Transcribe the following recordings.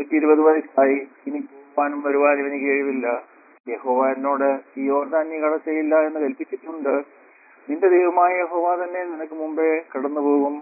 നൂറ്റി ഇരുപത് വയസ്സായി ഇനി പോവാനും വരുവാനും എനിക്ക് കഴിവില്ല യഹോവ എന്നോട് ഈ യോർദാൻ നീ കടച്ചയില്ല എന്ന് കൽപ്പിച്ചിട്ടുണ്ട് നിന്റെ ദൈവമായ യഹോവ തന്നെ നിനക്ക് മുമ്പേ കടന്നു പോകും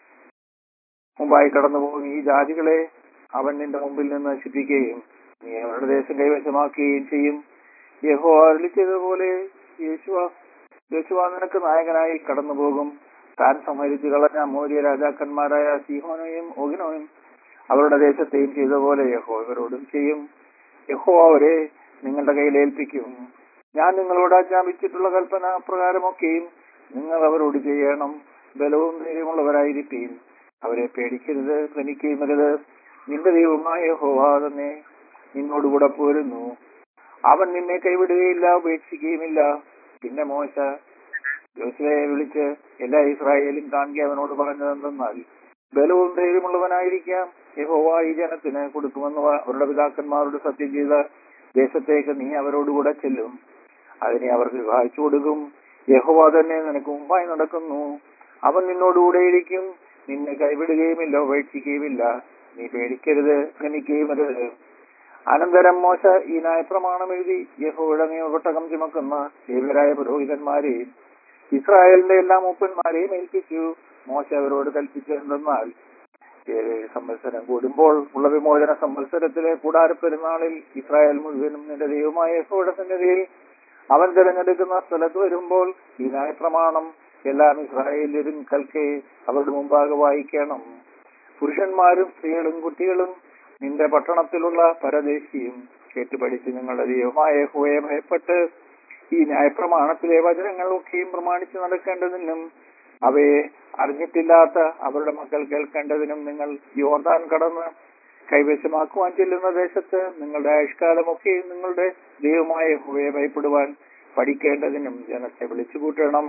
മുമ്പായി കടന്നു പോകും ഈ ജാതികളെ അവൻ നിന്റെ മുമ്പിൽ നിന്ന് നശിപ്പിക്കുകയും നീ അവരുടെ ദേശം കൈവശമാക്കുകയും ചെയ്യും യഹോ അരുളി ചെയ്തതുപോലെ യേശുവ യേശുവ നിനക്ക് നായകനായി കടന്നു പോകും താൻ സംഹരിച്ചു കളഞ്ഞ അമൂര്യ രാജാക്കന്മാരായ സീഹോനോയും ഓഗിനോയും അവരുടെ ദേശത്തെയും ചെയ്ത പോലെ യഹോ ഇവരോടും ചെയ്യും യഹോ അവരെ നിങ്ങളുടെ കയ്യിൽ ഏൽപ്പിക്കും ഞാൻ നിങ്ങളോട് ആജ്ഞാപിച്ചിട്ടുള്ള കൽപ്പന പ്രകാരമൊക്കെയും നിങ്ങൾ അവരോട് ചെയ്യണം ബലവും ധൈര്യമുള്ളവരായിരിക്കും അവരെ പേടിക്കരുത് ഭ്രമിക്കുകയും അരുത് നിന്റെ ദൈവമായ യഹോവ തന്നെ നിന്നോടുകൂടെ പോരുന്നു അവൻ നിന്നെ കൈവിടുകയില്ല ഉപേക്ഷിക്കുകയുമില്ല പിന്നെ മോശ യോശുവയെ വിളിച്ച് എല്ലാ ഇസ്രായേലും കാണുക അവനോട് പറഞ്ഞതെന്തെന്നാൽ ബലവും ധൈര്യമുള്ളവനായിരിക്കാം യഹോവ ഈ ജനത്തിന് കൊടുക്കുമെന്ന് വ- അവരുടെ പിതാക്കന്മാരോട് സത്യം ചെയ്ത ദേശത്തേക്ക് നീ അവരോടുകൂടെ ചെല്ലും അതിനെ അവർക്ക് കാഴ്ച കൊടുക്കും യഹോവ തന്നെ നിനക്ക് മുമ്പായി നടക്കുന്നു അവൻ നിന്നോടുകൂടെ ഇരിക്കും നിന്നെ കൈവിടുകയുമില്ല ഉപേക്ഷിക്കുകയുമില്ല നീ പേടിക്കരുത് ഭ്രമിക്കുകയും അരുത് അനന്തരം മോശ ഈ ന്യായപ്രമാണം എഴുതി യഹോയുടെ നിയമപെട്ടകം ചുമക്കുന്ന ദേവരായ പുരോഹിതന്മാരെയും ഇസ്രായേലിന്റെ എല്ലാ മൂപ്പന്മാരെയും ഏൽപ്പിച്ചു മോശ അവരോട് കൽപ്പിച്ചെന്തെന്നാൽ ഏഴേഴ് സംവത്സരം കൂടുമ്പോൾ ഉള്ള വിമോചന സംവത്സരത്തിലെ കൂടാര പെരുന്നാളിൽ ഇസ്രായേൽ മുഴുവനും നിന്റെ ദൈവമായ യഹോയുടെ സന്നിധിയിൽ അവൻ തിരഞ്ഞെടുക്കുന്ന സ്ഥലത്ത് വരുമ്പോൾ ഈ ന്യായപ്രമാണം എല്ലാം ഇസ്രായേലിലും കൽക്കെ അവരുടെ മുമ്പാകെ വായിക്കണം പുരുഷന്മാരും സ്ത്രീകളും കുട്ടികളും നിന്റെ പട്ടണത്തിലുള്ള പരദേശിയും കേട്ടുപഠിച്ച് നിങ്ങളുടെ ദൈവമായ യഹോവയെ ഭയപ്പെട്ട് ഈ ന്യായപ്രമാണത്തിലെ വചനങ്ങളൊക്കെയും പ്രമാണിച്ച് നടക്കേണ്ടതിനും അവയെ അറിഞ്ഞിട്ടില്ലാത്ത അവരുടെ മക്കൾ കേൾക്കേണ്ടതിനും നിങ്ങൾ യോർദാൻ കടന്ന് കൈവശമാക്കുവാൻ ചെല്ലുന്ന ദേശത്ത് നിങ്ങളുടെ ആയുഷ്കാലമൊക്കെയും നിങ്ങളുടെ ദൈവമായ യഹോവയെ ഭയപ്പെടുവാൻ പഠിക്കേണ്ടതിനും ജനത്തെ വിളിച്ചുകൂട്ടണം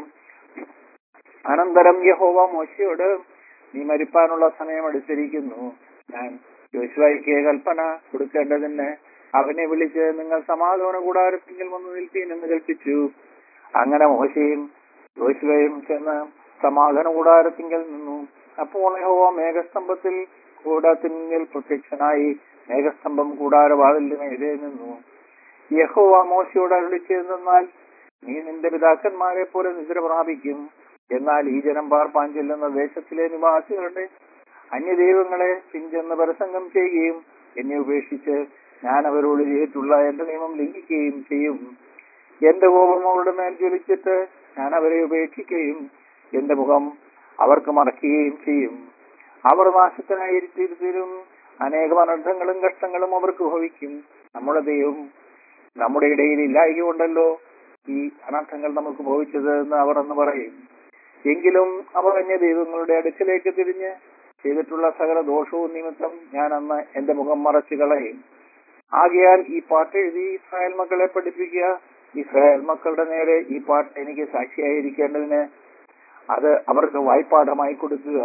അനന്തരം യഹോവ മോശയോട് നീ മരിപ്പാനുള്ള സമയം അടുത്തിരിക്കുന്നു ഞാൻ യോശുവായിക്ക് കൽപ്പന കൊടുക്കേണ്ടതിന് അവനെ വിളിച്ച് നിങ്ങൾ സമാധാന കൂടാരത്തിങ്കിൽ വന്ന് നിൽപ്പീൻ എന്ന് കൽപ്പിച്ചു അങ്ങനെ മോശയും യോശുവയും ചെന്ന് സമാധാന കൂടാരത്തിങ്കിൽ നിന്നു അപ്പോൾ യഹോവ മേഘസ്തംഭത്തിൽ കൂടാത്തിങ്കിൽ പ്രത്യക്ഷനായി മേഘസ്തംഭം കൂടാരവാതിലിന് എതിരെ നിന്നു യഹോവ മോശയോട് അരുളിച്ചെന്നാൽ നീ നിന്റെ പിതാക്കന്മാരെ പോലെ നിദ്ര പ്രാപിക്കും എന്നാൽ ഈ ജനം പാർപ്പാൻ ചെല്ലുന്ന ദേശത്തിലെ നിവാസികളുടെ അന്യദൈവങ്ങളെ പിഞ്ചെന്ന് പരസംഗം ചെയ്യുകയും എന്നെ ഉപേക്ഷിച്ച് ഞാൻ അവരോട് ചെയ്തിട്ടുള്ള എന്റെ നിയമം ലംഘിക്കുകയും ചെയ്യും എന്റെ കോപം അവരുടെ മേൽ ജ്വലിച്ചിട്ട് ഞാൻ അവരെ ഉപേക്ഷിക്കുകയും എന്റെ മുഖം അവർക്ക് മറക്കുകയും ചെയ്യും അവർ നാശത്തിനായിരിക്കും അനേകം അനർത്ഥങ്ങളും കഷ്ടങ്ങളും അവർക്ക് ഭവിക്കും നമ്മുടെ ദൈവം നമ്മുടെ ഇടയിൽ ഇല്ലായകൊണ്ടല്ലോ ഈ അനർത്ഥങ്ങൾ നമുക്ക് ഭവിച്ചത് എന്ന് അവർ എന്ന് പറയും എങ്കിലും അവർ അന്യ ദൈവങ്ങളുടെ അടുക്കിലേക്ക് തിരിഞ്ഞ് ചെയ്തിട്ടുള്ള സകല ദോഷവും നിമിത്തം ഞാൻ അന്ന് എന്റെ മുഖം മറച്ചു കളയും ആകയാൽ ഈ പാട്ട് എഴുതി ഇസ്രായേൽ മക്കളെ പഠിപ്പിക്കുക ഇസ്രായേൽ മക്കളുടെ നേരെ ഈ പാട്ട് എനിക്ക് സാക്ഷിയായിരിക്കേണ്ടതിന് അത് അവർക്ക് വായ്പാഠമായി കൊടുക്കുക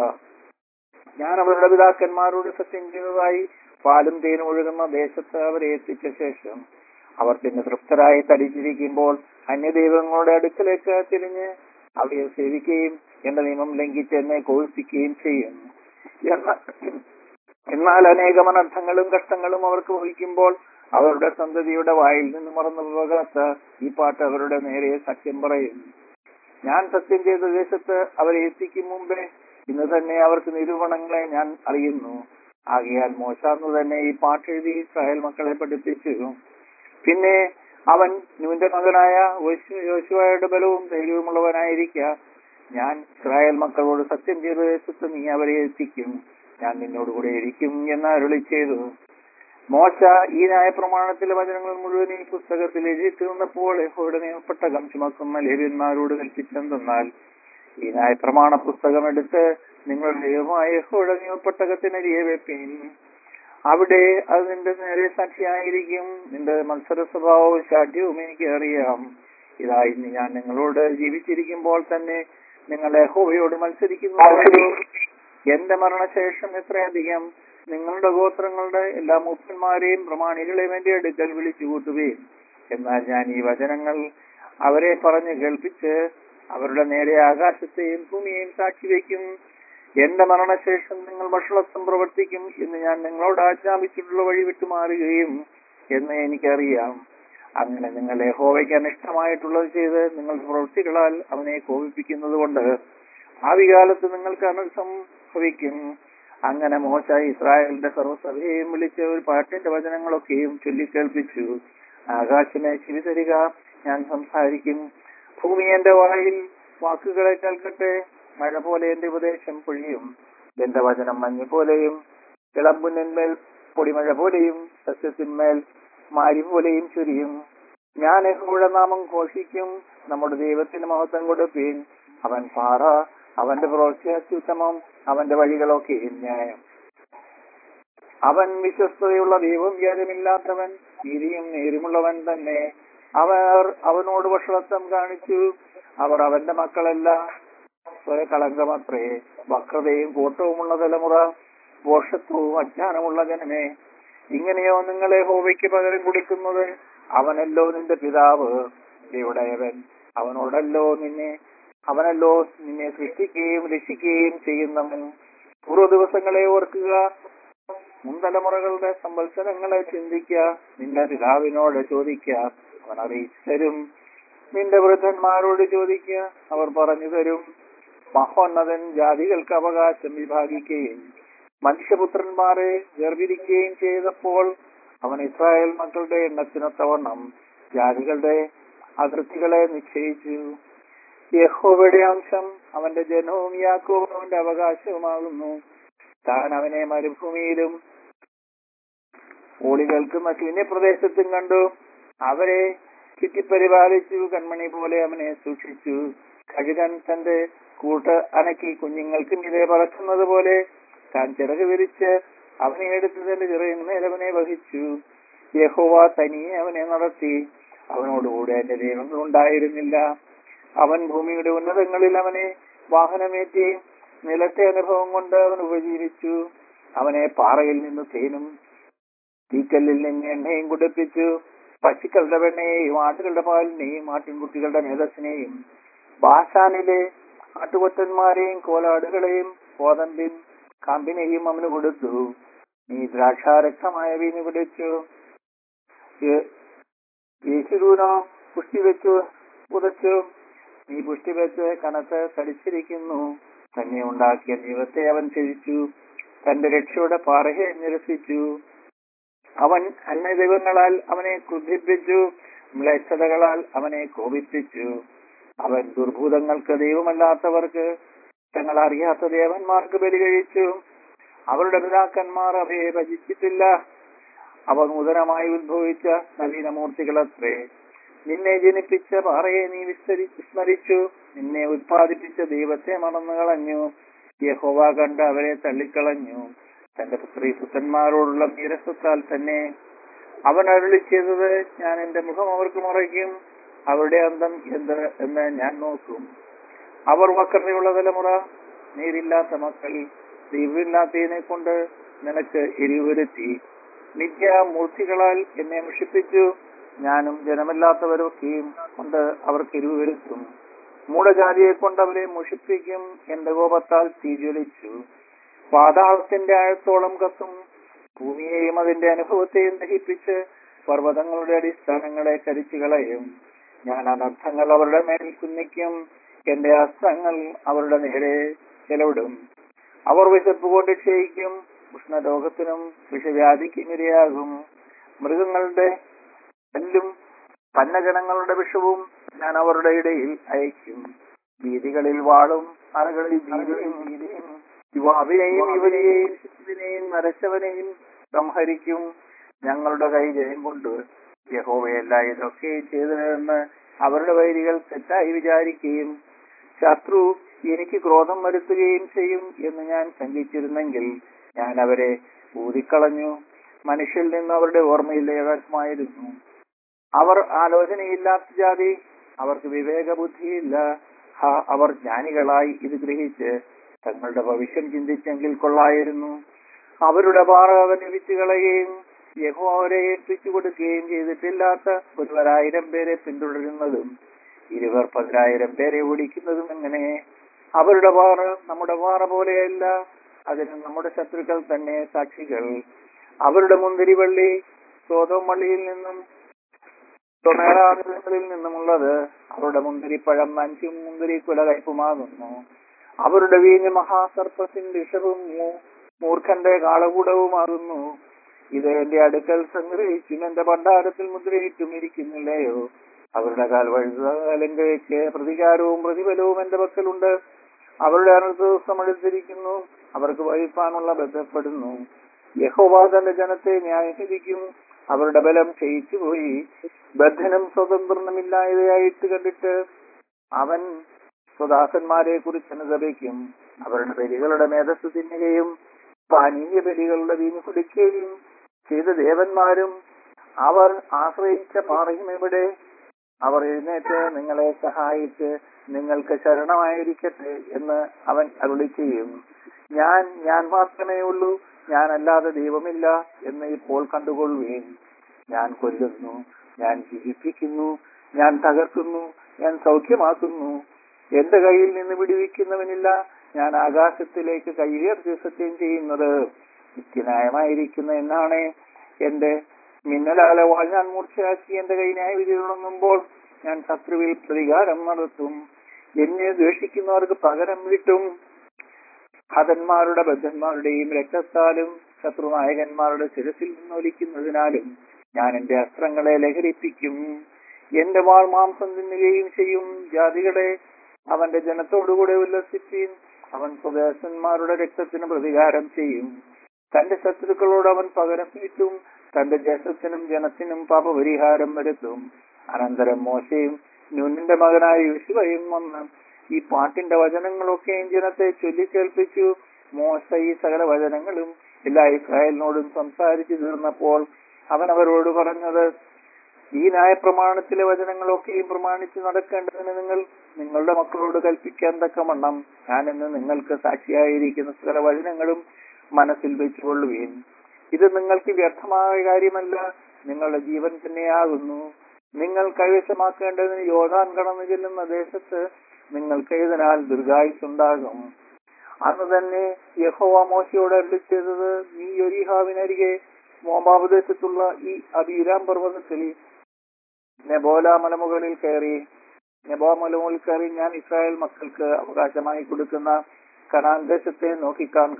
ഞാൻ അവരുടെ പിതാക്കന്മാരോട് സത്യം ചെയ്തതായി പാലും തേനും ഒഴുകുന്ന ദേശത്ത് അവരെ എത്തിച്ച ശേഷം അവർ പിന്നെ തൃപ്തരായി തടിച്ചിരിക്കുമ്പോൾ അന്യദൈവങ്ങളുടെ അടുക്കലേക്ക് തിരിഞ്ഞ് അവയെ സേവിക്കുകയും എന്റെ നിയമം ലംഘിച്ച് എന്നെ കോഴിപ്പിക്കുകയും ചെയ്യും എന്നാൽ എന്നാൽ അനേകം അനർത്ഥങ്ങളും കഷ്ടങ്ങളും അവർക്ക് വഹിക്കുമ്പോൾ അവരുടെ സന്തതിയുടെ വായിൽ നിന്ന് മറന്നു പോകാത്ത ഈ പാട്ട് അവരുടെ നേരെ സത്യം പറയും ഞാൻ സത്യം ചെയ്ത ദേശത്ത് അവരെ എത്തിക്കും മുമ്പേ ഇന്ന് തന്നെ അവർക്ക് നിരൂപണങ്ങളെ ഞാൻ അറിയുന്നു ആകയാൽ മോശാന്ന് തന്നെ ഈ പാട്ട് എഴുതി ഇസ്രായേൽ മക്കളെ പഠിപ്പിച്ചു പിന്നെ അവൻ നിന്റെ മകനായ യോശു- യോശുവയുടെ ബലവും ധൈര്യവുമുള്ളവനായിരിക്കുക ഞാൻ ഇസ്രായേൽ മക്കളോട് സത്യം ചെയ്ത ദേശത്ത് നീ അവരെ എത്തിക്കും ഞാൻ നിന്നോടുകൂടെ ഇരിക്കും എന്ന് അരുളി ചെയ്തു മോശ ഈ ന്യായപ്രമാണത്തിലെ വചനങ്ങൾ മുഴുവൻ ഈ പുസ്തകത്തിൽ എഴുതി തീർന്നപ്പോൾ യഹോയുടെ നിയമപ്പെട്ടകം ചുമക്കുന്ന ലേവ്യന്മാരോട് കൽപ്പിച്ചെന്തെന്നാൽ ഈ ന്യായപ്രമാണ പുസ്തകം എടുത്ത് നിങ്ങളുടെ ദൈവമായ യഹോയുടെ നിയമപ്പെട്ടകത്തിനരികെ വെപ്പീൻ അവിടെ അത് നിന്റെ നേരെ സാക്ഷിയായിരിക്കും നിന്റെ മത്സര സ്വഭാവവും ശാഠ്യവും എനിക്ക് അറിയാം ഇതാ ഇന്ന് ഞാൻ നിങ്ങളോട് ജീവിച്ചിരിക്കുമ്പോൾ തന്നെ നിങ്ങൾ യഹോവയോട് മത്സരിക്കുന്നു എന്റെ മരണശേഷം എത്രയധികം നിങ്ങളുടെ ഗോത്രങ്ങളുടെ എല്ലാ മൂപ്പന്മാരെയും പ്രമാണികളെയും എന്റെ അടുക്കൽ വിളിച്ചു കൂട്ടുകയും എന്നാൽ ഞാൻ ഈ വചനങ്ങൾ അവരെ പറഞ്ഞ് കേൾപ്പിച്ച് അവരുടെ നേരെ ആകാശത്തെയും ഭൂമിയെയും സാക്ഷി വയ്ക്കും എന്റെ മരണശേഷം നിങ്ങൾ വഷളത്വം പ്രവർത്തിക്കും എന്ന് ഞാൻ നിങ്ങളോട് ആജ്ഞാപിച്ചിട്ടുള്ള വഴി വിട്ടുമാറുകയും എന്ന് എനിക്കറിയാം അങ്ങനെ നിങ്ങൾ യഹോവയ്ക്ക് അനിഷ്ടമായിട്ടുള്ളത് ചെയ്ത് നിങ്ങളുടെ പ്രവൃത്തികളാൽ അവനെ കോപിപ്പിക്കുന്നത് കൊണ്ട് ഭാവി കാലത്ത് നിങ്ങൾക്ക് അനർത്ഥം ഭവിക്കും അങ്ങനെ മോശ ഇസ്രായേലിന്റെ സർവ്വസഭയെയും വിളിച്ച് ഒരു പാട്ടിന്റെ വചനങ്ങളൊക്കെയും ചൊല്ലിക്കേൾപ്പിച്ചു ആകാശമേ ചെവി തരിക ഞാൻ സംസാരിക്കും ഭൂമി എന്റെ വായിൽ വാക്കുകളെ കേൾക്കട്ടെ മഴ പോലെ എന്റെ ഉപദേശം പൊഴിയും എന്റെ വചനം മഞ്ഞ് പോലെയും ഇളമ്പുന്നിന്മേൽ പൊടിമഴ പോലെയും സസ്യത്തിന്മേൽ മാരി പോലെയും ചൊരിയും ഞാൻ യഹോവയുടെ നാമം ഘോഷിക്കും നമ്മുടെ ദൈവത്തിന് മഹത്വം കൊടുപ്പീൻ അവൻ പാറ അവന്റെ പ്രവൃത്തി അത്യുത്തമം അവന്റെ വഴികളൊക്കെയും ന്യായം അവൻ വിശ്വസ്തതയുള്ള ദൈവം വ്യാജമില്ലാത്തവൻ നീതിയും നേരുമുള്ളവൻ തന്നെ അവർ അവനോട് വഷളത്വം കാണിച്ചു അവർ അവന്റെ മക്കളല്ല സ്വയകളങ്കമത്രേ വക്രതയും കൂട്ടവുമുള്ള തലമുറ ദോഷത്വവും അജ്ഞാനമുള്ള ജനമേ ഇങ്ങനെയോ നിങ്ങളെ ഹോവയ്ക്ക് പകരം കൊടുക്കുന്നത് അവനല്ലോ നിന്റെ പിതാവ് ഇവിടെയവൻ അവനോടല്ലോ നിന്നെ അവനല്ലോ നിന്നെ സൃഷ്ടിക്കുകയും രക്ഷിക്കുകയും ചെയ്യുന്നവൻ പൂർവ്വ ദിവസങ്ങളെ ഓർക്കുക മുൻതലമുറകളുടെ സംവത്സരങ്ങളെ ചിന്തിക്കുക നിന്റെ പിതാവിനോട് ചോദിക്കുക അവൻ അറിയിച്ചു തരും നിന്റെ വൃദ്ധന്മാരോട് ചോദിക്കുക അവർ പറഞ്ഞു തരും മഹോന്നതൻ ജാതികൾക്ക് അവകാശം വിഭാഗിക്കുകയും മനുഷ്യപുത്രന്മാരെ വേർതിരിക്കുകയും ചെയ്തപ്പോൾ അവൻ ഇസ്രായേൽ മക്കളുടെ എണ്ണത്തിനൊത്തവണ്ണം ജാതികളുടെ അതിർത്തികളെ നിശ്ചയിച്ചു യഹോവയുടെ അംശം അവന്റെ ജനവും യാക്കോവും അവന്റെ അവകാശവുമാകുന്നു താൻ അവനെ മരുഭൂമിയിലും ഓളികൾക്കും ശൂന്യപ്രദേശത്തും കണ്ടു അവരെ ചുറ്റിപ്പരിപാലിച്ചു കൺമണി പോലെ അവനെ സൂക്ഷിച്ചു കഴുകൻ തന്റെ കൂട്ട് അനക്കി കുഞ്ഞുങ്ങൾക്ക് മീതെ പറക്കുന്നത് പോലെ താൻ ചിറക് വിരിച്ച് അവനെ എടുത്ത് തന്റെ ചിറകിന്മേൽ അവനെ വഹിച്ചു യഹോവ തനിയെ അവനെ നടത്തി അവനോടുകൂടെ എന്റെ ദൈവങ്ങൾ ഉണ്ടായിരുന്നില്ല അവൻ ഭൂമിയുടെ ഉന്നതങ്ങളിൽ അവനെ വാഹനമേറ്റി നിലത്തെ അനുഭവം കൊണ്ട് അവൻ ഉപജീവിച്ചു അവനെ പാറയിൽ നിന്ന് തേനും തീക്കല്ലിൽ നിന്ന് എണ്ണയും കുടിപ്പിച്ചു പശുക്കളുടെ വെണ്ണയെയും ആട്ടുകളുടെ പാലിനെയും ആട്ടിൻകുട്ടികളുടെ മേധസ്സിനെയും ബാഷാനിലെ ആട്ടുകൊറ്റന്മാരെയും കോലാടുകളെയും കോതമ്പിൻ കാമ്പിനെയും അവന് കൊടുത്തു നീ ദ്രാക്ഷാരക്തമായ വീഞ്ഞ് കുടിച്ചു യേശുരൂനോ പുഷ്ടി വെച്ചു പുതച്ചു നീ പുഷ്ടി വെച്ച് കനത്ത് തടിച്ചിരിക്കുന്നു തന്നെ ഉണ്ടാക്കിയ ദൈവത്തെ അവൻ ത്യജിച്ചു തന്റെ രക്ഷയുടെ പാറയെ നിരസിച്ചു അവൻ അന്യദൈവങ്ങളാൽ അവനെ ക്രുദ്ധിപ്പിച്ചു മ്ലേച്ഛതകളാൽ അവനെ കോപിപ്പിച്ചു അവൻ ദുർഭൂതങ്ങൾക്ക് ദൈവമല്ലാത്തവർക്ക് തങ്ങൾ അറിയാത്ത ദേവന്മാർക്ക് ബലി കഴിച്ചു അവരുടെ പിതാക്കന്മാർ അവയെ ഭജിച്ചിട്ടില്ല അവ നൂതനമായി ഉത്ഭവിച്ച നവീനമൂർത്തികളത്രേ നിന്നെ ജനിപ്പിച്ച പാറയെ നീ വിസ്തരി വിസ്മരിച്ചു നിന്നെ ഉത്പാദിപ്പിച്ച ദൈവത്തെ മറന്നു കളഞ്ഞു യഹോവ കണ്ട് അവരെ തള്ളിക്കളഞ്ഞു തന്റെ പുത്രി പുത്രന്മാരോടുള്ള നീരസത്താൽ തന്നെ അവൻ അരുളി ചെയ്തത് ഞാൻ എന്റെ മുഖം അവർക്ക് മറയ്ക്കും അവരുടെ അന്തം എന്ത് എന്ന് ഞാൻ നോക്കും അവർ വക്രതയുള്ള തലമുറ നീരില്ലാത്ത മക്കൾ ദൈവമില്ലാത്തതിനെ കൊണ്ട് നിനക്ക് എരിവുരുത്തി നിത്യമൂർത്തികളാൽ എന്നെ മുഷിപ്പിച്ചു ഞാനും ജനമില്ലാത്തവരൊക്കെയും കൊണ്ട് അവർക്ക് എരിവ് വരുത്തും മൂഢജാതിയെ കൊണ്ട് അവരെ മുഷിപ്പിക്കും എന്റെ കോപത്താൽ തീജ്വലിച്ചു പാതാളത്തിന്റെ ആഴത്തോളം കത്തും ഭൂമിയെയും അതിന്റെ അനുഭവത്തെയും ദഹിപ്പിച്ച് പർവ്വതങ്ങളുടെ അടിസ്ഥാനങ്ങളെ കരിച്ചു കളയും ഞാൻ അനർത്ഥങ്ങൾ അവരുടെ മേൽ കുന്നിക്കും എന്റെ അസ്ത്രങ്ങൾ അവരുടെ നേരെ ചെലവിടും അവർ വിശപ്പ് കൊണ്ട് ക്ഷയിക്കും ഉഷ്ണരോഗത്തിനും വിഷവ്യാധിക്കും ഇരയാകും മൃഗങ്ങളുടെ എല്ലും പന്നജനങ്ങളുടെ വിഷവും ഞാൻ അവരുടെ ഇടയിൽ അയക്കും വീതികളിൽ വാളും അറകളിൽ ഭീതിയും ഭീതിയും യുവാവിനെയും യുവതിയെയും ശിശുവിനെയും നരച്ചവനെയും സംഹരിക്കും ഞങ്ങളുടെ കൈ ജയം കൊണ്ട് യഹോവയല്ല ഇതൊക്കെ ചെയ്തതെന്ന് അവരുടെ വൈരികൾ തെറ്റായി വിചാരിക്കുകയും ശത്രു എനിക്ക് ക്രോധം വരുത്തുകയും ചെയ്യും എന്ന് ഞാൻ ശങ്കിച്ചിരുന്നെങ്കിൽ ഞാൻ അവരെ ഊതിക്കളഞ്ഞു മനുഷ്യരിൽ നിന്ന് അവരുടെ ഓർമ്മയില്ലേകമായിരുന്നു അവർ ആലോചനയില്ലാത്ത ജാതി അവർക്ക് വിവേക ബുദ്ധിയില്ല ഹാ അവർ ജ്ഞാനികളായി ഇത് ഗ്രഹിച്ച് തങ്ങളുടെ ഭവിഷ്യം ചിന്തിച്ചെങ്കിൽ കൊള്ളായിരുന്നു അവരുടെ പാറ അവനെ വിറ്റുകളയുകയും യഹോ അവരെ ഏൽപ്പിച്ചു കൊടുക്കുകയും ചെയ്തിട്ടില്ലാത്ത ഒരുവരായിരം പേരെ പിന്തുടരുന്നതും ഇരുവർ പതിനായിരം പേരെ ഓടിക്കുന്നതും എങ്ങനെ അവരുടെ വാറ നമ്മുടെ വാറ പോലെയല്ല അതിന് നമ്മുടെ ശത്രുക്കൾ തന്നെ സാക്ഷികൾ അവരുടെ മുന്തിരിവള്ളി സ്വതം വള്ളിയിൽ നിന്നും തൊമേറാങ്ങളിൽ നിന്നുമുള്ളത് അവരുടെ മുന്തിരിപ്പഴം നഞ്ചും മുന്തിരി കുല കയ്പുമാകുന്നു അവരുടെ വീഞ്ഞ് മഹാസർപ്പത്തിന്റെ വിഷവും മൂ- മൂർഖന്റെ കാളകൂടവുമാകുന്നു ഇത് എന്റെ അടുക്കൽ സംഗ്രഹിച്ചും എന്റെ ഭണ്ഡാരത്തിൽ മുദ്രയിട്ടും ഇരിക്കുന്നില്ലയോ അവരുടെ കാൽ വഴുതലങ്കയ്ക്ക് പ്രതികാരവും പ്രതിഫലവും എന്റെ പക്കലുണ്ട് അവരുടെ അനർത്ഥ ദിവസം അടുത്തിരിക്കുന്നു അവർക്ക് വഹിപ്പാനുള്ള ബന്ധപ്പെടുന്നു യഹോവ തന്റെ ജനത്തെ ന്യായീകരിക്കും അവരുടെ ബലം ക്ഷയിച്ചു പോയി ബദ്ധനും സ്വതന്ത്രനുമില്ലായതായിട്ട് കണ്ടിട്ട് അവൻ സ്വദാസന്മാരെ കുറിച്ച് അനുദപിക്കും അവരുടെ ബലികളുടെ മേധസ് തിന്നുകയും പാനീയ ബലികളുടെ വീഞ്ഞു കുടിക്കുകയും ചെയ്ത ദേവന്മാരും അവർ ആശ്രയിച്ച പാറയും എവിടെ അവർ എഴുന്നേറ്റ് നിങ്ങളെ സഹായിച്ച് നിങ്ങൾക്ക് ശരണമായിരിക്കട്ടെ എന്ന് അവൻ അരുളി ചെയ്യും ഞാൻ ഞാൻ മാത്രമേ ഉള്ളൂ ഞാനല്ലാതെ ദൈവമില്ല എന്ന് ഇപ്പോൾ കണ്ടുകൊള്ളുകയും ഞാൻ കൊല്ലുന്നു ഞാൻ ജീവിപ്പിക്കുന്നു ഞാൻ തകർക്കുന്നു ഞാൻ സൗഖ്യമാക്കുന്നു എന്റെ കയ്യിൽ നിന്ന് വിടുവിക്കുന്നവനില്ല ഞാൻ ആകാശത്തിലേക്ക് കൈയുയർത്തി സത്യം ചെയ്യുന്നത് നിത്യന്യായമായിരിക്കുന്ന എന്നാണ് എന്റെ മിന്നലാല വാൾ ഞാൻ മൂർച്ചയാക്കി എന്റെ കൈ ന്യായവിധി തുടങ്ങുമ്പോൾ ഞാൻ ശത്രുവിൽ പ്രതികാരം നടത്തും എന്നെ ദ്വേഷിക്കുന്നവർക്ക് പകരം വീട്ടും ഹതന്മാരുടെ ബദ്ധന്മാരുടെയും രക്തത്താലും ശത്രുനായകന്മാരുടെ ശിരസിൽ നിന്നൊലിക്കുന്നതിനാലും ഞാൻ എന്റെ അസ്ത്രങ്ങളെ ലഹരിപ്പിക്കും എന്റെ വാൾ മാംസം തിന്നുകയും ചെയ്യും ജാതികളെ അവന്റെ ജനത്തോടുകൂടെ ഉല്ലസിപ്പീൻ അവൻ സ്വദേശന്മാരുടെ രക്തത്തിന് പ്രതികാരം ചെയ്യും തന്റെ ശത്രുക്കളോട് അവൻ പകരം വീട്ടും തന്റെ ദേശത്തിനും ജനത്തിനും പാപപരിഹാരം വരുത്തും അനന്തരം മോശയും നൂനിന്റെ മകനായ യോശുവയും വന്ന് ഈ പാട്ടിന്റെ വചനങ്ങളൊക്കെയും ജനത്തെ ചൊല്ലിക്കേൾപ്പിച്ചു മോശ ഈ സകല വചനങ്ങളും എല്ലാ ഇസ്രായേലിനോടും സംസാരിച്ചു തീർന്നപ്പോൾ അവൻ അവരോട് പറഞ്ഞത് ഈ ന്യായപ്രമാണത്തിലെ വചനങ്ങളൊക്കെയും പ്രമാണിച്ച് നടക്കേണ്ടതിന് നിങ്ങൾ നിങ്ങളുടെ മക്കളോട് കൽപ്പിക്കാൻ തക്കവണ്ണം ഞാൻ ഇന്ന് നിങ്ങൾക്ക് സാക്ഷിയായിരിക്കുന്ന സകല വചനങ്ങളും മനസ്സിൽ വെച്ചുകൊള്ളുകയും ഇത് നിങ്ങൾക്ക് വ്യർത്ഥമായ കാര്യമല്ല നിങ്ങളുടെ ജീവൻ തന്നെയാകുന്നു നിങ്ങൾ കൈവശമാക്കേണ്ടതിന് യോധാൻ കടന്നു ചെല്ലുന്ന ദേശത്ത് നിങ്ങൾക്ക് ഇതിനാൽ ദീർഘായുസുണ്ടാകും അന്ന് തന്നെ യഹോവ മോശയോട് അരുളി ചെയ്തത് നീ യൊരിഹാവിനരികെ മോമാബ് ദേശത്തുള്ള ഈ അബീരാം പർവ്വതത്തിൽ നെബോല മലമുകളിൽ കയറി നെബോ മലമുകളിൽ കയറി ഞാൻ ഇസ്രായേൽ മക്കൾക്ക് അവകാശമായി കൊടുക്കുന്ന കനാൻ ദേശത്തെ നോക്കിക്കാണുക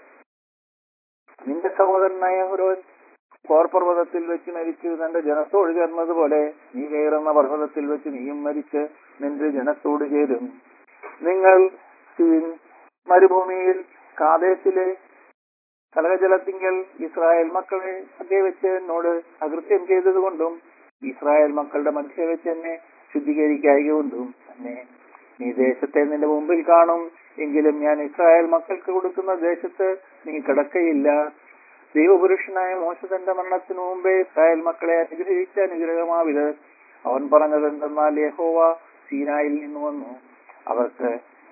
നിന്റെ സഹോദരനായ ഒരു കോർ പർവ്വതത്തിൽ വെച്ച് മരിച്ചു തന്റെ ജനത്തോട് ചേർന്നതുപോലെ നീ കയറുന്ന പർവ്വതത്തിൽ വെച്ച് നീയും മരിച്ച് നിന്റെ ജനത്തോട് ചേരും നിങ്ങൾ സീൻ മരുഭൂമിയിൽ കാദേശിലെ കലകജലത്തിങ്കൽ ഇസ്രായേൽ മക്കളെ മധ്യ വെച്ച് എന്നോട് അകൃത്യം ചെയ്തതുകൊണ്ടും ഇസ്രായേൽ മക്കളുടെ മധ്യ വെച്ച് എന്നെ ശുദ്ധീകരിക്കായകൊണ്ടും തന്നെ നീ ദേശത്തെ നിന്റെ മുമ്പിൽ കാണും എങ്കിലും ഞാൻ ഇസ്രായേൽ മക്കൾക്ക് കൊടുക്കുന്ന ദേശത്ത് നീ കിടക്കയില്ല ദൈവപുരുഷനായ മോശ തന്റെ മരണത്തിനു മുമ്പേ ഇസ്രായേൽ മക്കളെ അനുഗ്രഹിച്ച അനുഗ്രഹമാവിത് അവൻ പറഞ്ഞത് എന്തെന്നാൽ യഹോവ സീനായിൽ നിന്ന് വന്നു അവർക്ക്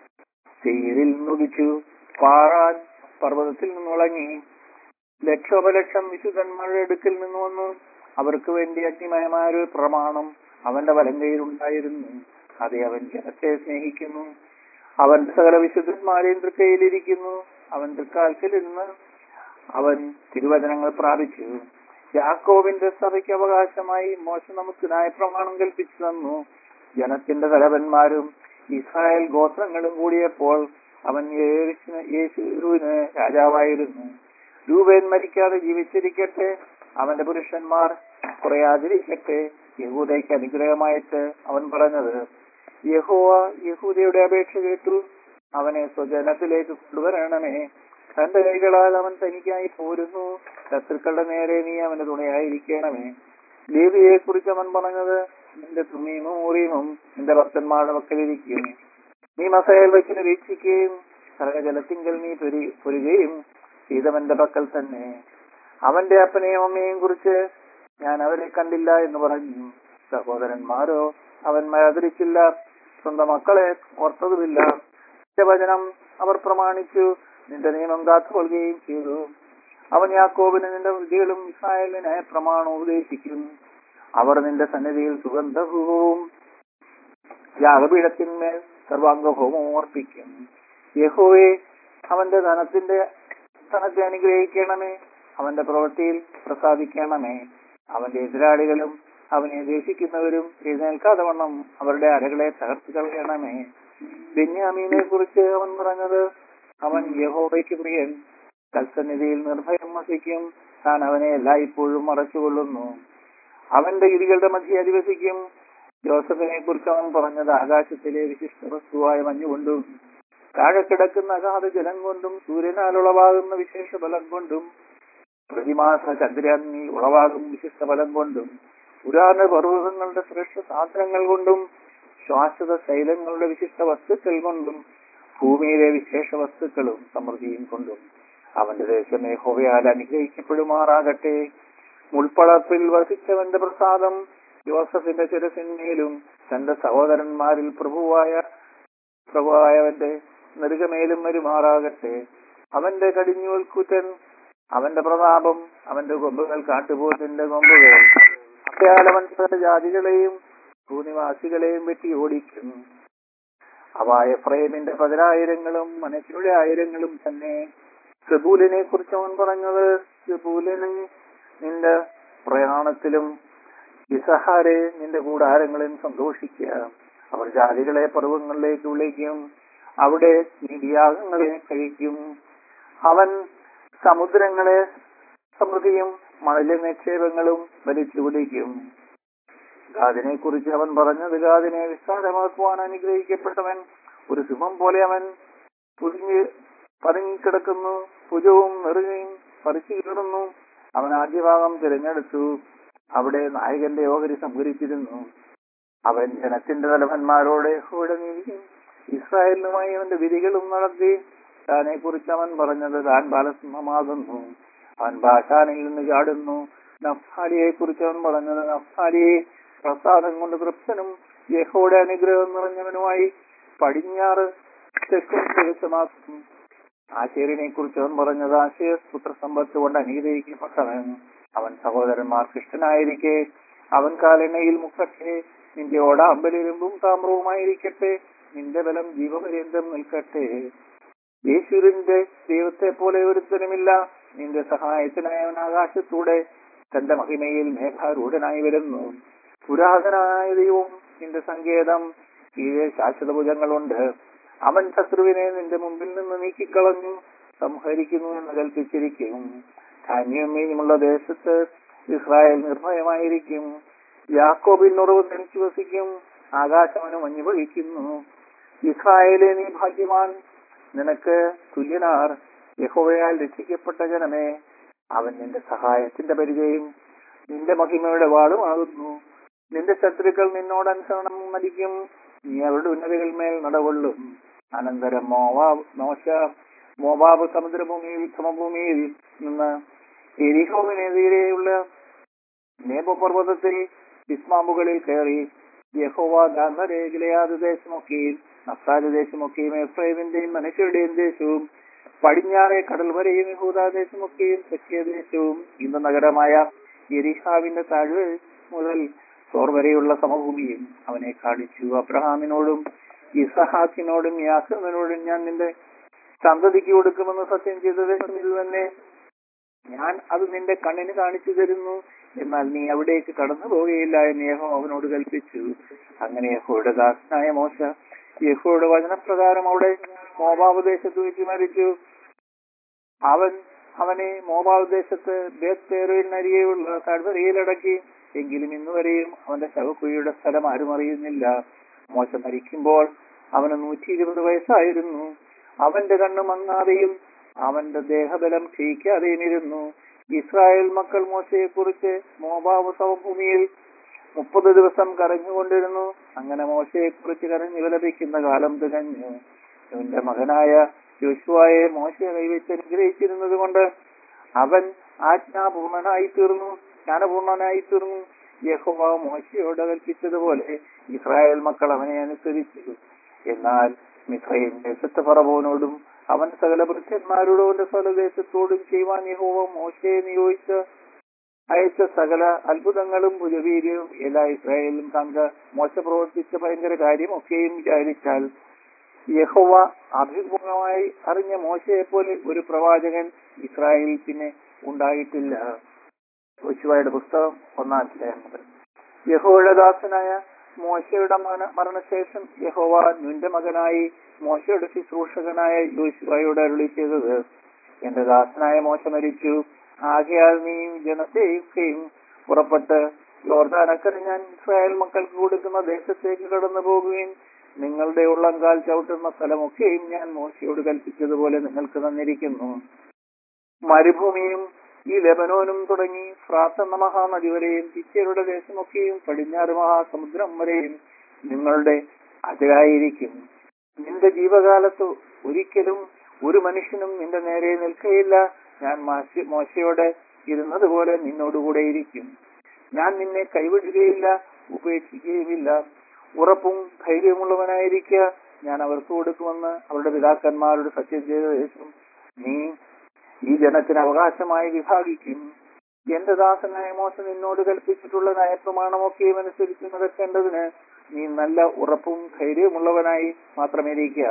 സീരിൽ നുടിച്ചു പാറാൻ പർവ്വതത്തിൽ നിന്നുളങ്ങി ലക്ഷോപലക്ഷം വിശുദ്ധന്മാരുടെ അടുക്കൽ നിന്ന് വന്നു അവർക്ക് വേണ്ടി അഗ്നിമയമായ ഒരു പ്രമാണം അവന്റെ വലം കയ്യിലുണ്ടായിരുന്നു അതെ അവൻ ജനത്തെ സ്നേഹിക്കുന്നു അവൻ സകല വിശുദ്ധന്മാരെയും തൃക്കൈയിലിരിക്കുന്നു അവൻ തൃക്കാൽക്കലിരുന്ന് അവൻ തിരുവചനങ്ങൾ പ്രാപിച്ചു യാക്കോവിന്റെ സഭയ്ക്ക് അവകാശമായി മോശ നമുക്ക് ന്യായപ്രമാണം കൽപ്പിച്ചു തന്നു ജനത്തിന്റെ തലവന്മാരും ഇസ്രായേൽ ഗോത്രങ്ങളും കൂടിയപ്പോൾ അവൻ യേശുവിന് യേശുവിന് രാജാവായിരുന്നു രൂപേൻ മരിക്കാതെ ജീവിച്ചിരിക്കട്ടെ അവന്റെ പുരുഷന്മാർ കുറയാതിരിക്കട്ടെ യഹൂദയ്ക്ക് അനുഗ്രഹമായിട്ട് അവൻ പറഞ്ഞത് യഹോവ യഹൂദയുടെ അപേക്ഷ കേട്ടു അവനെ സ്വജനത്തിലേക്ക് കൊണ്ടുവരണമേ തന്റെ കൈകളാൽ അവൻ തനിക്കായി പോരുന്നു ശത്രുക്കളുടെ നേരെ നീ അവന് തുണയായിരിക്കണമേ ലേവിയെ കുറിച്ച് അവൻ പറഞ്ഞത് നിന്റെ തുമ്മീമും ഊറിയുമും നിന്റെ ഭക്തന്മാരുടെ പക്കലിരിക്കും നീ മസയിൽ വെച്ച് നിരീക്ഷിക്കുകയും കരകജലത്തിങ്കൽ നീ പൊരി പൊരുകയും ചെയ്തവന്റെ പക്കൽ തന്നെ അവന്റെ അപ്പനെയും അമ്മയെയും കുറിച്ച് ഞാൻ അവരെ കണ്ടില്ല എന്ന് പറഞ്ഞു സഹോദരന്മാരോ അവൻ ആദരിച്ചില്ല സ്വന്തം മക്കളെ ഓർത്തതുമില്ല നിന്റെ വചനം അവർ പ്രമാണിച്ചു നിന്റെ നിയമം കാത്തുകൊള്ളുകയും ചെയ്തു അവൻ യാക്കോബിന് നിന്റെ വിധികളും ഇസ്രായേലിന് പ്രമാണം ഉപദേശിക്കും അവർ നിന്റെ സന്നിധിയിൽ സുഗന്ധവും യാഗപീഠത്തിന്മേൽ സർവാംഗ ഹോമവും അർപ്പിക്കും യഹോവെ അവന്റെ ധനത്തിന്റെ ധനത്തെ അനുഗ്രഹിക്കണമേ അവന്റെ പ്രവൃത്തിയിൽ പ്രസാദിക്കണമേ അവന്റെ എതിരാളികളും അവനെ ദ്വേഷിക്കുന്നവരും എഴുന്നേൽക്കാതെ വണ്ണം അവരുടെ അരകളെ തകർത്ത് കളയണമേ ബെന്യാമീനെ കുറിച്ച് അവൻ പറഞ്ഞത് അവൻ യഹോവയ്ക്ക് പ്രിയൻ കൽസന്നിധിയിൽ നിർഭയം വസിക്കും താൻ അവനെ എല്ലായ്പ്പോഴും മറച്ചുകൊള്ളുന്നു അവന്റെ ഗിരികളുടെ മധ്യ അധിവസിക്കും ജോസഫിനെ കുറിച്ച് അവൻ പറഞ്ഞത് ആകാശത്തിലെ വിശിഷ്ട വസ്തുവായ മഞ്ഞുകൊണ്ടും താഴെ കിടക്കുന്ന അഗാധ ജലം കൊണ്ടും സൂര്യനാൽ ഉളവാകുന്ന വിശേഷ ബലം കൊണ്ടും പ്രതിമാസ ചന്ദ്രാന്നി ഉളവാകും വിശിഷ്ട ബലം കൊണ്ടും പുരാണ പർവ്വതങ്ങളുടെ ശ്രേഷ്ഠ സാധനങ്ങൾ കൊണ്ടും ശ്വാസത ശൈലങ്ങളുടെ വിശിഷ്ട വസ്തുക്കൾ കൊണ്ടും ഭൂമിയിലെ വിശേഷ വസ്തുക്കളും സമൃദ്ധിയും കൊണ്ടും അവന്റെ ദേശമേ ഹോവയാൽ അനുഗ്രഹിക്കപ്പെടുമാറാകട്ടെ മുൾപ്പളപ്പിൽ വസിച്ചവന്റെ പ്രസാദം ജോസഫിന്റെ ശിരസിന്മേലും തന്റെ സഹോദരന്മാരിൽ പ്രഭുവായ പ്രഭുവായവന്റെ നെറുകമേലും വരുമാറാകട്ടെ അവന്റെ കടിഞ്ഞൂൽക്കുറ്റൻ അവന്റെ പ്രതാപം അവന്റെ കൊമ്പുകൾ കാട്ടുപോത്തിന്റെ കൊമ്പുകൾ അയാൽ അവൻ സകല ജാതികളെയും ഭൂനിവാസികളെയും വെട്ടി ഓടിക്കും അവ എഫ്രൈമിന്റെ പതിനായിരങ്ങളും മനസ്സിയുടെ ആയിരങ്ങളും തന്നെ സെബൂലിനെ കുറിച്ച് അവൻ പറഞ്ഞത് സെബൂലിനെ നിന്റെ പ്രയാണത്തിലും ഇസഹാരെ നിന്റെ കൂടാരങ്ങളിലും സന്തോഷിക്കുക അവർ ജാതികളെ പർവ്വങ്ങളിലേക്ക് വിളിക്കും അവിടെ നീതിയാഗങ്ങളെ കഴിക്കും അവൻ സമുദ്രങ്ങളെ സമൃദ്ധിയും മണല നിക്ഷേപങ്ങളും വലിച്ചു പിടിക്കും ഗാദിനെ കുറിച്ച് അവൻ പറഞ്ഞത് ഗാദിനെ വിസ്താരമാക്കുവാൻ അനുഗ്രഹിക്കപ്പെട്ടവൻ ഒരു സിംഹം പോലെ അവൻ പുതിഞ്ഞ് പതുങ്ങിക്കിടക്കുന്നു ഭുജവും നെറുകയും പറിച്ചു കീറുന്നു അവൻ ആദ്യഭാഗം തിരഞ്ഞെടുത്തു അവിടെ നായകന്റെ ഓഹരി സംഭരിച്ചിരുന്നു അവൻ ജനത്തിന്റെ തലവന്മാരോട് യഹോവയുടെ നീതിയും ഇസ്രായേലിനുമായി അവന്റെ വിധികളും നടത്തി താനെ കുറിച്ച് അവൻ പറഞ്ഞത് താൻ ബാലസിംഹമാകുന്നു അവൻ ഭാഷാനിൽ നിന്ന് ചാടുന്നു നഫ്താലിയെ കുറിച്ച് അവൻ പറഞ്ഞത് നഫ്താലിയെ പ്രസാദം കൊണ്ട് തൃപ്തനും യഹോയുടെ അനുഗ്രഹം നിറഞ്ഞവനുമായി പടിഞ്ഞാറ് തെക്കും തികച്ചമാക്കും ആശേരിനെ കുറിച്ച് അവൻ പറഞ്ഞത് ആശയ പുത്രസമ്പത്ത് കൊണ്ട് അനുഗ്രഹിക്കപ്പെട്ടവൻ അവൻ സഹോദരന്മാർക്ക് ഇഷ്ടനായിരിക്കെ അവൻ കാലെണ്ണയിൽ മുക്കട്ടെ നിന്റെ ഓടാമ്പലിരുമ്പും താമ്രവുമായിരിക്കട്ടെ നിന്റെ ബലം ജീവപര്യന്തം നിൽക്കട്ടെ യേശുവിന്റെ ദൈവത്തെ പോലെ ഒരുത്തനുമില്ല നിന്റെ സഹായത്തിനായി അവൻ ആകാശത്തൂടെ തന്റെ മഹിമയിൽ മേഘാരൂഢനായി വരുന്നു പുരാതനായ ദൈവം നിന്റെ സങ്കേതം കീഴെ ശാശ്വത ഭുജങ്ങളുണ്ട് അവൻ ശത്രുവിനെ നിന്റെ മുമ്പിൽ നിന്ന് നീക്കിക്കളഞ്ഞു സംഹരിക്കുന്നു എന്ന് കൽപ്പിച്ചിരിക്കും ധാന്യമേയുമുള്ള ദേശത്ത് ഇസ്രായേൽ നിർഭയമായിരിക്കും യാക്കോബിനുറവ് തനിച്ചു വസിക്കും ആകാശവന് മഞ്ഞു പൊഴിക്കുന്നു ഇസ്രായേലെ നീ ഭാഗ്യവാൻ നിനക്ക് തുല്യനാർ യഹോവയാൽ രക്ഷിക്കപ്പെട്ട ജനമേ അവൻ നിന്റെ സഹായത്തിന്റെ പരിചയം നിന്റെ മഹിമയുടെ വാളുമാകുന്നു നിന്റെ ശത്രുക്കൾ നിന്നോട് അനുസരണം മരിക്കും നീ അവരുടെ ഉന്നതികൾ മേൽ നടകൊള്ളും അനന്തരം മോവാബ് മോശ മോവാബ് സമുദ്രഭൂമിയിൽ സമഭൂമിയിൽ നിന്ന് എരിഹോവിനെതിരെയുള്ള നേപപർവ്വതത്തിൽ ഇസ്മാമുകളിൽ കയറി യഹോവ ഗാന്ധരേഖലയാത് ദേശമൊക്കെയും നഫ്താലി ദേശമൊക്കെയും എഫ്രൈമിന്റെയും മനുഷ്യരുടെയും ദേശവും പടിഞ്ഞാറെ കടൽ വരെയും യഹൂദ ദേശമൊക്കെയും സഖ്യദേശവും ഇന്ന് നഗരമായ എരിഹാവിന്റെ താഴ്വ മുതൽ സോർ വരെയുള്ള സമഭൂമിയും അവനെ കാണിച്ചു അബ്രഹാമിനോടും ഇസഹാക്കിനോടും യാക്കോബിനോടും ഞാൻ നിന്റെ സന്തതിക്ക് കൊടുക്കുമെന്ന് സത്യം ചെയ്ത ദേശം ഇത് തന്നെ ഞാൻ അത് നിന്റെ കണ്ണിന് കാണിച്ചു തരുന്നു എന്നാൽ നീ അവിടേക്ക് കടന്നു പോവുകയില്ല എന്ന് യഹോ അവനോട് കൽപ്പിച്ചു അങ്ങനെ യഹോയുടെ ദാസനായ മോശ യഹോയുടെ വചനപ്രകാരം അവിടെ മോബാബ് ദേശത്ത് വെച്ച് മരിച്ചു അവൻ അവനെ മോബാബ് ദേശത്ത് ബേത്തേറിനരികെയുള്ള താഴ്വരയിലടക്കി എങ്കിലും ഇന്നുവരെയും അവന്റെ ശവക്കുഴിയുടെ സ്ഥലം ആരും അറിയുന്നില്ല മോശ മരിക്കുമ്പോൾ അവന് നൂറ്റി ഇരുപത് വയസ്സായിരുന്നു അവന്റെ കണ്ണ് മങ്ങാതെയും അവന്റെ ദേഹബലം ക്ഷയിക്കാതെയും ഇരുന്നു ഇസ്രായേൽ മക്കൾ മോശയെ കുറിച്ച് മോബാബ് സമഭൂമിയിൽ മുപ്പത് ദിവസം കരഞ്ഞുകൊണ്ടിരുന്നു അങ്ങനെ മോശയെ കുറിച്ച് കരഞ്ഞു വിലപിക്കുന്ന കാലം തികഞ്ഞു ഇവന്റെ മകനായ യോശുവായെ മോശയെ കൈവച്ച് അനുഗ്രഹിച്ചിരുന്നത് കൊണ്ട് അവൻ ആജ്ഞാപൂർണനായി തീർന്നു ജ്ഞാനപൂർണനായി തീർന്നു യഹോവ മോശയോട് കൽപ്പിച്ചതുപോലെ ഇസ്രായേൽ മക്കൾ അവനെ അനുസരിച്ചു എന്നാൽ മിത്രയും ദേശത്ത് പറവോനോടും അവൻ സകല ഭൃത്യന്മാരോടും അവന്റെ സ്ഥലദേശത്തോടും ചെയ്യുവാൻ യഹോവ മോശയെ നിയോഗിച്ച അയച്ച സകല അത്ഭുതങ്ങളും ഭുജവീര്യവും എല്ലാ ഇസ്രായേലും കണ്ട് മോശ പ്രവർത്തിച്ച ഭയങ്കര കാര്യമൊക്കെയും വിചാരിച്ചാൽ യഹോവ അഭിമുഖമായി അറിഞ്ഞ മോശയെ പോലെ ഒരു പ്രവാചകൻ ഇസ്രായേലിൽ പിന്നെ ഉണ്ടായിട്ടില്ല യോശുവയുടെ പുസ്തകം ഒന്നാം അധ്യായം മുതൽ യഹോവയുടെ ദാസനായ മോശയുടെ മരണ- മരണശേഷം യഹോവ നിന്റെ മകനായി മോശയുടെ ശുശ്രൂഷകനായ യോശുവയോട് അരുളി ചെയ്തത് എന്റെ ദാസനായ മോശ മരിച്ചു ആകയാൽ നീയും ജനത്തെയൊക്കെയും പുറപ്പെട്ട് യോർദാനക്കര ഞാൻ ഇസ്രായേൽ മക്കൾക്ക് കൊടുക്കുന്ന ദേശത്തേക്ക് കടന്നു പോകുകയും നിങ്ങളുടെ ഉള്ളങ്കാൽ ചവിട്ടുന്ന സ്ഥലമൊക്കെയും ഞാൻ മോശയോട് കൽപ്പിച്ചതുപോലെ നിങ്ങൾക്ക് തന്നിരിക്കുന്നു മരുഭൂമിയും ഈ ലെബനോനും തുടങ്ങി ഫ്രാത്ത് എന്ന മഹാനദി വരെയും ചിച്ചരുടെ ദേശമൊക്കെയും പടിഞ്ഞാറ് മഹാസമുദ്രം വരെയും നിങ്ങളുടെ അതിരായിരിക്കും നിന്റെ ജീവകാലത്ത് ഒരിക്കലും ഒരു മനുഷ്യനും നിന്റെ നേരെ നിൽക്കയില്ല ഞാൻ മാശ- മോശയോട് ഇരുന്നതുപോലെ നിന്നോടുകൂടെ ഇരിക്കും ഞാൻ നിന്നെ കൈവിടുകയില്ല ഉപേക്ഷിക്കുകയുമില്ല ഉറപ്പും ധൈര്യമുള്ളവനായിരിക്കുക ഞാൻ അവർക്ക് കൊടുക്കുമെന്ന് അവരുടെ പിതാക്കന്മാരുടെ സത്യം ചെയ്ത ദേശം നീ ഈ ജനത്തിന് അവകാശമായി വിഭാഗിക്കും എന്റെ ദാസനായ മോശ നിന്നോട് കൽപ്പിച്ചിട്ടുള്ള നയപ്രമാണമൊക്കെയും അനുസരിച്ച് നടക്കേണ്ടതിന് നീ നല്ല ഉറപ്പും ധൈര്യമുള്ളവനായി മാത്രമിരിക്കുക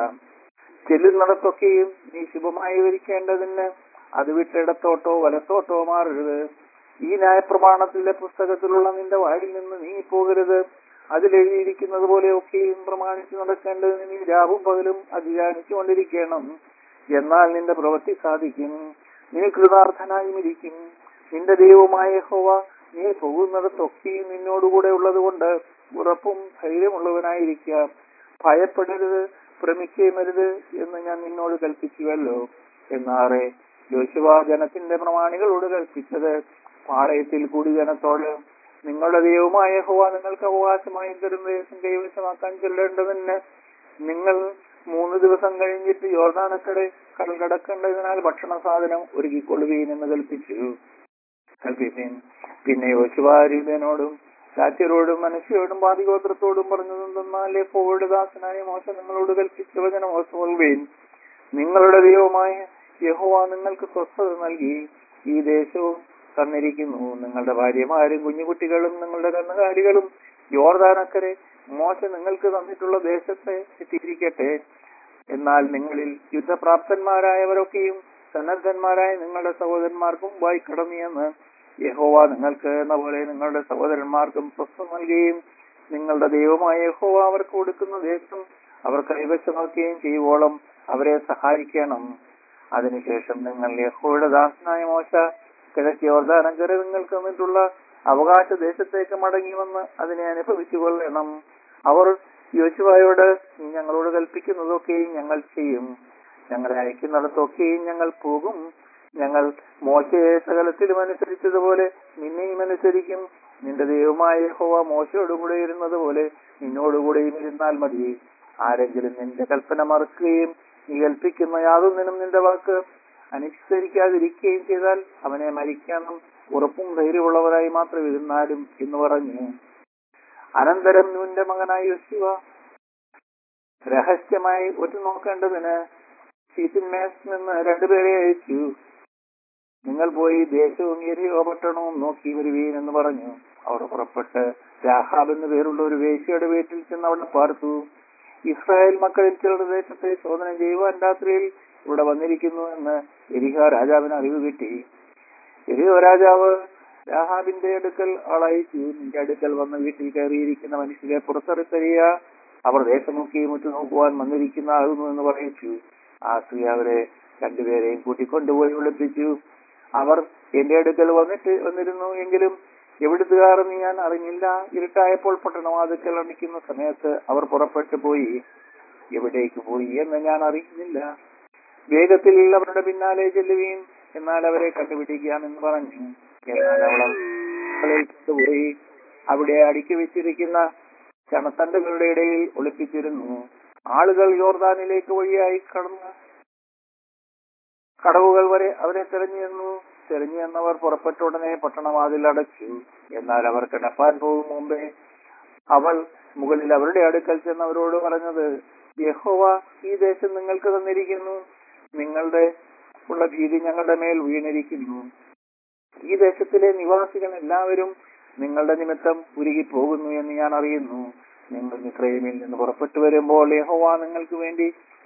ചെല്ലുന്നിടത്തൊക്കെയും നീ ശുഭമായി വിരിക്കേണ്ടതിന് അത് വിട്ടിടത്തോട്ടോ വലത്തോട്ടോ മാറരുത് ഈ ന്യായപ്രമാണത്തിലെ പുസ്തകത്തിലുള്ള നിന്റെ വായിൽ നിന്ന് നീ പോകരുത് അതിലെഴുതിയിരിക്കുന്നത് പോലെയൊക്കെയും പ്രമാണിച്ചു നടക്കേണ്ടതിന് നീ രാവും പകലും അധ്യാനിച്ചുകൊണ്ടിരിക്കണം എന്നാൽ നിന്റെ പ്രവൃത്തി സാധിക്കും നീ കൃതാർത്ഥനായും ഇരിക്കും നിന്റെ ദൈവമായ ഹോവ നീ പോകുന്നിടത്തൊക്കെയും നിന്നോടുകൂടെ ഉള്ളതുകൊണ്ട് ഉറപ്പും ധൈര്യമുള്ളവനായിരിക്കുക ഭയപ്പെടരുത് ഭ്രമിക്കുകയുമരുത് എന്ന് ഞാൻ നിന്നോട് കൽപ്പിച്ചുവല്ലോ എന്നാറെ യോശുവ ജനത്തിന്റെ പ്രമാണികളോട് കൽപ്പിച്ചത് പാളയത്തിൽ കൂടി ജനത്തോട് നിങ്ങളുടെ ദൈവമായ ഹോവ നിങ്ങൾക്ക് അവകാശമായി തരുന്ന ദേശം കൈവശമാക്കാൻ ചൊല്ലേണ്ടതിന് നിങ്ങൾ മൂന്ന് ദിവസം കഴിഞ്ഞിട്ട് യോർദാനക്കടെ കടൽ കടക്കേണ്ടതിനാൽ ഭക്ഷണ സാധനം ഒരുക്കിക്കൊള്ളുകയും എന്ന് കൽപ്പിച്ചു കൽപ്പിപ്പീൻ പിന്നെ യോശുവാരൂപനോടും സാത്യരോടും മനുഷ്യരോടും പാതിഗോത്രത്തോടും പറഞ്ഞതെന്നാൽ ഫോയുടെ ദാസനായ മോശ നിങ്ങളോട് കൽപ്പിച്ച വചനം ഓർത്തുകൊള്ളുകയും നിങ്ങളുടെ ദൈവമായ യഹോവ നിങ്ങൾക്ക് സ്വസ്ഥത നൽകി ഈ ദേശവും തന്നിരിക്കുന്നു നിങ്ങളുടെ ഭാര്യമാരും കുഞ്ഞുകുട്ടികളും നിങ്ങളുടെ കന്നുകാലികളും യോർദാനക്കരെ മോശ നിങ്ങൾക്ക് തന്നിട്ടുള്ള ദേശത്തെ എത്തിയിരിക്കട്ടെ എന്നാൽ നിങ്ങളിൽ യുദ്ധപ്രാപ്തന്മാരായവരൊക്കെയും സന്നദ്ധന്മാരായ നിങ്ങളുടെ സഹോദരന്മാർക്കും വായി കടന്നിയെന്ന് യഹോവ നിങ്ങൾക്ക് എന്ന പോലെ നിങ്ങളുടെ സഹോദരന്മാർക്കും സ്വസ്ഥം നൽകുകയും നിങ്ങളുടെ ദൈവമായ യഹോവ അവർക്ക് കൊടുക്കുന്ന ദേശം അവർ കൈവശമാക്കുകയും ചെയ്യുവോളം അവരെ സഹായിക്കണം അതിനുശേഷം നിങ്ങൾ യഹോയുടെ ദാസനായ മോശ കിഴക്ക് യോർദാനക്കര നിങ്ങൾക്ക് തന്നിട്ടുള്ള അവകാശ ദേശത്തേക്ക് മടങ്ങി വന്ന് അതിനെ അനുഭവിച്ചു കൊള്ളണം അവർ യോശുവായോട് "നീ ഞങ്ങളോട് കൽപ്പിക്കുന്നതൊക്കെയും ഞങ്ങൾ ചെയ്യും ഞങ്ങളെ അയക്കുന്നിടത്തൊക്കെയും ഞങ്ങൾ പോകും ഞങ്ങൾ മോശയെ സകലത്തിലും അനുസരിച്ചതുപോലെ നിന്നെയും അനുസരിക്കും നിന്റെ ദൈവമായ യഹോവ മോശയോടുകൂടെ ഇരുന്നത് പോലെ നിന്നോടുകൂടെയും ഇരുന്നാൽ മതി ആരെങ്കിലും നിന്റെ കൽപ്പന മറക്കുകയും നീ കൽപ്പിക്കുന്ന യാതൊന്നിനും നിന്റെ വാക്ക് അനുസരിക്കാതിരിക്കുകയും ചെയ്താൽ അവനെ മരിക്കണം ഉറപ്പും ധൈര്യമുള്ളവരായി മാത്രം ഇരുന്നാലും എന്ന് പറഞ്ഞു അനന്തരം നിന്റെ മകനായ യോശുവ രഹസ്യമായി ഒറ്റ നോക്കേണ്ടതിന് ചീഫിന്മേസ് നിന്ന് രണ്ടുപേരെ അയച്ചു നിങ്ങൾ പോയി ദേശവും എരിയോ പട്ടണവും നോക്കി വരുവീൻ എന്ന് പറഞ്ഞു അവർ പുറപ്പെട്ട് രാഹാബ് എന്ന് പേരുള്ള ഒരു വേശ്യയുടെ വീട്ടിൽ ചെന്ന് അവിടെ പാർത്തു ഇസ്രായേൽ മക്കളിൽ ചിലർ ദേശത്തെ ശോധന ചെയ്യുവാൻ രാത്രിയിൽ ഇവിടെ വന്നിരിക്കുന്നു എന്ന് എരിഹ രാജാവിന് അറിവ് കിട്ടി എരിഹോ രാജാവ് രാഹാബിന്റെ അടുക്കൽ ആളയച്ചു നിന്റെ അടുക്കൽ വന്ന് വീട്ടിൽ കയറിയിരിക്കുന്ന മനുഷ്യരെ പുറത്തെടുത്തറിയ അവർ ദേശമൊക്കെ മുറ്റു നോക്കുവാൻ വന്നിരിക്കുന്നതാകുന്നു എന്ന് പറയിച്ചു ആ സ്ത്രീ അവരെ രണ്ടുപേരെയും കൂട്ടിക്കൊണ്ടുപോയി ഒളിപ്പിച്ചു അവർ എന്റെ അടുക്കൽ വന്നിട്ട് വന്നിരുന്നു എങ്കിലും എവിടുത്തുകാരെന്ന് ഞാൻ അറിഞ്ഞില്ല ഇരുട്ടായപ്പോൾ പട്ടണവാതിക്കൽ അണിക്കുന്ന സമയത്ത് അവർ പുറപ്പെട്ടു പോയി എവിടേക്ക് പോയി എന്ന് ഞാൻ അറിയുന്നില്ല വേഗത്തിൽ അവരുടെ പിന്നാലെ ചെല്ലുകയും എന്നാൽ അവരെ കണ്ടുപിടിക്കാമെന്ന് പറഞ്ഞു എന്നാൽ അവൾ അവളെ കൊണ്ടുപോയി അവിടെ അടുക്കി വെച്ചിരിക്കുന്ന ചണത്തണ്ടുകളുടെ ഇടയിൽ ഒളിപ്പിച്ചിരുന്നു ആളുകൾ യോർദാനിലേക്ക് വഴിയായി കടന്ന് കടവുകൾ വരെ അവരെ തെരഞ്ഞു ചെന്നു തെരഞ്ഞു ചെന്നവർ പുറപ്പെട്ട ഉടനെ പട്ടണവാതിൽ അടച്ചു എന്നാൽ അവർ കിടപ്പാൻ പോകും മുമ്പേ അവൾ മുകളിൽ അവരുടെ അടുക്കൽ ചെന്നവരോട് പറഞ്ഞത് യഹോവ ഈ ദേശം നിങ്ങൾക്ക് തന്നിരിക്കുന്നു നിങ്ങളുടെ ഉള്ള ഭീതി ഞങ്ങളുടെ മേൽ വീണിരിക്കുന്നു ഈ ദേശത്തിലെ നിവാസികൾ എല്ലാവരും നിങ്ങളുടെ നിമിത്തം ഉരുകി പോകുന്നു എന്ന് ഞാൻ അറിയുന്നു നിങ്ങൾ മിത്രൈമിൽ നിന്ന് പുറപ്പെട്ടു വരുമ്പോൾ യഹോവ നിങ്ങൾക്ക് വേണ്ടി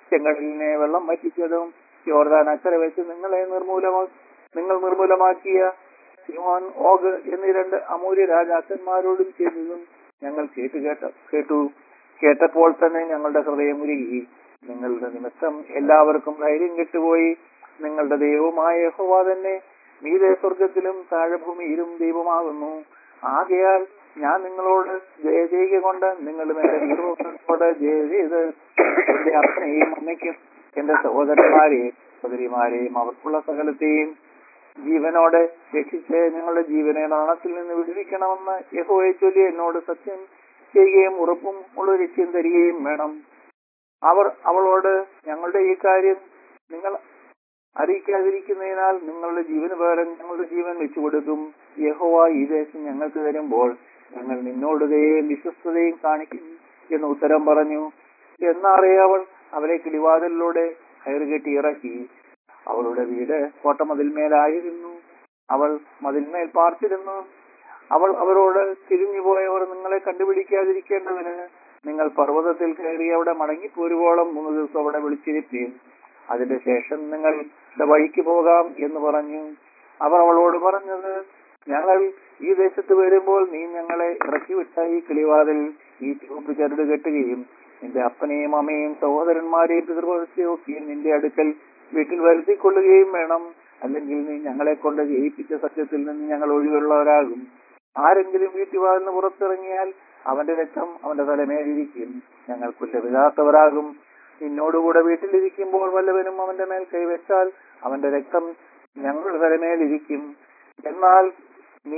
ചെങ്കടലിനെ വെള്ളം വറ്റിച്ചതും യോർദാൻ അക്കരെ വെച്ച് നിങ്ങളെ നിർമൂലമാ നിങ്ങൾ നിർമൂലമാക്കിയ സിമോൻ ഓഗ് എന്നീ രണ്ട് അമൂല്യ രാജാക്കന്മാരോടും ചെയ്തതും ഞങ്ങൾ കേട്ടു കേട്ട കേട്ടു കേട്ടപ്പോൾ തന്നെ ഞങ്ങളുടെ ഹൃദയം ഉരുകി നിങ്ങളുടെ നിമിത്തം എല്ലാവർക്കും ധൈര്യം കെട്ടുപോയി നിങ്ങളുടെ ദൈവമായ യഹോവ തന്നെ മീതെ സ്വർഗത്തിലും താഴെഭൂമിയിലും ദൈവമാകുന്നു ആകയാൽ ഞാൻ നിങ്ങളോട് ജയ ചെയ്യുക കൊണ്ട് നിങ്ങളുടെ മേലെ ദൈവത്തോട് ജയ ചെയ്ത് എന്റെ അപ്പനെയും അമ്മയ്ക്കും എന്റെ സഹോദരന്മാരെയും സഹോദരിമാരെയും അവർക്കുള്ള സകലത്തെയും ജീവനോടെ രക്ഷിച്ച് ഞങ്ങളുടെ ജീവനെ നാണത്തിൽ നിന്ന് വിടുവിക്കണമെന്ന് യഹോയെ ചൊല്ലി എന്നോട് സത്യം ചെയ്യുകയും ഉറപ്പും ഉള്ള ലക്ഷ്യം തരികയും വേണം അവർ അവളോട് ഞങ്ങളുടെ ഈ കാര്യം നിങ്ങൾ അറിയിക്കാതിരിക്കുന്നതിനാൽ നിങ്ങളുടെ ജീവന് പകരം ഞങ്ങളുടെ ജീവൻ വെച്ചു കൊടുക്കും യഹോവ ഈ ദേശം ഞങ്ങൾക്ക് തരുമ്പോൾ ഞങ്ങൾ നിന്നോട് ദയയും വിശ്വസ്തതയും കാണിക്കും എന്ന് ഉത്തരം പറഞ്ഞു എന്നറിയ അവൾ അവരെ കിളിവാതിലിലൂടെ കയറുകെട്ടി ഇറക്കി അവളുടെ വീട് കോട്ടമതിൽമേലായിരുന്നു അവൾ മതിൽമേൽ പാർത്തിരുന്നു അവൾ അവരോട് തിരിഞ്ഞുപോയവർ നിങ്ങളെ കണ്ടുപിടിക്കാതിരിക്കേണ്ടതിന് നിങ്ങൾ പർവ്വതത്തിൽ കയറി അവിടെ മടങ്ങിപ്പോരുവോളം മൂന്ന് ദിവസം അവിടെ വിളിച്ചിരിപ്പീൻ അതിന്റെ ശേഷം നിങ്ങൾ വഴിക്ക് പോകാം എന്ന് പറഞ്ഞു അവർ അവളോട് പറഞ്ഞത് ഞങ്ങൾ ഈ ദേശത്ത് വരുമ്പോൾ നീ ഞങ്ങളെ ഇറക്കി വിട്ട ഈ കിളിവാതിൽ ഈ ചുവപ്പ് ചരട് കെട്ടുകയും നിന്റെ അപ്പനെയും അമ്മയും സഹോദരന്മാരെയും പിതൃപക്ഷയൊക്കെയും നിന്റെ അടുക്കൽ വീട്ടിൽ വരുത്തിക്കൊള്ളുകയും വേണം അല്ലെങ്കിൽ നീ ഞങ്ങളെ കൊണ്ട് ജയിപ്പിച്ച സത്യത്തിൽ നിന്ന് ഞങ്ങൾ ഒഴിവുള്ളവരാകും ആരെങ്കിലും വീട്ടുവാതിന് പുറത്തിറങ്ങിയാൽ അവന്റെ രക്തം അവന്റെ തലമേലിരിക്കും ഞങ്ങൾ കുറ്റമില്ലാത്തവരാകും നിന്നോടുകൂടെ വീട്ടിലിരിക്കുമ്പോൾ വല്ലവനും അവന്റെ മേൽ കൈവച്ചാൽ അവന്റെ രക്തം ഞങ്ങളുടെ തലമേലിരിക്കും എന്നാൽ നീ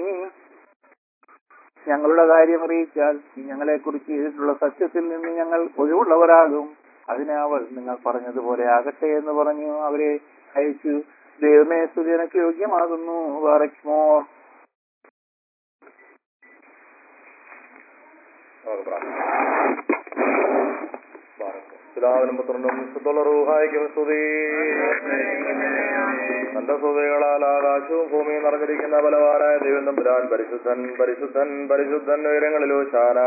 ഞങ്ങളുടെ കാര്യം അറിയിച്ചാൽ നീ ഞങ്ങളെ കുറിച്ച് ചെയ്തിട്ടുള്ള സത്യത്തിൽ നിന്ന് ഞങ്ങൾ ഒഴിവുള്ളവരാകും അതിനെ അവൾ നിങ്ങൾ പറഞ്ഞതുപോലെ ആകട്ടെ എന്ന് പറഞ്ഞു അവരെ അയച്ചു ദൈവമേ സുജനക്ക് യോഗ്യമാകുന്നു മോർ നമുക്ക് പ്രാർത്ഥിക്കാം. ബാറക്കോ. പിതാവിനും പുത്രനും വിശുദ്ധുള്ള റൂഹായിക്കും സ്തുതി നല്ല സ്തുതികളാൽ ആകാശവും ഭൂമിയും നിറഞ്ഞിരിക്കുന്ന ബലവാനായ ദൈവം തമ്പുരാൻ പരിശുദ്ധൻ പരിശുദ്ധൻ പരിശുദ്ധൻ ഉയരങ്ങളിലോ ശാന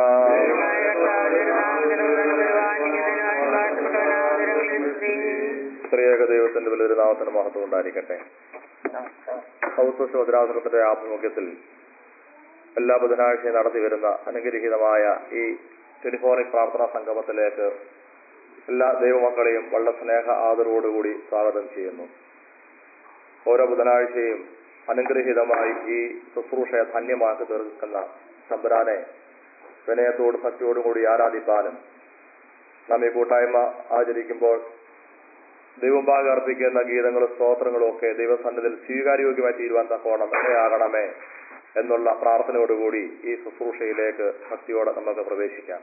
സ്ത്രീയേക ദൈവത്തിന്റെ വലിയൊരു നാമത്തിന് മഹത്വം ഉണ്ടായിരിക്കട്ടെ സൗത്ത് ശോധനാശ്രമത്തിന്റെ ആഭിമുഖ്യത്തിൽ എല്ലാ ബുധനാഴ്ചയും നടത്തി വരുന്ന അനുഗ്രഹീതമായ ഈ ടെലിഫോണിക് പ്രാർത്ഥനാ സംഗമത്തിലേക്ക് എല്ലാ ദൈവമക്കളെയും വളരെ സ്നേഹ ആദരവോടുകൂടി സ്വാഗതം ചെയ്യുന്നു ഓരോ ബുധനാഴ്ചയും അനുഗ്രഹീതമായി ഈ ശുശ്രൂഷയെ ധന്യമാക്കി തീർക്കുന്ന ശമ്പരാനെ വിനയത്തോട് ഭക്തിയോടും കൂടി ആരാധിപ്പാനും നാം ഈ കൂട്ടായ്മ ആചരിക്കുമ്പോൾ ദൈവംഭാഗം അർപ്പിക്കുന്ന ഗീതങ്ങളും സ്തോത്രങ്ങളും ഒക്കെ ദൈവസന്നിധിയിൽ സ്വീകാര്യോഗ്യമായി തീരുവാൻ തക്കോണം ഇടയാകണമേ എന്നുള്ള പ്രാർത്ഥനയോടുകൂടി ഈ ശുശ്രൂഷയിലേക്ക് ഭക്തിയോടെ നമുക്ക് പ്രവേശിക്കാം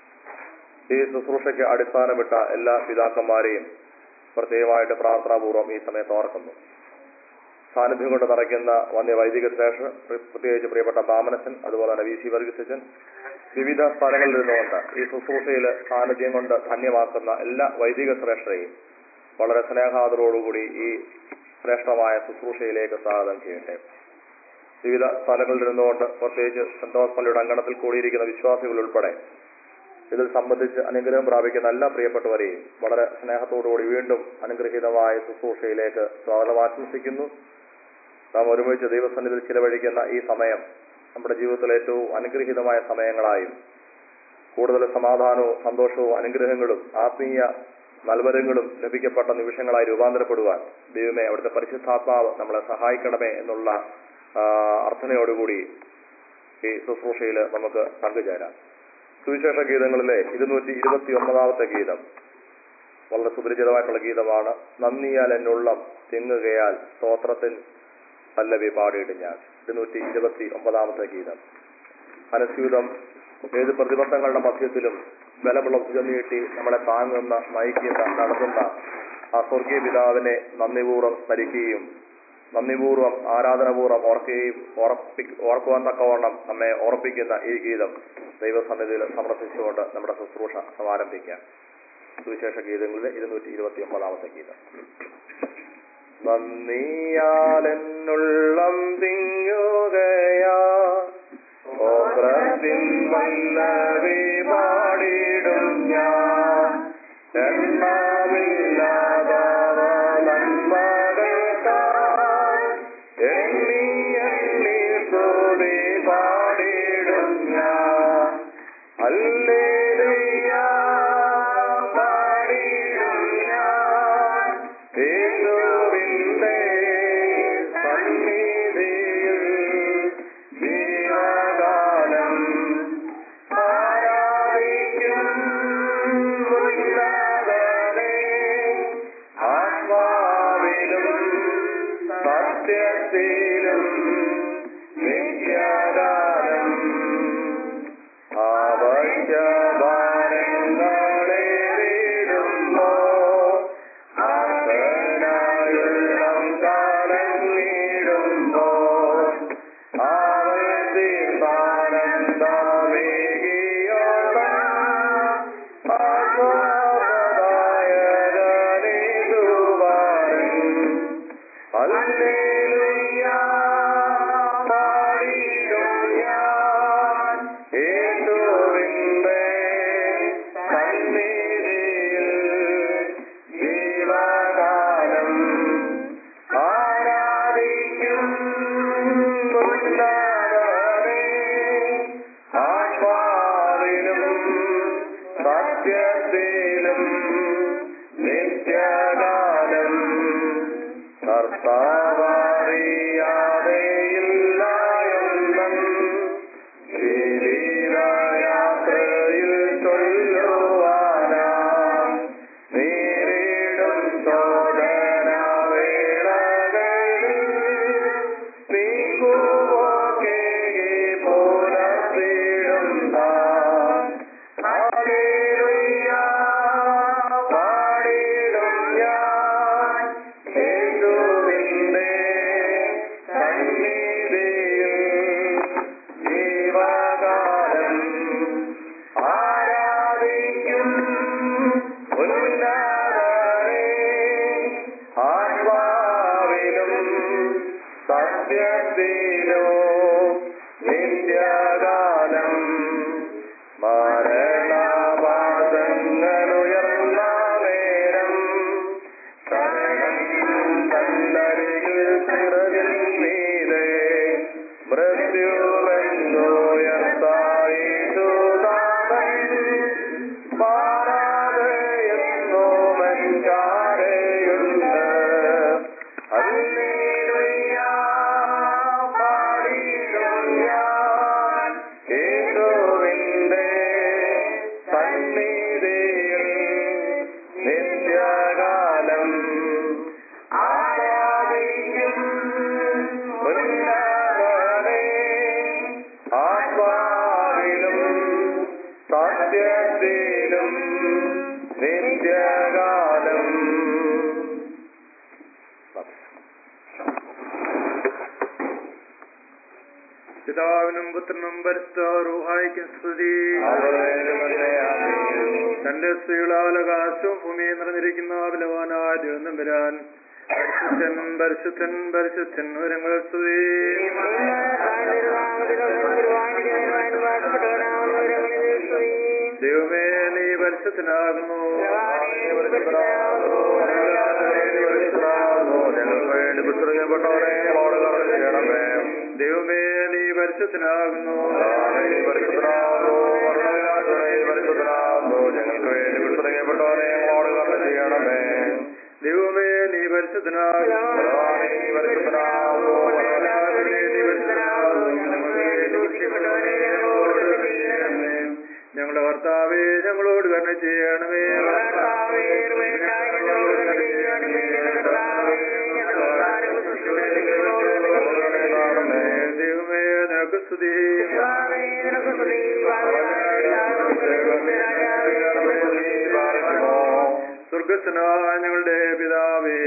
ഈ ശുശ്രൂഷയ്ക്ക് അടിസ്ഥാനമിട്ട എല്ലാ പിതാക്കന്മാരെയും പ്രത്യേകമായിട്ട് പ്രാർത്ഥനാപൂർവ്വം ഈ സമയത്ത് ഓർക്കുന്നു സാന്നിധ്യം കൊണ്ട് നിറയ്ക്കുന്ന വന്യ വൈദിക ശ്രേഷ്ഠ പ്രത്യേകിച്ച് പ്രിയപ്പെട്ട താമനച്ചൻ അതുപോലെ തന്നെ വി സി വർഗീസച്ചൻ വിവിധ സ്ഥലങ്ങളിൽ നിന്നുകൊണ്ട് ഈ ശുശ്രൂഷയിൽ സാന്നിധ്യം കൊണ്ട് ധന്യമാക്കുന്ന എല്ലാ വൈദിക ശ്രേഷ്ഠരെയും വളരെ സ്നേഹാദരോടുകൂടി ഈ ശ്രേഷ്ഠമായ ശുശ്രൂഷയിലേക്ക് സ്വാഗതം ചെയ്യട്ടെ വിവിധ സ്ഥലങ്ങളിൽ നിന്നുകൊണ്ട് പ്രത്യേകിച്ച് സെന്റ് തോമസ് പള്ളിയുടെ അങ്കണത്തിൽ കൂടിയിരിക്കുന്ന വിശ്വാസികൾ ഉൾപ്പെടെ ഇതിൽ സംബന്ധിച്ച് അനുഗ്രഹം പ്രാപിക്കുന്ന എല്ലാ പ്രിയപ്പെട്ടവരെയും വളരെ സ്നേഹത്തോടുകൂടി വീണ്ടും അനുഗ്രഹീതമായ ശുശ്രൂഷയിലേക്ക് സ്വാഗതം ആശംസിക്കുന്നു നാം ഒരുമിച്ച് ദൈവസന്നിധിയിൽ ചിലവഴിക്കുന്ന ഈ സമയം നമ്മുടെ ജീവിതത്തിലെ ഏറ്റവും അനുഗ്രഹീതമായ സമയങ്ങളായും കൂടുതൽ സമാധാനവും സന്തോഷവും അനുഗ്രഹങ്ങളും ആത്മീയ നൽവരങ്ങളും ലഭിക്കപ്പെട്ട നിമിഷങ്ങളായി രൂപാന്തരപ്പെടുവാൻ ദൈവമേ അവിടുത്തെ പരിശുദ്ധാത്മാവ് നമ്മളെ സഹായിക്കണമേ എന്നുള്ള ആ, അർത്ഥനയോടുകൂടി ഈ ശുശ്രൂഷയിൽ നമുക്ക് പങ്കുചേരാം സുവിശേഷ ഗീതങ്ങളിലെ ഇരുന്നൂറ്റി ഇരുപത്തി ഒമ്പതാമത്തെ ഗീതം വളരെ സുപരിചിതമായിട്ടുള്ള ഗീതമാണ് നന്ദിയാൽ എന്നുള്ളം തിങ്ങുകയാൽ സ്തോത്രത്തിൽ പല്ലവി പാടിയിട്ട് ഞാൻ ഇരുന്നൂറ്റി ഇരുപത്തി ഒമ്പതാമത്തെ ഗീതം അനുസ്യൂതം ഏത് പ്രതിബന്ധങ്ങളുടെ മധ്യത്തിലും ബലമുള്ള ഭുജം നീട്ടി നമ്മളെ താങ്ങുന്ന നയിക്കുന്ന നടത്തുന്ന ആ സ്വർഗീയ പിതാവിനെ നന്ദിപൂർവ്വം സ്മരിക്കുകയും നന്ദിപൂർവ്വം ആരാധനപൂർവ്വം ഓർക്കുകയും ഓർപ്പി ഓർക്കുവാൻ തക്കവണ്ണം നമ്മെ ഓർപ്പിക്കുന്ന ഈ ഗീതം ദൈവസന്നിധിയിൽ സമർപ്പിച്ചുകൊണ്ട് നമ്മുടെ ശുശ്രൂഷ സമാരംഭിക്കാം സുവിശേഷ ഗീതങ്ങളിലെ ഇരുന്നൂറ്റി ഇരുപത്തി ഒമ്പതാമത്തെ ഗീതം നന്ദിയാലെന്നുള്ളം തിങ്ങുകയാ ഓത്രത്തിൻ വല്ലവി പാടിടും ഞാൻ എന്നാവിൽ നിത്യകാലം ആരാധിക്കും ഉന്നതനെ ആത്മാവിലും സത്യത്തിലും നിത്യകാലം പിതാവിനും പുത്രനും പരിസ്ഥാറൂഹായിക്കും സ്തുതി തന്റെ സ്ത്രീകളാകാശവും ഭൂമിയെ നിറഞ്ഞിരിക്കുന്ന ബലവാനായ ദൈവം വരാൻ പരിശുദ്ധൻ പരിശുദ്ധൻ പരിശുദ്ധൻ ഒരുങ്ങൾ സ്തുതി ദൈവമേ നീ പരിശുദ്ധനാകുന്നു ഞങ്ങൾക്ക് വേണ്ടി പുസ്തകപ്പെട്ടവരെ ഞങ്ങളോട് കടന്നു ചെയ്യണമേ ദൈവമേ നീ പരിശുദ്ധനാകുന്നു പരിശുദ്ധനാകുന്നു പരിശുദ്ധനാകുന്നു ഞങ്ങൾക്ക് വേണ്ടി പുസ്തകപ്പെട്ടവരെ ഞങ്ങളോട് കടന്നു ചെയ്യണമേ ദൈവമേ നീ പരിശുദ്ധനാകുന്നു ഭഗവാനേ, നീ പരിശുദ്ധനാകുന്നു നീ പരിശുദ്ധനാകുന്നു ഞങ്ങൾക്ക് വേണ്ടി രക്ഷിക്കപ്പെട്ടവനെ ഞങ്ങളോട് കരുണ ചെയ്യണമേ. ഞങ്ങളുടെ കർത്താവേ ഞങ്ങളോട് കരുണ ചെയ്യണമേ ദൈവമേ നിനക്ക് സ്തുതി സ്വർഗസ്വനായ ഞങ്ങളുടെ പിതാവേ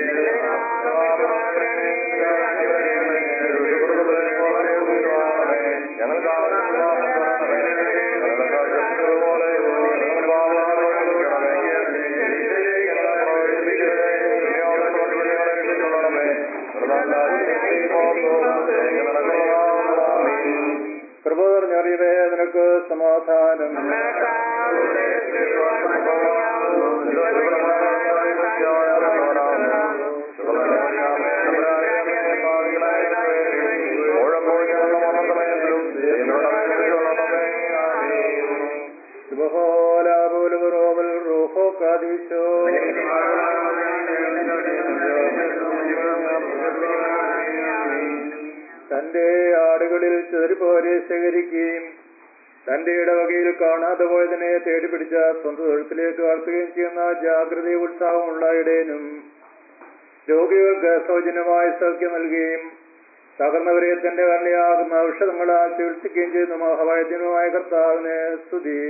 കൃപ നിറഞ്ഞറിയവേ നിനക്ക് സമാധാനം ശുഭഹോലാപോലുറോവൽ റൂഹോ കാദീശോ തന്റെ ആടുകളിൽ ചെറുപോരെ ശേഖരിക്കുകയും തന്റെ ഇടവകയിൽ കാണാതെ പോയതിനെ തേടിപ്പിടിച്ച സ്വന്തം തൊഴുത്തിലേക്ക് വളർത്തുകയും ചെയ്യുന്ന ജാഗ്രത ഉത്സാഹമുള്ള ഇടയനും രോഗികൾക്ക് സൗജന്യമായ സൗഖ്യം നൽകുകയും തകർന്നവരെ തന്റെ കരുണയാകുന്ന ഔഷധങ്ങളാൽ ചികിത്സിക്കുകയും ചെയ്യുന്ന മഹാവൈദ്യനുമായ കർത്താവിനെ സ്തുതി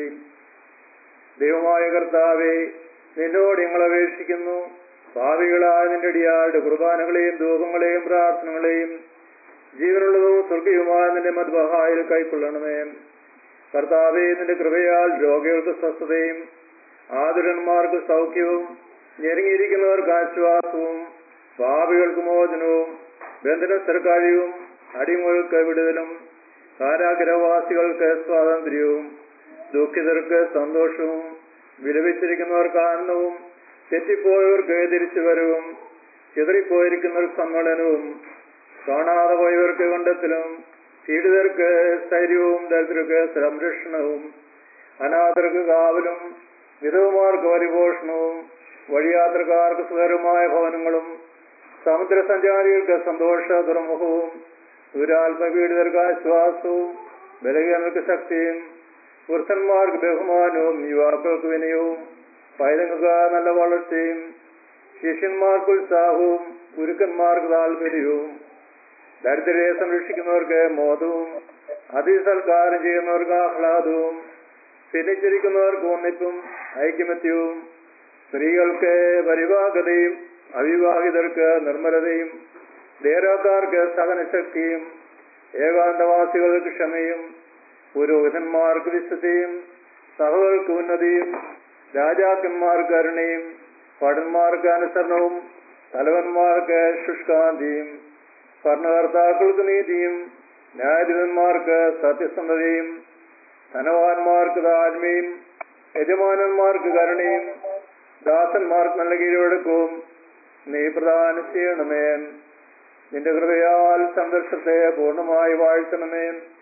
ദൈവമായ കർത്താവെ നിന്നോട് ഞങ്ങൾ അപേക്ഷിക്കുന്നു ഭാവികളായ നിന്റെ അടിയാളുടെ കുർബാനകളെയും ധൂപങ്ങളെയും പ്രാർത്ഥനകളെയും ജീവനുള്ളതും സ്വർഗീയവുമായ നിന്റെ മദ്ബഹായിൽ കൈക്കൊള്ളണമേ കർത്താവെ നിന്റെ കൃപയാൽ രോഗികൾക്ക് സ്വസ്ഥതയും ആതുരന്മാർക്ക് സൗഖ്യവും ഞെരുങ്ങിയിരിക്കുന്നവർക്ക് ആശ്വാസവും പാപികൾക്ക് മോചനവും ബന്ധനസ്ഥർക്കാര്യവും അടിമകൾക്ക് വിടുതലും കാരാഗ്രഹവാസികൾക്ക് സ്വാതന്ത്ര്യവും ദുഃഖിതർക്ക് സന്തോഷവും വിലപിച്ചിരിക്കുന്നവർക്ക് ആനന്ദവും തെറ്റിപ്പോയവർക്ക് തിരിച്ചുവരവും ചിതറിപ്പോയിരിക്കുന്നവർക്ക് സമ്മേളനവും കാണാതെ പോയവർക്ക് കണ്ടെത്തലും പീഡിതർക്ക് സ്ഥൈര്യവും ദരിദ്രർക്ക് സംരക്ഷണവും അനാഥർക്ക് കാവലും വിധവമാർക്ക് പരിപോഷണവും വഴിയാത്രക്കാർക്ക് സുഖകരമായ ഭവനങ്ങളും സമുദ്രസഞ്ചാരികൾക്ക് സന്തോഷ തുറമുഖവും ദുരാത്മപീഡിതർക്ക് ആശ്വാസവും ബലഹീനർക്ക് ശക്തിയും വൃദ്ധന്മാർക്ക് ബഹുമാനവും യുവാക്കൾക്ക് വിനയവും പൈതങ്ങൾക്ക് നല്ല വളർച്ചയും ശിഷ്യന്മാർക്ക് ഉത്സാഹവും ഗുരുക്കന്മാർക്ക് താല്പര്യവും ദരിദ്രരെ സംരക്ഷിക്കുന്നവർക്ക് മോദവും അതിസൽക്കാരം ചെയ്യുന്നവർക്ക് ആഹ്ലാദവും ഭിന്നിച്ചിരിക്കുന്നവർക്ക് ഒന്നിപ്പും ഐക്യമത്യവും സ്ത്രീകൾക്ക് പരിവാഹതയും അവിവാഹിതർക്ക് നിർമ്മലതയും ധേരക്കാർക്ക് സഹനശക്തിയും ഏകാന്തവാസികൾക്ക് ക്ഷമയും പുരോഹിതന്മാർക്ക് വിശുദ്ധിയും സഭകൾക്ക് ഉന്നതിയും രാജാക്കന്മാർക്ക് കരുണയും ഭടന്മാർക്ക് അനുസരണവും തലവന്മാർക്ക് ശുഷ്കാന്തിയും ഭരണകർത്താക്കൾക്ക് നീതിയും ന്യായാധിപന്മാർക്ക് സത്യസന്ധതയും ധനവാന്മാർക്ക് താഴ്മയും യജമാനന്മാർക്ക് കരുണയും ദാസന്മാർക്ക് നല്ല കീഴടക്കവും നീ പ്രദാനം ചെയ്യണമേ നിന്റെ കൃപയാൽ സന്ദർശത്തെ പൂർണ്ണമായി വാഴ്ത്തണമേ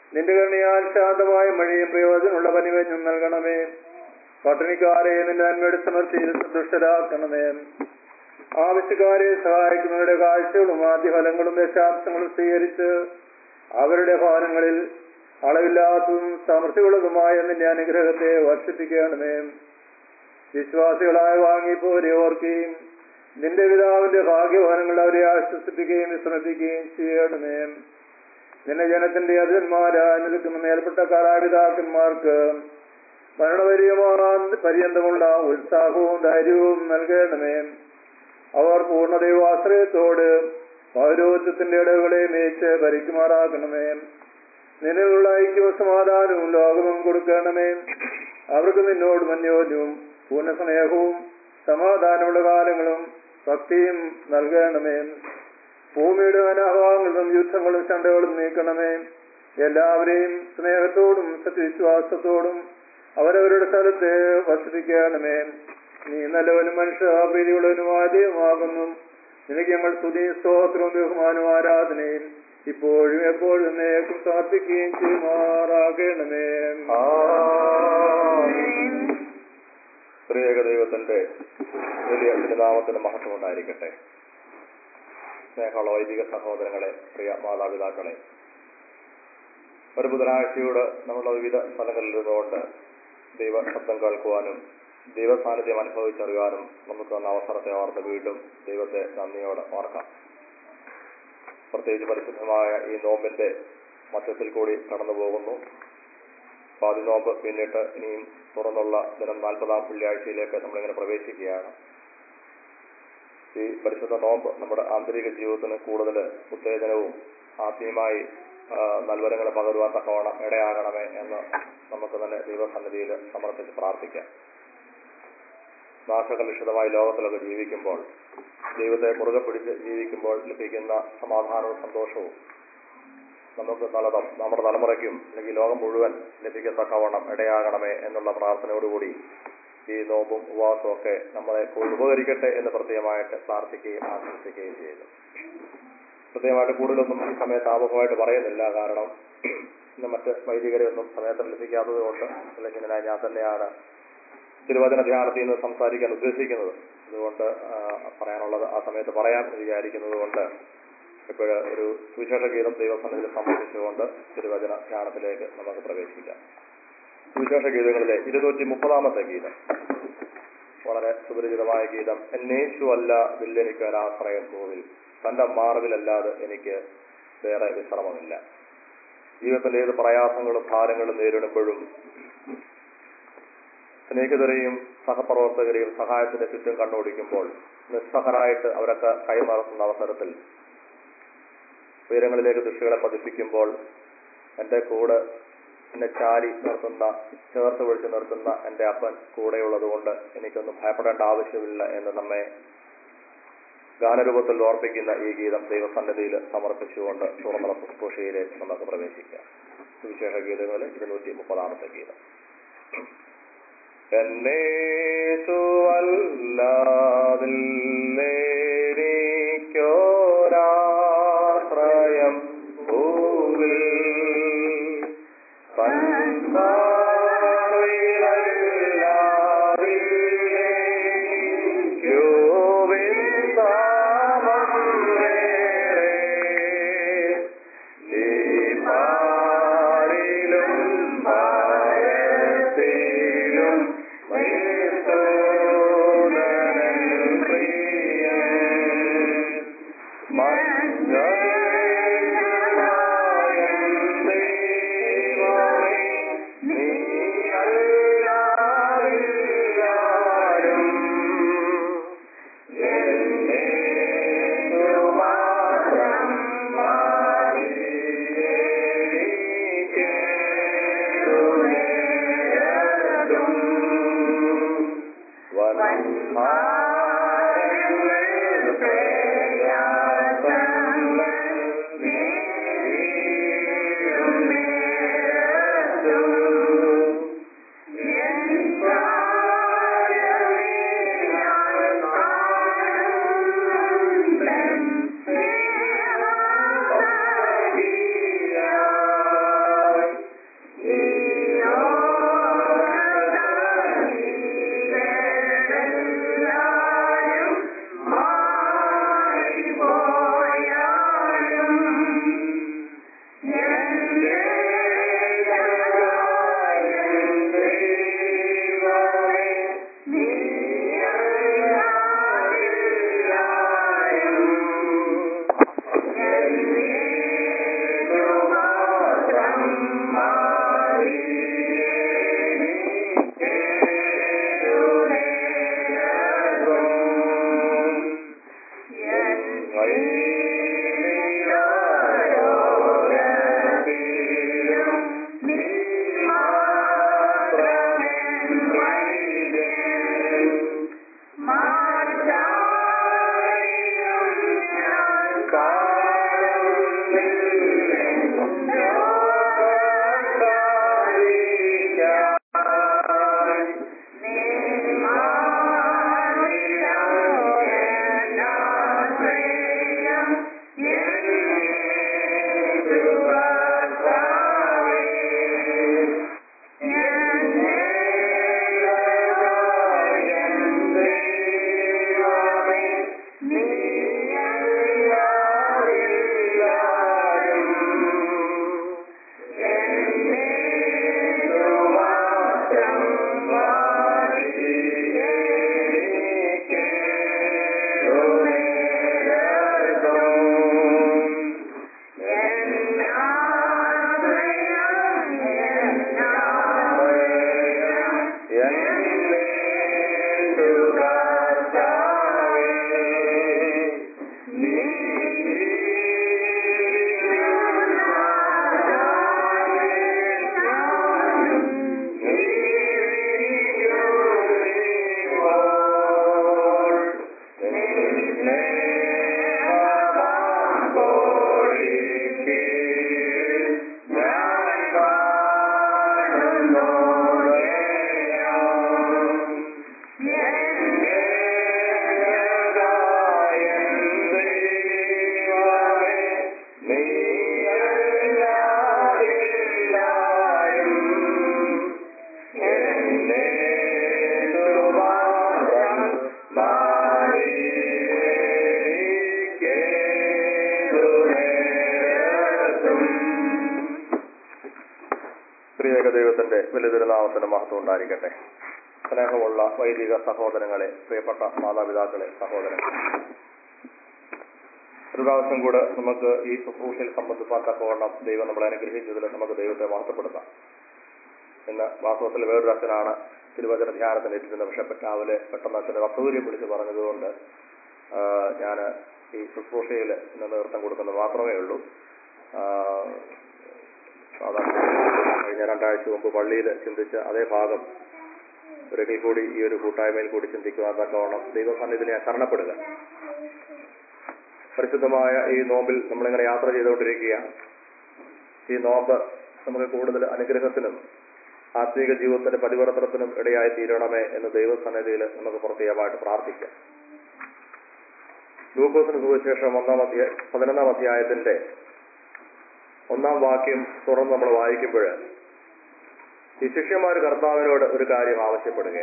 നിന്റെ കരുണയാൽ ശാന്തമായ മഴയും പ്രയോജനമുള്ള പനിവഞ്ഞും നൽകണമേ പട്ടിണിക്കാരെ നിന്റെ നന്മയുടെ സമൃദ്ധിയിൽ സന്തുഷ്ടരാക്കണമേ ആവശ്യക്കാരെ സഹായിക്കുന്നവരുടെ കാഴ്ചകളും ആദ്യഫലങ്ങളും ദശാംശങ്ങളും സ്വീകരിച്ച് അവരുടെ ഭവനങ്ങളിൽ അളവില്ലാത്തതും സമൃദ്ധിയുള്ളതുമായ നിന്റെ അനുഗ്രഹത്തെ വർഷിപ്പിക്കണമേ വിശ്വാസികളായ വാങ്ങിപ്പോരെ ഓർക്കുകയും നിന്റെ പിതാവിന്റെ ഭാഗ്യവാനങ്ങൾ അവരെ ആശ്വസിപ്പിക്കുകയും വിശ്രമിപ്പിക്കുകയും ചെയ്യണമേ നിന്റെ ജനത്തിന്റെ അധിപന്മാരായി നിൽക്കുന്ന മേൽപ്പെട്ടക്കാരായ പിതാക്കന്മാർക്ക് മരണപര്യമാൻ പര്യന്തമുള്ള ഉത്സാഹവും ധൈര്യവും നൽകണമേ അവർ പൂർണ്ണ ദൈവാശ്രയത്തോട് പൗരോത്വത്തിന്റെ ഇടവുകളെ മേച്ച് ഭരിക്കുമാറാക്കണമേ നിലവിലുള്ള ഐക്യവും സമാധാനവും ലോകവും കൊടുക്കണമേ അവർക്ക് നിന്നോട് മന്യോന്യവും പൂർണ്ണ സ്നേഹവും സമാധാനമുള്ള കാലങ്ങളും ഭക്തിയും നൽകണമേ ഭൂമിയുടെ അനാഭാവങ്ങളും യുദ്ധങ്ങളും ചണ്ടകളും നീക്കണമേ എല്ലാവരെയും സ്നേഹത്തോടും സത്യവിശ്വാസത്തോടും അവരവരുടെ സ്ഥലത്ത് വസിപ്പിക്കണമേ നീ നല്ലവനും മനുഷ്യ പ്രീതിയുള്ളവനുമായ ദൈവമാകുന്നു നിനക്ക് ഞങ്ങൾ സ്തുതി സ്തോത്രവും ബഹുമാനവും ആരാധനയും ഇപ്പോഴും എപ്പോഴും എന്നേക്കും സമർപ്പിക്കുകയും ചെയ്യുമാറാകണമേ പ്രിയക ദൈവത്തിന്റെ വലിയ തിരുനാമത്തിന് മഹത്വം ഉണ്ടായിരിക്കട്ടെ സ്നേഹമുള്ള വൈദിക സഹോദരങ്ങളെ പ്രിയ മാതാപിതാക്കളെ ഒരു ബുധനാഴ്ചയോട് നമ്മളുടെ വിവിധ സ്ഥലങ്ങളിൽ ഇരുന്നുകൊണ്ട് ദൈവ ശബ്ദം കേൾക്കുവാനും ദൈവ സാന്നിധ്യം അനുഭവിച്ചറിയാനും നമുക്ക് തന്ന അവസരത്തെ ഓർത്ത് വീണ്ടും ദൈവത്തെ നന്ദിയോടെ ഓർക്കാം പ്രത്യേകിച്ച് പരിശുദ്ധമായ ഈ നോമ്പിന്റെ മധ്യത്തിൽ കൂടി കടന്നു പോകുന്നു പാതി നോമ്പ് പിന്നിട്ട് ഇനിയും തുറന്നുള്ള ദിനം നാൽപ്പതാം വെള്ളിയാഴ്ചയിലേക്ക് നമ്മളിങ്ങനെ പ്രവേശിക്കുകയാണ് ഈ പരിശുദ്ധ നോമ്പ് നമ്മുടെ ആന്തരിക ജീവിതത്തിന് കൂടുതൽ ഉത്തേജനവും ആത്മീയമായി ആ, നൽവരങ്ങളെ പകരുവാൻ തക്കവണ്ണം ഇടയാകണമേ എന്ന് നമുക്ക് തന്നെ ദൈവസന്നിധിയിൽ സമർപ്പിച്ച് പ്രാർത്ഥിക്കാം നാശകലുഷിതമായ ലോകത്തിലൊക്കെ ജീവിക്കുമ്പോൾ ദൈവത്തെ മുറുകെ പിടിച്ച് ജീവിക്കുമ്പോൾ ലഭിക്കുന്ന സമാധാനവും സന്തോഷവും നമുക്ക് തലതം നമ്മുടെ തലമുറയ്ക്കും അല്ലെങ്കിൽ ലോകം മുഴുവൻ ലഭിക്കത്തക്കവണ്ണം ഇടയാകണമേ എന്നുള്ള പ്രാർത്ഥനയോടുകൂടി ഈ നോമ്പും ഉപവാസവും ഒക്കെ നമ്മളെ കൂടുതൽ ഉപകരിക്കട്ടെ എന്ന് പ്രത്യേകമായിട്ട് പ്രാർത്ഥിക്കുകയും ആശംസിക്കുകയും ചെയ്യുന്നു പ്രത്യേകമായിട്ട് കൂടുതലൊന്നും ഈ സമയത്ത് ആമുഖമായിട്ട് പറയുന്നില്ല കാരണം ഇന്ന് മറ്റ് വൈദികരെയൊന്നും സമയത്ത് ലഭിക്കാത്തത് കൊണ്ട് അല്ലെങ്കിൽ ഇതിനായി ഞാൻ തന്നെയാണ് തിരുവചന ധ്യാനത്തിൽ നിന്ന് സംസാരിക്കാൻ ഉദ്ദേശിക്കുന്നത് അതുകൊണ്ട് ആ, പറയാനുള്ളത് ആ സമയത്ത് പറയാൻ വിചാരിക്കുന്നത് കൊണ്ട് ഇപ്പോൾ ഒരു സുവിശേഷ ഗീതം ദൈവസന്നിധിയിൽ സമർപ്പിച്ചുകൊണ്ട് തിരുവചന ധ്യാനത്തിലേക്ക് നമുക്ക് പ്രവേശിക്കാം സുവിശേഷ ഗീതങ്ങളിലെ ഇരുന്നൂറ്റി മുപ്പതാമത്തെ ഗീതം വളരെ സുപരിചിതമായ ഗീതം എന്നേശു അല്ല വില്ലെനിക്ക് ഒരാശ്രയം കോവിൽ തന്റെ മാർവിലല്ലാതെ എനിക്ക് വേറെ വിശ്രമമില്ല ജീവിതത്തിന്റെ ഏത് പ്രയാസങ്ങളും ഭാരങ്ങളും നേരിടുമ്പോഴും സ്നേഹിതരെയും സഹപ്രവർത്തകരെയും സഹായത്തിന്റെ ചുറ്റും കണ്ടുപിടിക്കുമ്പോൾ നിസ്സഹരായിട്ട് അവരൊക്കെ കൈമാറുന്ന അവസരത്തിൽ ഉയരങ്ങളിലേക്ക് ദൃഷ്ടികളെ പതിപ്പിക്കുമ്പോൾ എൻ്റെ കൂടെ എന്നെ ചാരി നിർത്തുന്ന ചേർത്ത് പിടിച്ച് നിർത്തുന്ന എൻ്റെ അപ്പൻ കൂടെയുള്ളത് കൊണ്ട് എനിക്കൊന്നും ഭയപ്പെടേണ്ട ആവശ്യമില്ല എന്ന് നമ്മെ ഗാനരൂപത്തിൽ ഓർപ്പിക്കുന്ന ഈ ഗീതം ദൈവസന്നിധിയിൽ സമർപ്പിച്ചുകൊണ്ട് തുറന്നുള്ള ശുശ്രൂഷയിലേക്ക് നമുക്ക് പ്രവേശിക്കാം സുവിശേഷ ഗീതങ്ങളിൽ ഇരുന്നൂറ്റി മുപ്പതാമത്തെ ഗീതം എന്നേശുവല്ലാതില്ലേരിക്കോരാശ്രയം ഭൂവിൽ ും പ്രിയക ദൈവത്തിന്റെ വലിയ തിരുനാമത്തിന് മഹത്വം ഉണ്ടായിരിക്കട്ടെ സ്നേഹമുള്ള വൈദിക സഹോദരങ്ങളെ പ്രിയപ്പെട്ട മാതാപിതാക്കളെ സഹോദരങ്ങളെ ഒരു പ്രാവശ്യം കൂടെ നമുക്ക് ഈ ശുശ്രൂഷയിൽ സംബന്ധിപ്പാൻ തക്കവണ്ണം ദൈവം നമ്മളെ അനുഗ്രഹിച്ചതിൽ നമുക്ക് ദൈവത്തെ മഹത്വപ്പെടുത്താം ഇന്ന് വാസ്തവത്തിൽ വേറൊരു അച്ഛനാണ് തിരുവചന ധ്യാനത്തിന് എത്തിയിരുന്നത് പക്ഷെ രാവിലെ പെട്ടെന്ന് അച്ഛൻ്റെ അസൗകര്യം വിളിച്ച് പറഞ്ഞതുകൊണ്ട് ഞാൻ ഈ ശുശ്രൂഷയിൽ ഇന്ന് നേതൃത്വം കൊടുക്കുന്നത് മാത്രമേ ഉള്ളൂ ആ, സാധാരണ കഴിഞ്ഞ രണ്ടാഴ്ച മുമ്പ് പള്ളിയിൽ ചിന്തിച്ച അതേ ഭാഗം ഒരിക്കൽ കൂടി ഈ ഒരു കൂട്ടായ്മയിൽ കൂടി ചിന്തിക്കുവാൻ തക്കവണ്ണം ദൈവസന്നിധിനെ ഞാൻ ശരണപ്പെടുക പരിശുദ്ധമായ ഈ നോമ്പിൽ നമ്മളിങ്ങനെ യാത്ര ചെയ്തുകൊണ്ടിരിക്കുകയാണ് ഈ നോമ്പ് നമുക്ക് കൂടുതൽ അനുഗ്രഹത്തിനും ആത്മീക ജീവിതത്തിന്റെ പരിവർത്തനത്തിനും ഇടയായി തീരണമേ എന്ന് ദൈവസന്നിധിയിൽ നമുക്ക് പ്രത്യേകമായിട്ട് പ്രാർത്ഥിക്കാം ലൂക്കോസിന് സുവിശേഷം ഒന്നാം അധ്യായ പതിനൊന്നാം അധ്യായത്തിന്റെ ഒന്നാം വാക്യം തുറന്ന് നമ്മൾ വായിക്കുമ്പോൾ ഈ ശിഷ്യന്മാർ കർത്താവിനോട് ഒരു കാര്യം ആവശ്യപ്പെടുക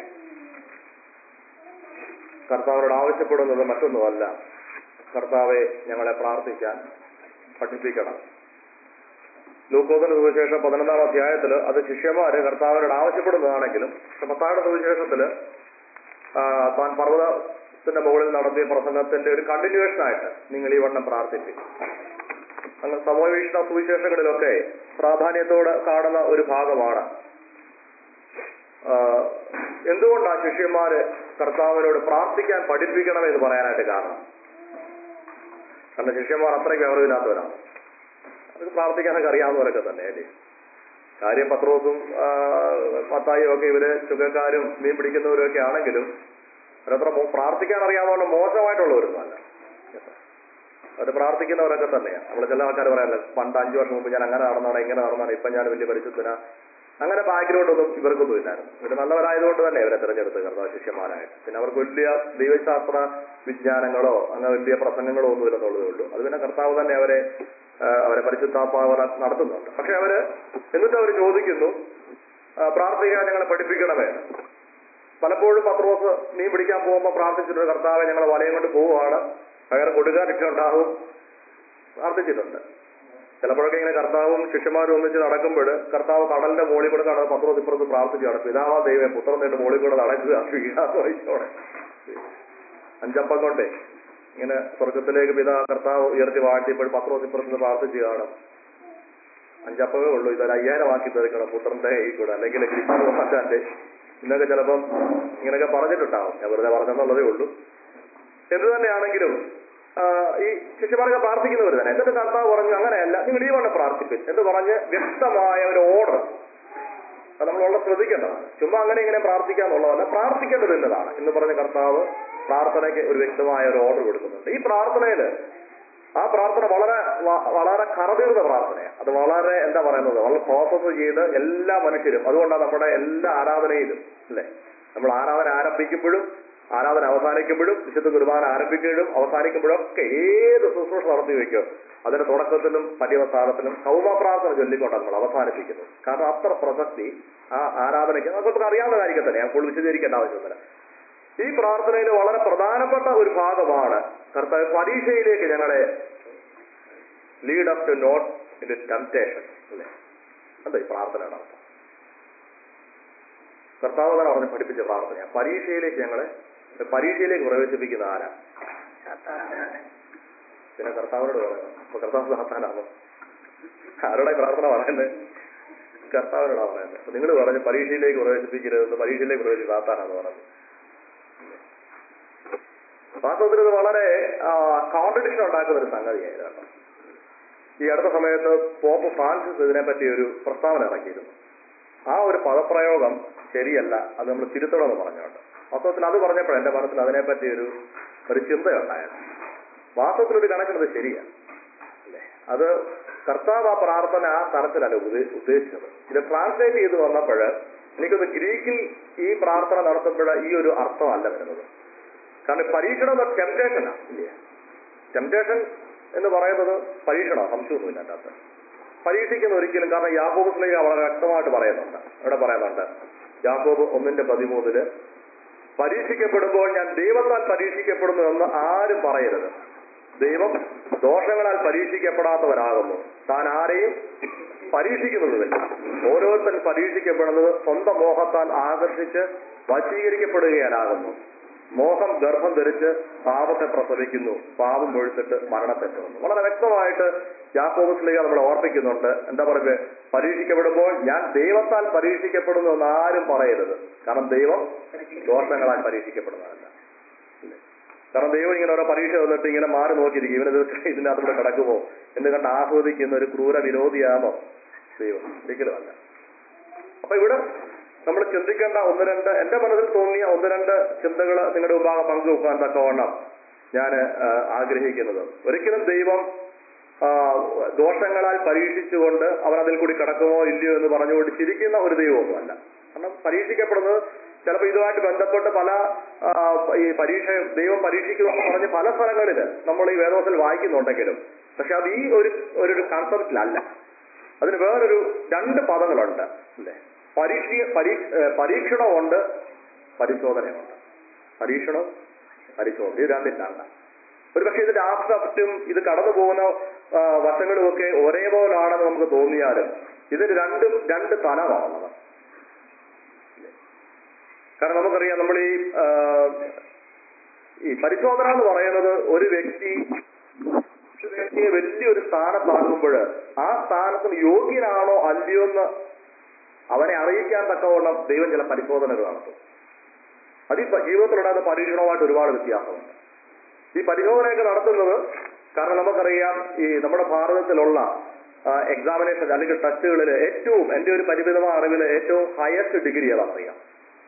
കർത്താവിനോട് ആവശ്യപ്പെടുന്നത് മറ്റൊന്നുമല്ല കർത്താവെ ഞങ്ങളെ പ്രാർത്ഥിക്കാൻ പഠിപ്പിക്കണം ലൂക്കോസിന് സുവിശേഷം പതിനൊന്നാം അധ്യായത്തിൽ അത് ശിഷ്യന്മാര് കർത്താവിനോട് ആവശ്യപ്പെടുന്നതാണെങ്കിലും പക്ഷെ പത്തായുടെ സുവിശേഷത്തില് ആ, താൻ പർവ്വതത്തിന്റെ മുകളിൽ നടത്തിയ പ്രസംഗത്തിന്റെ ഒരു കണ്ടിന്യൂവേഷൻ ആയിട്ട് നിങ്ങൾ ഈ വണ്ണം പ്രാർത്ഥിപ്പിക്കും അങ്ങനെ സമൂഹവീക്ഷണ സുവിശേഷങ്ങളിലൊക്കെ പ്രാധാന്യത്തോടെ കാണുന്ന ഒരു ഭാഗമാണ് ആ, എന്തുകൊണ്ടാണ് ശിഷ്യന്മാര് കർത്താവിനോട് പ്രാർത്ഥിക്കാൻ പഠിപ്പിക്കണമെന്ന് പറയാനായിട്ട് കാരണം കാരണം ശിഷ്യന്മാർ അത്രയ്ക്ക് അറിവില്ലാത്തവരാണ് അവർക്ക് പ്രാർത്ഥിക്കാനൊക്കെ അറിയാവുന്നവരൊക്കെ തന്നെ അല്ലേ കാര്യം പത്രോസും ആ, മത്തായിയും ഒക്കെ ഇവര് ചുങ്കക്കാരും മീൻ പിടിക്കുന്നവരും ഒക്കെ ആണെങ്കിലും അവരത്ര മോ- പ്രാർത്ഥിക്കാൻ അറിയാവുന്ന മോശമായിട്ടുള്ളവരൊന്നും അല്ല അവർ പ്രാർത്ഥിക്കുന്നവരൊക്കെ തന്നെയാണ് നമ്മൾ ചില ആൾക്കാർ പറയാനല്ലോ പണ്ട് അഞ്ചു വർഷം മുമ്പ് ഞാൻ അങ്ങനെ നടന്നാണ് ഇങ്ങനെ നടന്നാണ് ഇപ്പം ഞാൻ വലിയ പരിശുദ്ധന അങ്ങനെ ബാക്ക്ഗ്രൗണ്ട് ഒന്നും ഇവർക്കൊന്നും ഇല്ലായിരുന്നു ഇവർ നല്ലവരായതുകൊണ്ട് തന്നെ ഇവരെ തിരഞ്ഞെടുത്ത് കർത്താവ് ശിഷ്യന്മാരായിട്ട് പിന്നെ അവർക്ക് വലിയ ദൈവശാസ്ത്ര വിജ്ഞാനങ്ങളോ അങ്ങനെ വലിയ പ്രസംഗങ്ങളോ ഒന്നും ഇല്ലെന്നുള്ളതേ ഉള്ളൂ അത് പിന്നെ കർത്താവ് തന്നെ അവരെ ആ, അവരെ പരിശുദ്ധാത്മാവന നടത്തുന്നുണ്ട് പക്ഷെ അവര് എന്നിട്ട് അവർ ചോദിക്കുന്നു ആ, പ്രാർത്ഥിക്കാൻ ഞങ്ങളെ പഠിപ്പിക്കണമേ പലപ്പോഴും പത്രോസ് മീൻ പിടിക്കാൻ പോകുമ്പോൾ പ്രാർത്ഥിച്ചിട്ടുണ്ട് കർത്താവെ ഞങ്ങളെ വലയം കൊണ്ട് പോവുകയാണ് പകരം കൊടുക്കാനൊക്കെ ഉണ്ടാവും പ്രാർത്ഥിച്ചിട്ടുണ്ട് ചിലപ്പോഴൊക്കെ ഇങ്ങനെ കർത്താവും ശിഷ്യന്മാരും ഒന്നിച്ച് നടക്കുമ്പോൾ കർത്താവ് കടലിന്റെ മുകളിൽ കൂടെ നടന്ന് പത്രോസ് ഇപ്പുറത്ത് പ്രാർത്ഥിക്കുകയാണ് പിതാവാ ദൈവം പുത്രൻ നേട്ട് മുകളിൽ കൂടെ നടക്കുക വീഴാതെ വഹിച്ചോടെ അഞ്ചപ്പം കൊണ്ടേ ഇങ്ങനെ സ്വർഗത്തിലേക്ക് പിതാ കർത്താവ് ഉയർത്തി വാഴ്ത്തിയപ്പോൾ പത്രോസ് ഇപ്പുറത്ത് പ്രാർത്ഥിച്ചു കാണും അഞ്ചപ്പമേ ഉള്ളൂ ഇതൊരു അയ്യായിരം ആക്കി തീർക്കണം പുത്രന്റെ കൈ കൂടെ അല്ലെങ്കിൽ ക്രിസ്തുവാക്കാന്റെ ഇന്നൊക്കെ ചിലപ്പം ഇങ്ങനെയൊക്കെ പറഞ്ഞിട്ടുണ്ടാവും ഞാൻ വെറുതെ പറഞ്ഞെന്നുള്ളതേ ഉള്ളൂ എന്ത് തന്നെയാണെങ്കിലും ആ, ഈ ശിഷ്യന്മാരൊക്കെ പ്രാർത്ഥിക്കുന്നവർ തന്നെ എന്നിട്ട് കർത്താവ് പറഞ്ഞു അങ്ങനെയല്ല നിങ്ങൾ ഈ വണ്ണം പ്രാർത്ഥിപ്പിൻ എന്ന് പറഞ്ഞ് വ്യക്തമായ ഒരു ഓർഡർ അത് നമ്മൾ വളരെ ശ്രദ്ധിക്കേണ്ടതാണ് ചുമ്മാ അങ്ങനെ ഇങ്ങനെ പ്രാർത്ഥിക്കാന്നുള്ളതല്ല പ്രാർത്ഥിക്കേണ്ടത് എന്നതാണ് എന്ന് പറഞ്ഞ കർത്താവ് പ്രാർത്ഥനയ്ക്ക് ഒരു വ്യക്തമായ ഒരു ഓർഡർ കൊടുക്കുന്നുണ്ട് ഈ പ്രാർത്ഥനയില് ആ പ്രാർത്ഥന വളരെ വ- വളരെ കറതീർന്ന പ്രാർത്ഥനയാണ് അത് വളരെ എന്താ പറയുന്നത് വളരെ പ്രോസസ് ചെയ്ത് എല്ലാ മനുഷ്യരും അതുകൊണ്ടാണ് നമ്മുടെ എല്ലാ ആരാധനയിലും അല്ലെ നമ്മൾ ആരാധന ആരംഭിക്കുമ്പോഴും ആരാധന അവസാനിക്കുമ്പോഴും വിശുദ്ധ കുർബാന ആരംഭിക്കുമ്പോഴും അവസാനിക്കുമ്പോഴും ഒക്കെ ഏത് ശുശ്രൂഷ നടത്തി വയ്ക്കും അതിന്റെ തുടക്കത്തിലും പര്യവസാനത്തിലും സൗമ പ്രാർത്ഥന ചൊല്ലിക്കൊണ്ടാണ് നമ്മൾ അവസാനിപ്പിക്കുന്നത് കാരണം അത്ര പ്രസക്തി ആ ആരാധനയ്ക്ക് നമുക്ക് അറിയാവുന്ന കാര്യം തന്നെ ഞാൻ കൂടുതൽ വിശദീകരിക്കേണ്ട ആവശ്യമൊന്നുമില്ല ഈ പ്രാർത്ഥനയിൽ വളരെ പ്രധാനപ്പെട്ട ഒരു ഭാഗമാണ് കർത്താവ് പരീക്ഷയിലേക്ക് ഞങ്ങളെ lead up to not in temptation അല്ലേ എന്താ ഈ പ്രാർത്ഥനയുടെ അർത്ഥം കർത്താവ് തന്നെ പറഞ്ഞ് പഠിപ്പിച്ച പ്രാർത്ഥന പരീക്ഷയിലേക്ക് ഞങ്ങളെ പരീക്ഷയിലേക്ക് പ്രവേശിപ്പിക്കുന്ന ആരാ പിന്നെ കർത്താവിനോട് പറയണം അപ്പൊ കർത്താവ് സാത്താനാണോ ആരുടെ പ്രാർത്ഥന പറയുന്നത് കർത്താവിനോടാ പറയുന്നത് അപ്പൊ നിങ്ങൾ പറഞ്ഞ് പരീക്ഷയിലേക്ക് പ്രവേശിപ്പിക്കരുതെന്ന് പരീക്ഷയിലേക്ക് പ്രവേശിച്ച് സാത്താനാന്ന് പറഞ്ഞത് വാസ്തവത്തിൽ ഇത് വളരെ കോൺട്രഡിക്ഷൻ ഉണ്ടാക്കുന്ന ഒരു സംഗതിയായിരുന്നു കേട്ടോ ഈ അടുത്ത സമയത്ത് പോപ്പ് ഫ്രാൻസിസ് ഇതിനെപ്പറ്റി ഒരു പ്രസ്താവന ഇറക്കിയിരുന്നു ആ ഒരു പദപ്രയോഗം ശരിയല്ല അത് നമ്മൾ തിരുത്തണമെന്ന് പറഞ്ഞുകൊണ്ട് വാസ്തവത്തിൽ അത് പറഞ്ഞപ്പോൾ എന്റെ മനസ്സിൽ അതിനെപ്പറ്റി ഒരു ഒരു ചിന്തയുണ്ടായിരുന്നു വാസ്തവത്തിൽ ഒരു കണക്കിന് അത് ശരിയാണ് അല്ലേ അത് കർത്താവ് ആ പ്രാർത്ഥന ആ തരത്തിലല്ല ഉദ്ദേ- ഉദ്ദേശിച്ചത് ഇത് ട്രാൻസ്ലേറ്റ് ചെയ്ത് വന്നപ്പോൾ എനിക്കൊന്ന് ഗ്രീക്കിൽ ഈ പ്രാർത്ഥന നടത്തുമ്പോൾ ഈ ഒരു അർത്ഥമല്ല വരുന്നത് കാരണം പരീക്ഷണം ടെംപ്ടേഷനാണ് ഇല്ലേ ടെംപ്ടേഷൻ എന്ന് പറയുന്നത് പരീക്ഷണം സംശയമൊന്നുമില്ല അതിൻ്റെ അകത്ത് പരീക്ഷിക്കുന്ന ഒരിക്കലും കാരണം യാക്കോബ് സ്ലേഖ വളരെ വ്യക്തമായിട്ട് പറയുന്നുണ്ട് ഇവിടെ പറയുന്നുണ്ട് യാക്കോബ് ഒന്നിന്റെ പതിമൂന്നില് പരീക്ഷിക്കപ്പെടുമ്പോൾ ഞാൻ ദൈവത്താൽ പരീക്ഷിക്കപ്പെടുന്നു എന്ന് ആരും പറയരുത് ദൈവം ദോഷങ്ങളാൽ പരീക്ഷിക്കപ്പെടാത്തവരാകുന്നു താൻ ആരെയും പരീക്ഷിക്കുന്നതുമില്ല ഓരോരുത്തൻ പരീക്ഷിക്കപ്പെടുന്നത് സ്വന്തം മോഹത്താൽ ആകർഷിച്ച് വശീകരിക്കപ്പെടുകയാലാകുന്നു മോഹം ഗർഭം ധരിച്ച് പാപത്തെ പ്രസവിക്കുന്നു പാപം ഒഴുത്തിട്ട് മരണത്തെ തുടർന്നു വളരെ വ്യക്തമായിട്ട് യാക്കോബസ്ലിക നമ്മളെ ഓർപ്പിക്കുന്നുണ്ട് എന്താ പറയുക പരീക്ഷിക്കപ്പെടുമ്പോൾ ഞാൻ ദൈവത്താൽ പരീക്ഷിക്കപ്പെടുന്നു എന്ന് ആരും പറയരുത് കാരണം ദൈവം ദോഷങ്ങളാൽ പരീക്ഷിക്കപ്പെടുന്നതല്ല ഇല്ലേ? കാരണം ദൈവം ഇങ്ങനെ ഓരോ പരീക്ഷ വന്നിട്ട് ഇങ്ങനെ മാറി നോക്കിയിരിക്കും ഇവന് ഇതിനകത്തൂടെ കിടക്കുമോ എന്ന് കണ്ട് ആസ്വദിക്കുന്ന ഒരു ക്രൂര വിരോധിയാമോ ദൈവം ഒരിക്കലും അല്ല അപ്പൊ ഇവിടെ നമ്മൾ ചിന്തിക്കേണ്ട ഒന്ന് രണ്ട് എന്റെ മനസ്സിൽ തോന്നിയ ഒന്ന് രണ്ട് ചിന്തകൾ നിങ്ങളുടെ മുമ്പാകെ പങ്കുവെക്കാൻ തക്കവണ്ണം ഞാൻ ആഗ്രഹിക്കുന്നത് ഒരിക്കലും ദൈവം ആ, ദോഷങ്ങളാൽ പരീക്ഷിച്ചുകൊണ്ട് അവൻ അതിൽ കൂടി കിടക്കുമോ ഇല്ലയോ എന്ന് പറഞ്ഞുകൊണ്ട് ചിരിക്കുന്ന ഒരു ദൈവമൊന്നുമല്ല കാരണം പരീക്ഷിക്കപ്പെടുന്നത് ചിലപ്പോൾ ഇതുമായിട്ട് ബന്ധപ്പെട്ട് പല ആ, ഈ പരീക്ഷ ദൈവം പരീക്ഷിക്കുന്നു എന്ന് പറഞ്ഞ് പല സ്ഥലങ്ങളിൽ നമ്മൾ ഈ വേദോസിൽ വായിക്കുന്നുണ്ടെങ്കിലും പക്ഷെ അത് ഈ ഒരു ഒരു കൺസെപ്റ്റിലല്ല അതിന് വേറൊരു രണ്ട് പദങ്ങളുണ്ട് അല്ലേ പരീക്ഷ പരീക്ഷ ഏഹ് പരീക്ഷണമുണ്ട് പരിശോധനയുണ്ട് പരീക്ഷണവും പരിശോധന ഇത് രണ്ടില്ലാണ്ട ഒരു പക്ഷേ ഇതിന്റെ ആസ്പെക്റ്റും ഇത് കടന്നു പോകുന്ന ആ, വശങ്ങളുമൊക്കെ ഒരേപോലാണെന്ന് നമുക്ക് തോന്നിയാലും ഇതിന് രണ്ടും രണ്ട് തലമാണുള്ളത് കാരണം നമുക്കറിയാം നമ്മൾ ഈ ആ, ഈ പരിശോധന എന്ന് പറയുന്നത് ഒരു വ്യക്തി ഒരു വ്യക്തിയെ വലിയൊരു സ്ഥാനത്താക്കുമ്പോൾ ആ സ്ഥാനത്തിന് യോഗ്യനാണോ അല്ലയോ എന്ന് അവനെ അറിയിക്കാൻ തക്കവണ്ണം ദൈവം ചില പരിശോധനകൾ നടത്തും അത് ഈ പ- ജീവിതത്തിലുണ്ടാകുന്ന പരീക്ഷണവുമായിട്ട് ഒരുപാട് വ്യത്യാസമുണ്ട് ഈ പരിശോധനയൊക്കെ നടത്തുന്നത് കാരണം നമുക്കറിയാം ഈ നമ്മുടെ ഭാരതത്തിലുള്ള എക്സാമിനേഷൻ അല്ലെങ്കിൽ ടെസ്റ്റുകളിൽ ഏറ്റവും എൻ്റെ ഒരു പരിമിതമായ അറിവിൽ ഏറ്റവും ഹയസ്റ്റ് ഡിഗ്രി ഏതാണെന്നറിയാം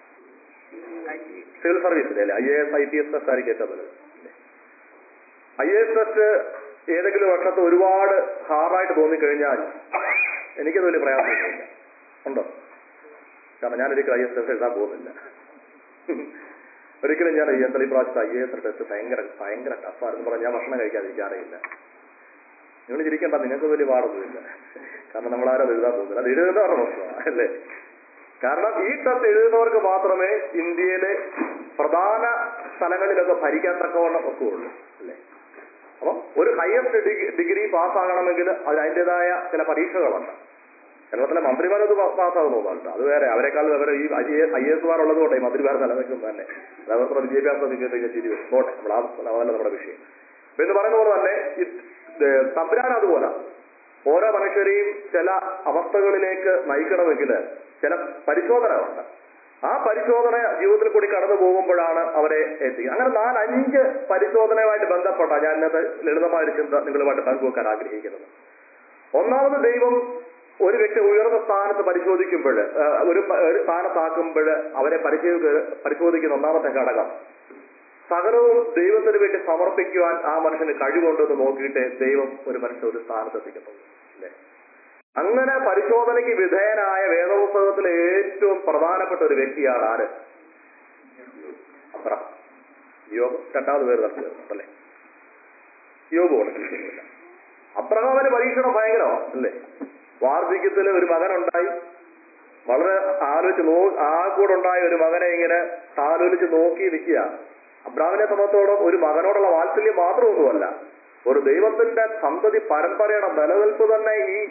സിവിൽ സർവീസിലെ അല്ലേ I A S I P S test ആയിരിക്കും ഏറ്റവും വലുത് ഐ എ എസ് ടെസ്റ്റ് ഏതെങ്കിലും വർഷത്ത് ഒരുപാട് ഹാർഡായിട്ട് തോന്നിക്കഴിഞ്ഞാൽ എനിക്കത് വലിയ പ്രയാസമൊന്നുമില്ല ഉണ്ടോ കാരണം ഞാനൊരിക്കലും ഐ എസ് ടെസ്റ്റ് എഴുതാൻ പോകുന്നില്ല ഒരിക്കലും ഞാൻ ഈ എന്താ ഈ പ്രാവശ്യത്തെ ഐ എസ് ടെസ്റ്റ് ഭയങ്കര ഭയങ്കര ടഫായിരുന്നു പറഞ്ഞാൽ ഞാൻ ഭക്ഷണം കഴിക്കാതിരിക്കാറേയില്ല നിങ്ങൾ ചിരിക്കണ്ട നിങ്ങൾക്ക് വലിയ പാടൊന്നുമില്ല കാരണം നമ്മളാരും അത് എഴുതാൻ പോകുന്നില്ല അത് എഴുതുന്നവരുടെ പ്രശ്നമാണ് അല്ലേ കാരണം ഈ ടെസ്റ്റ് എഴുതുന്നവർക്ക് മാത്രമേ ഇന്ത്യയിലെ പ്രധാന സ്ഥലങ്ങളിലൊക്കെ ഭരിക്കാൻ തക്കവണ്ണം ഒക്കുള്ളൂ അല്ലേ അപ്പം ഒരു ഹയസ്റ്റ് ഡിഗ്രി പാസ്സാകണമെങ്കിൽ അതിന് അതിൻ്റെതായ ചില പരീക്ഷകളുണ്ട് കേരളത്തിലെ മന്ത്രിമാരത് പാസ്സാകുന്നതാണ് അത് വേറെ അവരെക്കാൾ വേറെ ഈ ഐ എസ് മാർ ഉള്ളത് കൊണ്ട് ഈ മന്ത്രിമാർ നിലനിൽക്കുന്നത് തന്നെ അത് അവരുടെ വിദ്യാഭ്യാസം വിദ്യാഭ്യാസം ചിരി വരും പോട്ടെ നമ്മൾ ആ അതല്ല നമ്മുടെ വിഷയം അപ്പൊ എന്ന് പറയുന്ന പോലെ തന്നെ ഈ ഏഹ്, തമ്പുരാൻ അതുപോലെ ഓരോ മനുഷ്യരെയും ചില അവസ്ഥകളിലേക്ക് നയിക്കണമെങ്കിൽ ചില പരിശോധനകളുണ്ട് ആ പരിശോധന ജീവിതത്തിൽ കൂടി കടന്നു പോകുമ്പോഴാണ് അവരെ എത്തിക്കുക അങ്ങനെ നാല് അഞ്ച് പരിശോധനയുമായിട്ട് ബന്ധപ്പെട്ട ഞാൻ ഇന്നത്തെ ലളിതമായ ഒരു ചിന്ത നിങ്ങളുമായിട്ട് പങ്കുവെക്കാൻ ആഗ്രഹിക്കുന്നത് ഒന്നാമത് ദൈവം ഒരു വ്യക്തി ഉയർന്ന സ്ഥാനത്ത് പരിശോധിക്കുമ്പോൾ ഒരു പ- ഒരു സ്ഥാനത്താക്കുമ്പോൾ അവരെ പരിശോധിക്ക പരിശോധിക്കുന്ന ഒന്നാമത്തെ ഘടകം സകലവും ദൈവത്തിന് വേണ്ടി സമർപ്പിക്കുവാൻ ആ മനുഷ്യന് കഴിവുണ്ടെന്ന് നോക്കിയിട്ട് ദൈവം ഒരു മനുഷ്യൻ ഒരു സ്ഥാനത്തെത്തിക്കുന്നുള്ളൂ അല്ലേ അങ്ങനെ പരിശോധനയ്ക്ക് വിധേയനായ വേദപുസ്തകത്തിലെ ഏറ്റവും പ്രധാനപ്പെട്ട ഒരു വ്യക്തിയാണ് ആര് അബ്രഹാം യോബ് രണ്ടാമത് പേര് തട്ടി അല്ലേ യോബ് കൊടുത്തിരിക്കുന്നില്ല അബ്രഹാമിന് പരീക്ഷണം ഭയങ്കരമാണ് അല്ലേ വാർദ്ധക്യത്തിൽ ഒരു മകനുണ്ടായി വളരെ ആലോചിച്ച് നോ ആ കൂടെ ഉണ്ടായ ഒരു മകനെ ഇങ്ങനെ ആലോചിച്ച് നോക്കി നിൽക്കുക അബ്രാമിനെ സംബന്ധിച്ചോളം ഒരു മകനോടുള്ള വാത്സല്യം മാത്രമൊന്നുമല്ല ഒരു ദൈവത്തിന്റെ സന്തതി പരമ്പരയുടെ നിലനിൽപ്പ് തന്നെ ഈ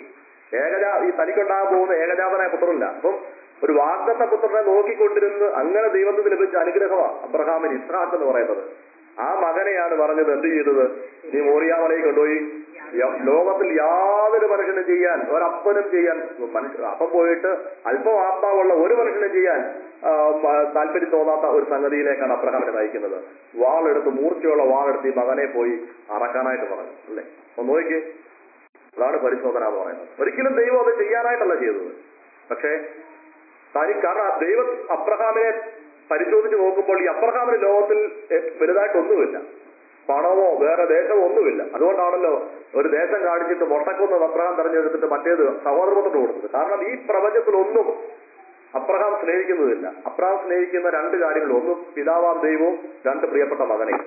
ഏകജാ ഈ തനിക്കുണ്ടാകാൻ പോകുന്ന ഏകജാതനായ പുത്രനില്ല അപ്പം ഒരു വാഗ്ദത്ത പുത്രനെ നോക്കിക്കൊണ്ടിരുന്ന് അങ്ങനെ ദൈവത്തിന് ലഭിച്ച അനുഗ്രഹമാണ് അബ്രഹാമിന് ഇസ്ഹാഖ് എന്ന് പറയുന്നത് ആ മകനെയാണ് പറഞ്ഞത് എന്ത് ചെയ്തത് നീ മോറിയാമലയിൽ കൊണ്ടുപോയി യ- ലോകത്തിൽ യാതൊരു മനുഷ്യനും ചെയ്യാൻ ഒരപ്പനും ചെയ്യാൻ മനുഷ്യ അപ്പം പോയിട്ട് അല്പം ആത്മാവുള്ള ഒരു മനുഷ്യനും ചെയ്യാൻ ആ, മ- താല്പര്യം തോന്നാത്ത ഒരു സംഗതിയിലേക്കാണ് അബ്രഹാമിനെ നയിക്കുന്നത് വാളെടുത്ത് മൂർച്ചയുള്ള വാളെടുത്ത് ഈ മകനെ പോയി അറക്കാനായിട്ട് പറഞ്ഞു അല്ലേ ഒന്ന് നോക്കിയേ അതാണ് പരിശോധന എന്ന് പറയുന്നത് ഒരിക്കലും ദൈവം അത് ചെയ്യാനായിട്ടല്ല ചെയ്തത് പക്ഷേ തനി കാരണം ദൈവം അബ്രഹാമിനെ പരിശോധിച്ച് നോക്കുമ്പോൾ ഈ അബ്രഹാമിന് ലോകത്തിൽ എ- വലുതായിട്ടൊന്നുമില്ല പണമോ വേറെ ദേശമോ ഒന്നുമില്ല അതുകൊണ്ടാണല്ലോ ഒരു ദേശം കാണിച്ചിട്ട് മുട്ടക്കൊന്ന് അബ്രഹാം തെരഞ്ഞെടുത്തിട്ട് മറ്റേത് സഹോദരപുത്രന് കൊടുത്തത് കാരണം ഈ പ്രപഞ്ചത്തിലൊന്നും അബ്രഹാം സ്നേഹിക്കുന്നതില്ല അബ്രഹാം സ്നേഹിക്കുന്ന രണ്ട് കാര്യങ്ങൾ ഒന്ന് പിതാവാം ദൈവവും രണ്ട് പ്രിയപ്പെട്ട മകനെയും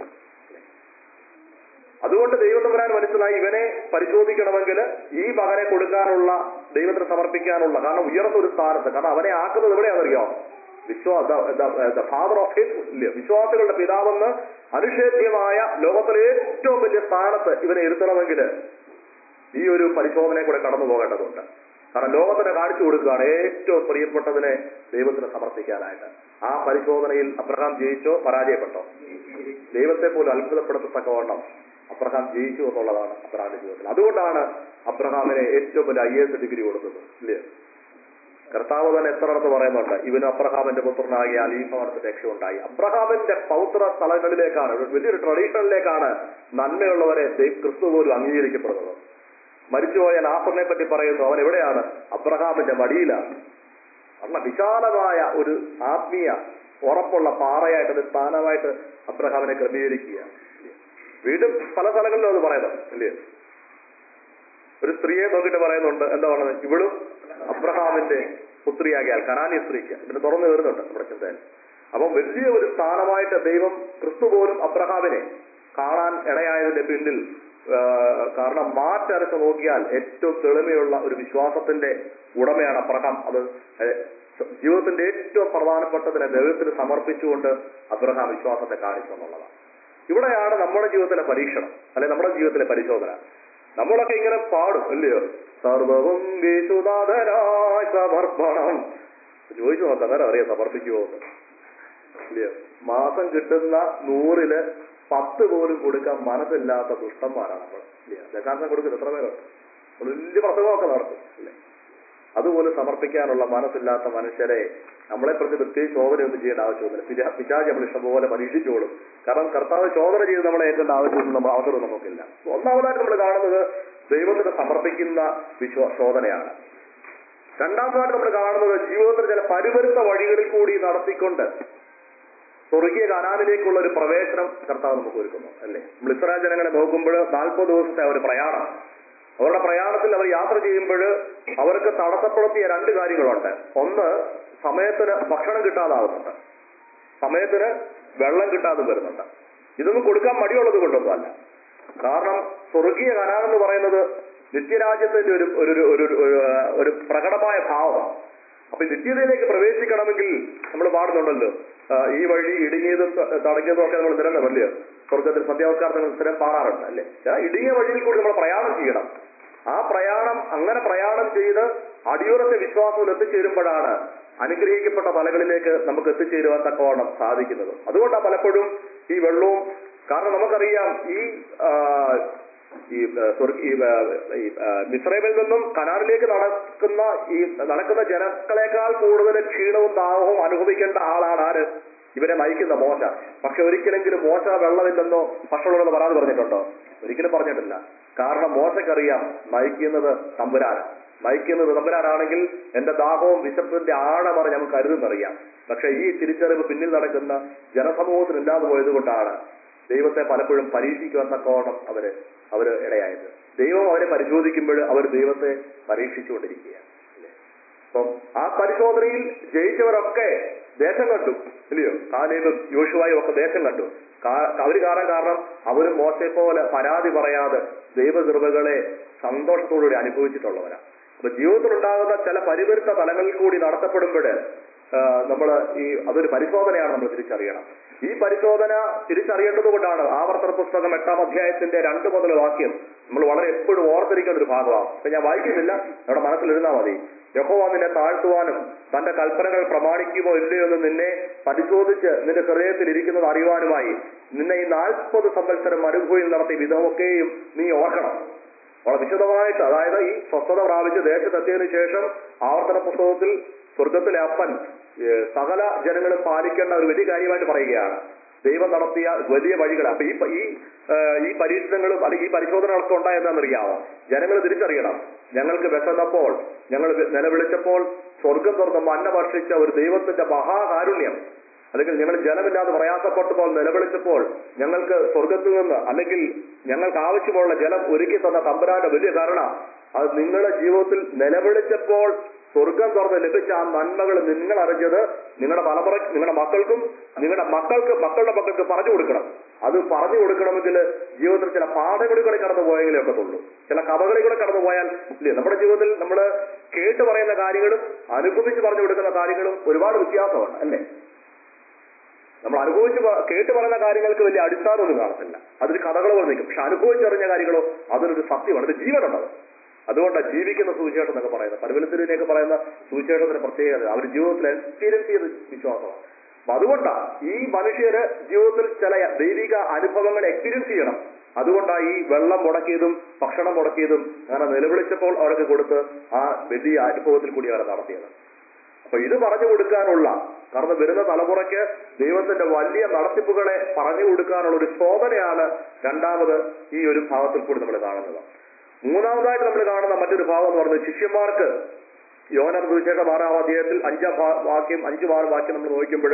അതുകൊണ്ട് ദൈവം തമ്പുരാൻ മനസ്സിലായി ഇവനെ പരിശോധിക്കണമെങ്കിൽ ഈ മകനെ കൊടുക്കാനുള്ള ദൈവത്തിന് സമർപ്പിക്കാനുള്ള കാരണം ഉയർന്ന ഒരു സ്ഥാനത്ത് കാരണം അവനെ ആക്കുന്നത് എവിടെയാണെന്നറിയോ വിശ്വാസ ഫാദർ ഓഫ് ഹിസ് വിശ്വാസികളുടെ പിതാവെന്ന് അനുഷേധ്യമായ ലോകത്തിലെ ഏറ്റവും വലിയ സ്ഥാനത്ത് ഇവനെ ഇരുത്തണമെങ്കിൽ ഈ ഒരു പരിശോധനയെ കൂടെ കടന്നു പോകേണ്ടതുണ്ട് കാരണം ലോകത്തിന് കാണിച്ചു കൊടുക്കുകയാണ് ഏറ്റവും പ്രിയപ്പെട്ടതിനെ ദൈവത്തിന് സമർപ്പിക്കാനായിട്ട് ആ പരിശോധനയിൽ അബ്രഹാം ജയിച്ചോ പരാജയപ്പെട്ടോ ദൈവത്തെ പോലും അത്ഭുതപ്പെടുത്തത്തക്കവണ്ണം അബ്രഹാം ജയിച്ചു എന്നുള്ളതാണ് അബ്രഹാമിന്റെ ജീവിതത്തിൽ അതുകൊണ്ടാണ് അബ്രഹാമിനെ ഏറ്റവും വലിയ ഐ എസ് ഡിഗ്രി കൊടുത്തത് ഇല്ലേ കർത്താവ് തന്നെ എത്രയിടത്ത് പറയുന്നുണ്ട് ഇവന് അബ്രഹാമിന്റെ പുത്രനാകിയാൽ ഈ ഭവനത്തിന് രക്ഷയുണ്ടായി അബ്രഹാമിന്റെ പൗത്ര സ്ഥലങ്ങളിലേക്കാണ് ഒരു വലിയൊരു ട്രഡീഷനിലേക്കാണ് നന്മയുള്ളവരെ ദൈ- ക്രിസ്തു പോലും അംഗീകരിക്കപ്പെടുന്നത് മരിച്ചുപോയ നാസറിനെ പറ്റി പറയുന്നു അവൻ എവിടെയാണ് അബ്രഹാമിന്റെ മടിയിലാണ് കാരണം വിശാലമായ ഒരു ആത്മീയ ഉറപ്പുള്ള പാറയായിട്ട് ഒരു സ്ഥാനമായിട്ട് അബ്രഹാമിനെ ക്രമീകരിക്കുക വീണ്ടും പല സ്ഥലങ്ങളിലും അത് പറയുന്നത് ഇല്ലേ ഒരു സ്ത്രീയെ നോക്കിയിട്ട് പറയുന്നുണ്ട് എന്താ പറയുന്നത് ഇവളും അബ്രഹാമിന്റെ പുത്രിയാകിയാൽ കനാനി സ്ത്രീക്ക് ഇതിന് തുറന്നു വരുന്നുണ്ട് നമ്മുടെ ചിന്തയിൽ അപ്പം വലിയ ഒരു സ്ഥാനമായിട്ട് ദൈവം ക്രിസ്തു പോലും അബ്രഹാമിനെ കാണാൻ ഇടയായതിന്റെ പിന്നിൽ ആ, കാരണം മാറ്റരച്ച് നോക്കിയാൽ ഏറ്റവും തെളിമയുള്ള ഒരു വിശ്വാസത്തിന്റെ ഉടമയാണ് അബ്രഹാം അത് ഏ, ജീവിതത്തിന്റെ ഏറ്റവും പ്രധാനപ്പെട്ടതിനെ ദൈവത്തിന് സമർപ്പിച്ചുകൊണ്ട് അബ്രഹാം വിശ്വാസത്തെ കാണിച്ചു എന്നുള്ളതാണ് ഇവിടെയാണ് നമ്മുടെ ജീവിതത്തിലെ പരീക്ഷണം അല്ലെ നമ്മുടെ ജീവിതത്തിലെ പരിശോധന നമ്മളൊക്കെ ഇങ്ങനെ പാടും അല്ലയോ സർവവും യേശുനാഥനായി സമർപ്പണം ചോദിച്ചു നോക്കാം അന്നേരം അറിയാം സമർപ്പിക്കുമോ എന്ന് ഇല്ലയോ മാസം കിട്ടുന്ന നൂറില് പത്ത് പോലും കൊടുക്കാൻ മനസ്സില്ലാത്ത ദുഷ്ടന്മാരാണ് നമ്മൾ ഇല്ലയോ ജക്കാന്തം കൊടുക്കുന്നത് എത്ര പേരുണ്ട് നമ്മൾ വലിയ പ്രസംഗമൊക്കെ നടത്തും അല്ലേ അതുപോലും സമർപ്പിക്കാനുള്ള മനസ്സില്ലാത്ത മനുഷ്യരെ നമ്മളെ പ്രതി പ്രത്യേകിച്ച് ശോധനയൊന്നും ചെയ്യേണ്ട ആവശ്യമൊന്നുമില്ല പിശാ- പിശാച് നമ്മൾ ഇഷ്ടംപോലെ പരീക്ഷിച്ചോളും കാരണം കർത്താവ് ശോധന ചെയ്ത് നമ്മളെ ഏറ്റേണ്ട ആവശ്യമൊന്നും നമ്മൾ അവസരം നമുക്കില്ല ഒന്നാമതായിട്ട് നമ്മൾ കാണുന്നത് ദൈവത്തിന് സമർപ്പിക്കുന്ന വിശ്വാ ശോധനയാണ് രണ്ടാമതായിട്ട് നമ്മൾ കാണുന്നത് ജീവിതത്തിൽ ചില പരിവരുത്ത വഴികളിൽ കൂടി നടത്തിക്കൊണ്ട് സ്വർഗീയ കനാലിലേക്കുള്ള ഒരു പ്രവേശനം കർത്താവ് നമുക്ക് ഒരുക്കുന്നു അല്ലേ നമ്മൾ ഇസ്രായേൽ ജനങ്ങളെ നോക്കുമ്പോൾ നാൽപ്പത് ദിവസത്തെ ആ ഒരു പ്രയാണം അവരുടെ പ്രയാണത്തിൽ അവർ യാത്ര ചെയ്യുമ്പോൾ അവർക്ക് തടസ്സപ്പെടുത്തിയ രണ്ട് കാര്യങ്ങളുണ്ട് ഒന്ന് സമയത്തിന് ഭക്ഷണം കിട്ടാതാവുന്നുണ്ട് സമയത്തിന് വെള്ളം കിട്ടാതെ വരുന്നുണ്ട് ഇതൊന്നും കൊടുക്കാൻ മടിയുള്ളത് കൊണ്ടൊന്നും അല്ല കാരണം സ്വർഗീയ കനാൻ എന്ന് പറയുന്നത് നിത്യരാജ്യത്തിന്റെ ഒരു ഒരു ഒരു- ഒരു ഒരു- ഒരു പ്രകടമായ ഭാവമാണ് അപ്പൊ ഈ നിത്യതയിലേക്ക് പ്രവേശിക്കണമെങ്കിൽ നമ്മൾ പാടുന്നുണ്ടല്ലോ ആ, ഈ വഴി ഇടുങ്ങിയതും ത- തടങ്ങിയതും ഒക്കെ നമ്മൾ നിരന്തരം അല്ലയോ സ്വർഗത്തിൽ സന്ധ്യാവസ്കാരത്തിൽ സ്ഥിരം പാടാറുണ്ട് അല്ലേ ആ ഇടുങ്ങിയ വഴിയിൽ കൂടി നമ്മൾ പ്രയാണം ചെയ്യണം ആ പ്രയാണം അങ്ങനെ പ്രയാണം ചെയ്ത് അടിയുറച്ച വിശ്വാസത്തിൽ എത്തിച്ചേരുമ്പോഴാണ് അനുഗ്രഹിക്കപ്പെട്ട തലങ്ങളിലേക്ക് നമുക്ക് എത്തിച്ചേരുവാൻ തക്കവണ്ണം സാധിക്കുന്നത് അതുകൊണ്ടാണ് പലപ്പോഴും ഈ വെള്ളവും കാരണം നമുക്കറിയാം ഈ ആ, ഈ ആ, സ്വർഗ- ഈ ആ, ഈ ആ, മിസ്രൈമിൽ നിന്നും കനാറിലേക്ക് നടക്കുന്ന ഈ നടക്കുന്ന ജനങ്ങളെക്കാൾ കൂടുതൽ ക്ഷീണവും ദാഹവും അനുഭവിക്കേണ്ട ആളാണ് ആര് ഇവരെ നയിക്കുന്ന മോശ പക്ഷെ ഒരിക്കലെങ്കിലും മോശ വെള്ളമില്ലെന്നോ ഭക്ഷണമുള്ളതെന്ന് പറയാതെ പറഞ്ഞിട്ടുണ്ടോ ഒരിക്കലും പറഞ്ഞിട്ടില്ല കാരണം മോശക്കറിയാം നയിക്കുന്നത് തമ്പുരാനാണ് നയിക്കുന്നത് തമ്പുരാനാണെങ്കിൽ എന്റെ ദാഹവും വിശപ്പിന്റെ ആഴമറി നമുക്ക് കരുതുന്നറിയാം പക്ഷെ ഈ തിരിച്ചറിവ് പിന്നിൽ നടക്കുന്ന ജനസമൂഹത്തിന് ഇല്ലാതെ പോയത് കൊണ്ടാണ് ദൈവത്തെ പലപ്പോഴും പരീക്ഷിക്കുവാൻ തക്കവണ്ണം അവര് അവര് ഇടയായത് ദൈവം അവരെ പരിശോധിക്കുമ്പോൾ അവർ ദൈവത്തെ പരീക്ഷിച്ചുകൊണ്ടിരിക്കുകയാണ് അല്ലേ? അപ്പം ആ പരിശോധനയിൽ ജയിച്ചവരൊക്കെ ദേശം കണ്ടു ഇല്ലയോ കാലേബും യോശുവായും ഒക്കെ ദേശം കണ്ടു കാ- അവര് കാണാൻ കാരണം അവര് മോശയെ പോലെ പരാതി പറയാതെ ദൈവകൃപകളെ സന്തോഷത്തോടുകൂടി അനുഭവിച്ചിട്ടുള്ളവരാണ് അപ്പൊ ജീവിതത്തിലുണ്ടാകുന്ന ചില പരിവരുത്ത തലങ്ങളിൽ കൂടി നടത്തപ്പെടുമ്പോൾ നമ്മൾ ഈ അതൊരു പരിശോധനയാണ് നമ്മൾ തിരിച്ചറിയണം ഈ പരിശോധന തിരിച്ചറിയേണ്ടതുകൊണ്ടാണ് ആവർത്തന പുസ്തകം എട്ടാം അധ്യായത്തിന്റെ രണ്ട് മുതൽ വാക്യം നമ്മൾ വളരെ എപ്പോഴും ഓർത്തിരിക്കേണ്ട ഒരു ഭാഗമാണ് അപ്പൊ ഞാൻ വായിക്കുന്നില്ല നമ്മുടെ മനസ്സിലിരുന്നാൽ മതി യഹോവ നിന്നെ താഴ്ത്തുവാനും തന്റെ കൽപ്പനകൾ പ്രമാണിക്കുമോ ഇല്ലയോ എന്ന് നിന്നെ പരിശോധിച്ച് നിന്റെ ഹൃദയത്തിൽ ഇരിക്കുന്നത് അറിയുവാനുമായി നിന്നെ ഈ നാൽപ്പത് സംവത്സരം മരുഭൂമിയിൽ നടത്തിയ വിധമൊക്കെയും നീ ഓർക്കണം വളരെ വിശദമായിട്ട് അതായത് ഈ സ്വസ്ഥത പ്രാപിച്ച് ദേശത്തെത്തിയതിനു ശേഷം ആവർത്തന പുസ്തകത്തിൽ സ്വർഗത്തിലെ അപ്പൻ ഏഹ്, സകല ജനങ്ങളും പാലിക്കേണ്ട ഒരു വലിയ കാര്യമായിട്ട് പറയുകയാണ് ദൈവം നടത്തിയ വലിയ വഴികൾ അപ്പൊ ഈ പ- ഈ ഏഹ്, ഈ പരീക്ഷണങ്ങളും അല്ലെങ്കിൽ ഈ പരിശോധനകളൊക്കെ ഉണ്ടായെന്നറിയാമോ ജനങ്ങൾ തിരിച്ചറിയണം ഞങ്ങൾക്ക് വിശന്നപ്പോൾ ഞങ്ങൾ നിലവിളിച്ചപ്പോൾ സ്വർഗം തുറന്ന് മന്ന ഭക്ഷിച്ച ഒരു ദൈവത്തിന്റെ മഹാകാരുണ്യം അല്ലെങ്കിൽ ഞങ്ങൾ ജലമില്ലാതെ പ്രയാസപ്പെട്ടപ്പോൾ നിലവിളിച്ചപ്പോൾ ഞങ്ങൾക്ക് സ്വർഗത്തിൽ നിന്ന് അല്ലെങ്കിൽ ഞങ്ങൾക്ക് ആവശ്യമുള്ള ജലം ഒരുക്കി തന്ന തമ്പുരാന്റെ വലിയ കരുണ അത് നിങ്ങളുടെ ജീവിതത്തിൽ നിലവിളിച്ചപ്പോൾ സ്വർഗം തുറന്ന് ലഭിച്ച ആ നന്മകൾ നിങ്ങൾ അറിഞ്ഞത് നിങ്ങളുടെ തലമുറ നിങ്ങളുടെ മക്കൾക്കും നിങ്ങളുടെ മക്കൾക്ക് മക്കളുടെ മക്കൾക്ക് പറഞ്ഞു കൊടുക്കണം അത് പറഞ്ഞു കൊടുക്കണമെങ്കിൽ ജീവിതത്തിൽ ചില പാതകളിലൂടെ കടന്നു പോയെങ്കിലേ ഒക്കത്തുള്ളൂ ചില കഥകളിലൂടെ കടന്നു പോയാൽ ഇല്ലേ നമ്മുടെ ജീവിതത്തിൽ നമ്മൾ കേട്ട് പറയുന്ന കാര്യങ്ങളും അനുഭവിച്ച് പറഞ്ഞു കൊടുക്കുന്ന കാര്യങ്ങളും ഒരുപാട് വ്യത്യാസമാണ് അല്ലേ നമ്മൾ അനുഭവിച്ച് പ- കേട്ട് പറയുന്ന കാര്യങ്ങൾക്ക് വലിയ അടിസ്ഥാനമൊന്നും കാണത്തില്ല അതൊരു കഥകൾ പോലെ നിൽക്കും പക്ഷെ അനുഭവിച്ചറിഞ്ഞ കാര്യങ്ങളോ അതിനൊരു സത്യമാണ് ഇത് ജീവനുണ്ടത് അതുകൊണ്ടാണ് ജീവിക്കുന്ന സുവിശേഷം എന്നൊക്കെ പറയുന്നത് പരമലത്തിനൊക്കെ പറയുന്ന സുവിശേഷത്തിന്റെ പ്രത്യേകത അവർ ജീവിതത്തിൽ എക്സ്പീരിയൻസ് ചെയ്ത വിശ്വാസമാണ് അപ്പൊ അതുകൊണ്ടാണ് ഈ മനുഷ്യര് ജീവിതത്തിൽ ചില ദൈവിക അനുഭവങ്ങൾ എക്സ്പീരിയൻസ് ചെയ്യണം അതുകൊണ്ടാണ് ഈ വെള്ളം മുടക്കിയതും ഭക്ഷണം മുടക്കിയതും അങ്ങനെ നിലവിളിച്ചപ്പോൾ അവർക്ക് കൊടുത്ത് ആ വലിയ അനുഭവത്തിൽ കൂടി അവരെ നടത്തിയത് അപ്പൊ ഇത് പറഞ്ഞു കൊടുക്കാനുള്ള കാരണം വരുന്ന തലമുറയ്ക്ക് ദൈവത്തിന്റെ വലിയ നടത്തിപ്പുകളെ പറഞ്ഞു കൊടുക്കാനുള്ള ഒരു ശോധനയാണ് രണ്ടാമത് ഈ ഒരു ഭാഗത്തിൽ കൂടി നമ്മൾ കാണുന്നത് മൂന്നാമതായിട്ട് നമ്മൾ കാണുന്ന മറ്റൊരു ഭാഗം എന്ന് പറയുന്നത് ശിഷ്യന്മാർക്ക് യോന സുവിശേഷം ആറാം അധ്യായത്തിൽ അഞ്ചാം ഭാ- വാക്യം അഞ്ചും ആറും വാക്യം നമ്മൾ നോക്കുമ്പോൾ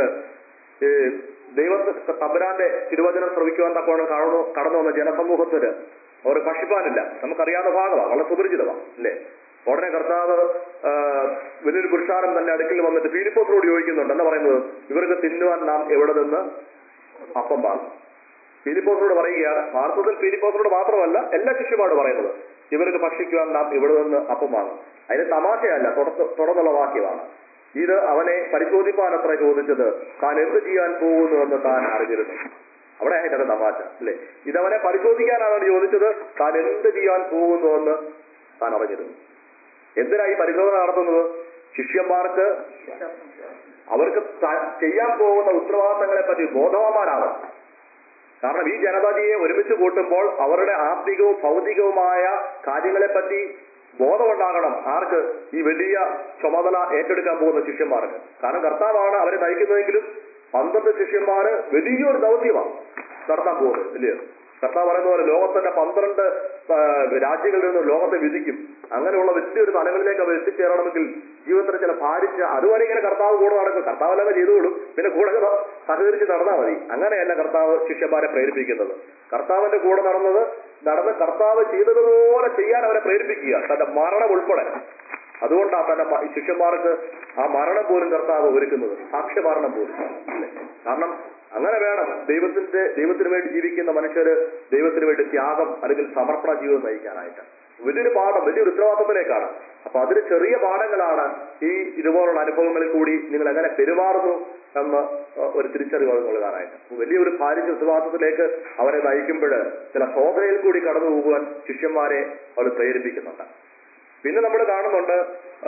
ദൈവത്തെ തമ്പുരാന്റെ തിരുവചനം ശ്രവിക്കുവാൻ തക്കവണ്ണം കടന്നു കടന്നു വന്ന ജനസമൂഹത്തിന് അവർ ഭക്ഷിപ്പാനില്ല നമുക്കറിയാവുന്ന ഭാഗമാണ് വളരെ സുപരിചിതമാണ് അല്ലേ ഉടനെ കർത്താവ് ആ, വലിയൊരു പുരുഷാരം തന്റെ അടുക്കൽ വന്നിട്ട് പീലിപ്പോസിനോട് ചോദിക്കുന്നുണ്ട് എന്താ പറയുന്നത് ഇവർക്ക് തിന്നുവാൻ നാം എവിടെ നിന്ന് അപ്പം വാങ്ങും പീലിപ്പോസിനോട് പറയുകയാണ് വാർത്തത്തിൽ പീലിപ്പോസിനോട് മാത്രമല്ല എല്ലാ ശിഷ്യന്മാരോട് പറയുന്നത് ഇവർക്ക് ഭക്ഷിക്കുവാൻ നാം ഇവിടെ നിന്ന് അപ്പം വാങ്ങും അതിന് തമാശയല്ല തുടർന്ന് തുടർന്നുള്ള വാക്യമാണ് ഇത് അവനെ പരിശോധിപ്പാൻ അത്ര ചോദിച്ചത് താൻ എന്ത് ചെയ്യാൻ പോകുന്നു എന്ന് താൻ അറിഞ്ഞിരുന്നു അവിടെ അതിന്റെ തമാശ അല്ലേ ഇതവനെ പരിശോധിക്കാനാണ് അവൻ ചോദിച്ചത് താൻ എന്ത് ചെയ്യാൻ പോകുന്നു എന്ന് താൻ അറിഞ്ഞിരുന്നു എന്തിനാ ഈ പരിശോധന നടത്തുന്നത് ശിഷ്യന്മാർക്ക് അവർക്ക് ത- ചെയ്യാൻ പോകുന്ന ഉത്തരവാദിത്തങ്ങളെ പറ്റി ബോധവാന്മാരാവണം കാരണം ഈ ജനതയെ ഒരുമിച്ച് കൂട്ടുമ്പോൾ അവരുടെ ആത്മികവും ഭൗതികവുമായ കാര്യങ്ങളെപ്പറ്റി ബോധമുണ്ടാകണം ആർക്ക് ഈ വലിയ ചുമതല ഏറ്റെടുക്കാൻ പോകുന്ന ശിഷ്യന്മാർക്ക് കാരണം കർത്താവാണ് അവരെ നയിക്കുന്നതെങ്കിലും പന്ത്രണ്ട് ശിഷ്യന്മാര് വലിയൊരു ദൗത്യമാണ് നടത്താൻ പോകുന്നത് ഇല്ലയോ കർത്താവ് പറയുന്ന പോലെ ലോകത്തിന്റെ പന്ത്രണ്ട് ആ, രാജ്യങ്ങളിൽ നിന്ന് ലോകത്തെ വിധിക്കും അങ്ങനെയുള്ള വലിയൊരു തലങ്ങളിലേക്ക് അവർ എത്തിച്ചേരണമെങ്കിൽ ജീവിതത്തിൽ ചില ഭാരിച്ച അതുപോലെ ഇങ്ങനെ കർത്താവ് കൂടെ നടക്കും കർത്താവ് എല്ലാം ചെയ്തുകൊള്ളും പിന്നെ കൂടെ സ- സഹകരിച്ച് നടന്നാൽ മതി അങ്ങനെയല്ല കർത്താവ് ശിഷ്യന്മാരെ പ്രേരിപ്പിക്കുന്നത് കർത്താവിന്റെ കൂടെ നടന്നത് നടന്ന് കർത്താവ് ചെയ്തതുപോലെ ചെയ്യാൻ അവരെ പ്രേരിപ്പിക്കുക തന്റെ മരണം ഉൾപ്പെടെ അതുകൊണ്ടാണ് തന്റെ മ- ശിഷ്യന്മാർക്ക് ആ മരണം പോലും കർത്താവ് ഒരുക്കുന്നത് സാക്ഷ്യമരണം പോലും അല്ലേ? കാരണം അങ്ങനെ വേണം ദൈവത്തിന്റെ ദൈവത്തിന് വേണ്ടി ജീവിക്കുന്ന മനുഷ്യര് ദൈവത്തിന് വേണ്ടി ത്യാഗം അല്ലെങ്കിൽ സമർപ്പണ ജീവിതം നയിക്കാനായിട്ട് വലിയൊരു പാഠം വലിയൊരു ഉത്തരവാദിത്തത്തിലേക്കാണ് അപ്പൊ അതിന് ചെറിയ പാഠങ്ങളാണ് ഈ ഇതുപോലുള്ള അനുഭവങ്ങളിൽ കൂടി നിങ്ങൾ എങ്ങനെ പെരുമാറുന്നു എന്ന് ഒരു തിരിച്ചറിവ് നൽകാനായിട്ട് അപ്പൊ വലിയൊരു ഭാരിച്ച ഉത്തരവാദിത്തത്തിലേക്ക് അവരെ നയിക്കുമ്പോൾ ചില ശോധനയിൽ കൂടി കടന്നു പോകുവാൻ ശിഷ്യന്മാരെ അവർ പ്രേരിപ്പിക്കുന്നുണ്ട് പിന്നെ നമ്മൾ കാണുന്നുണ്ട്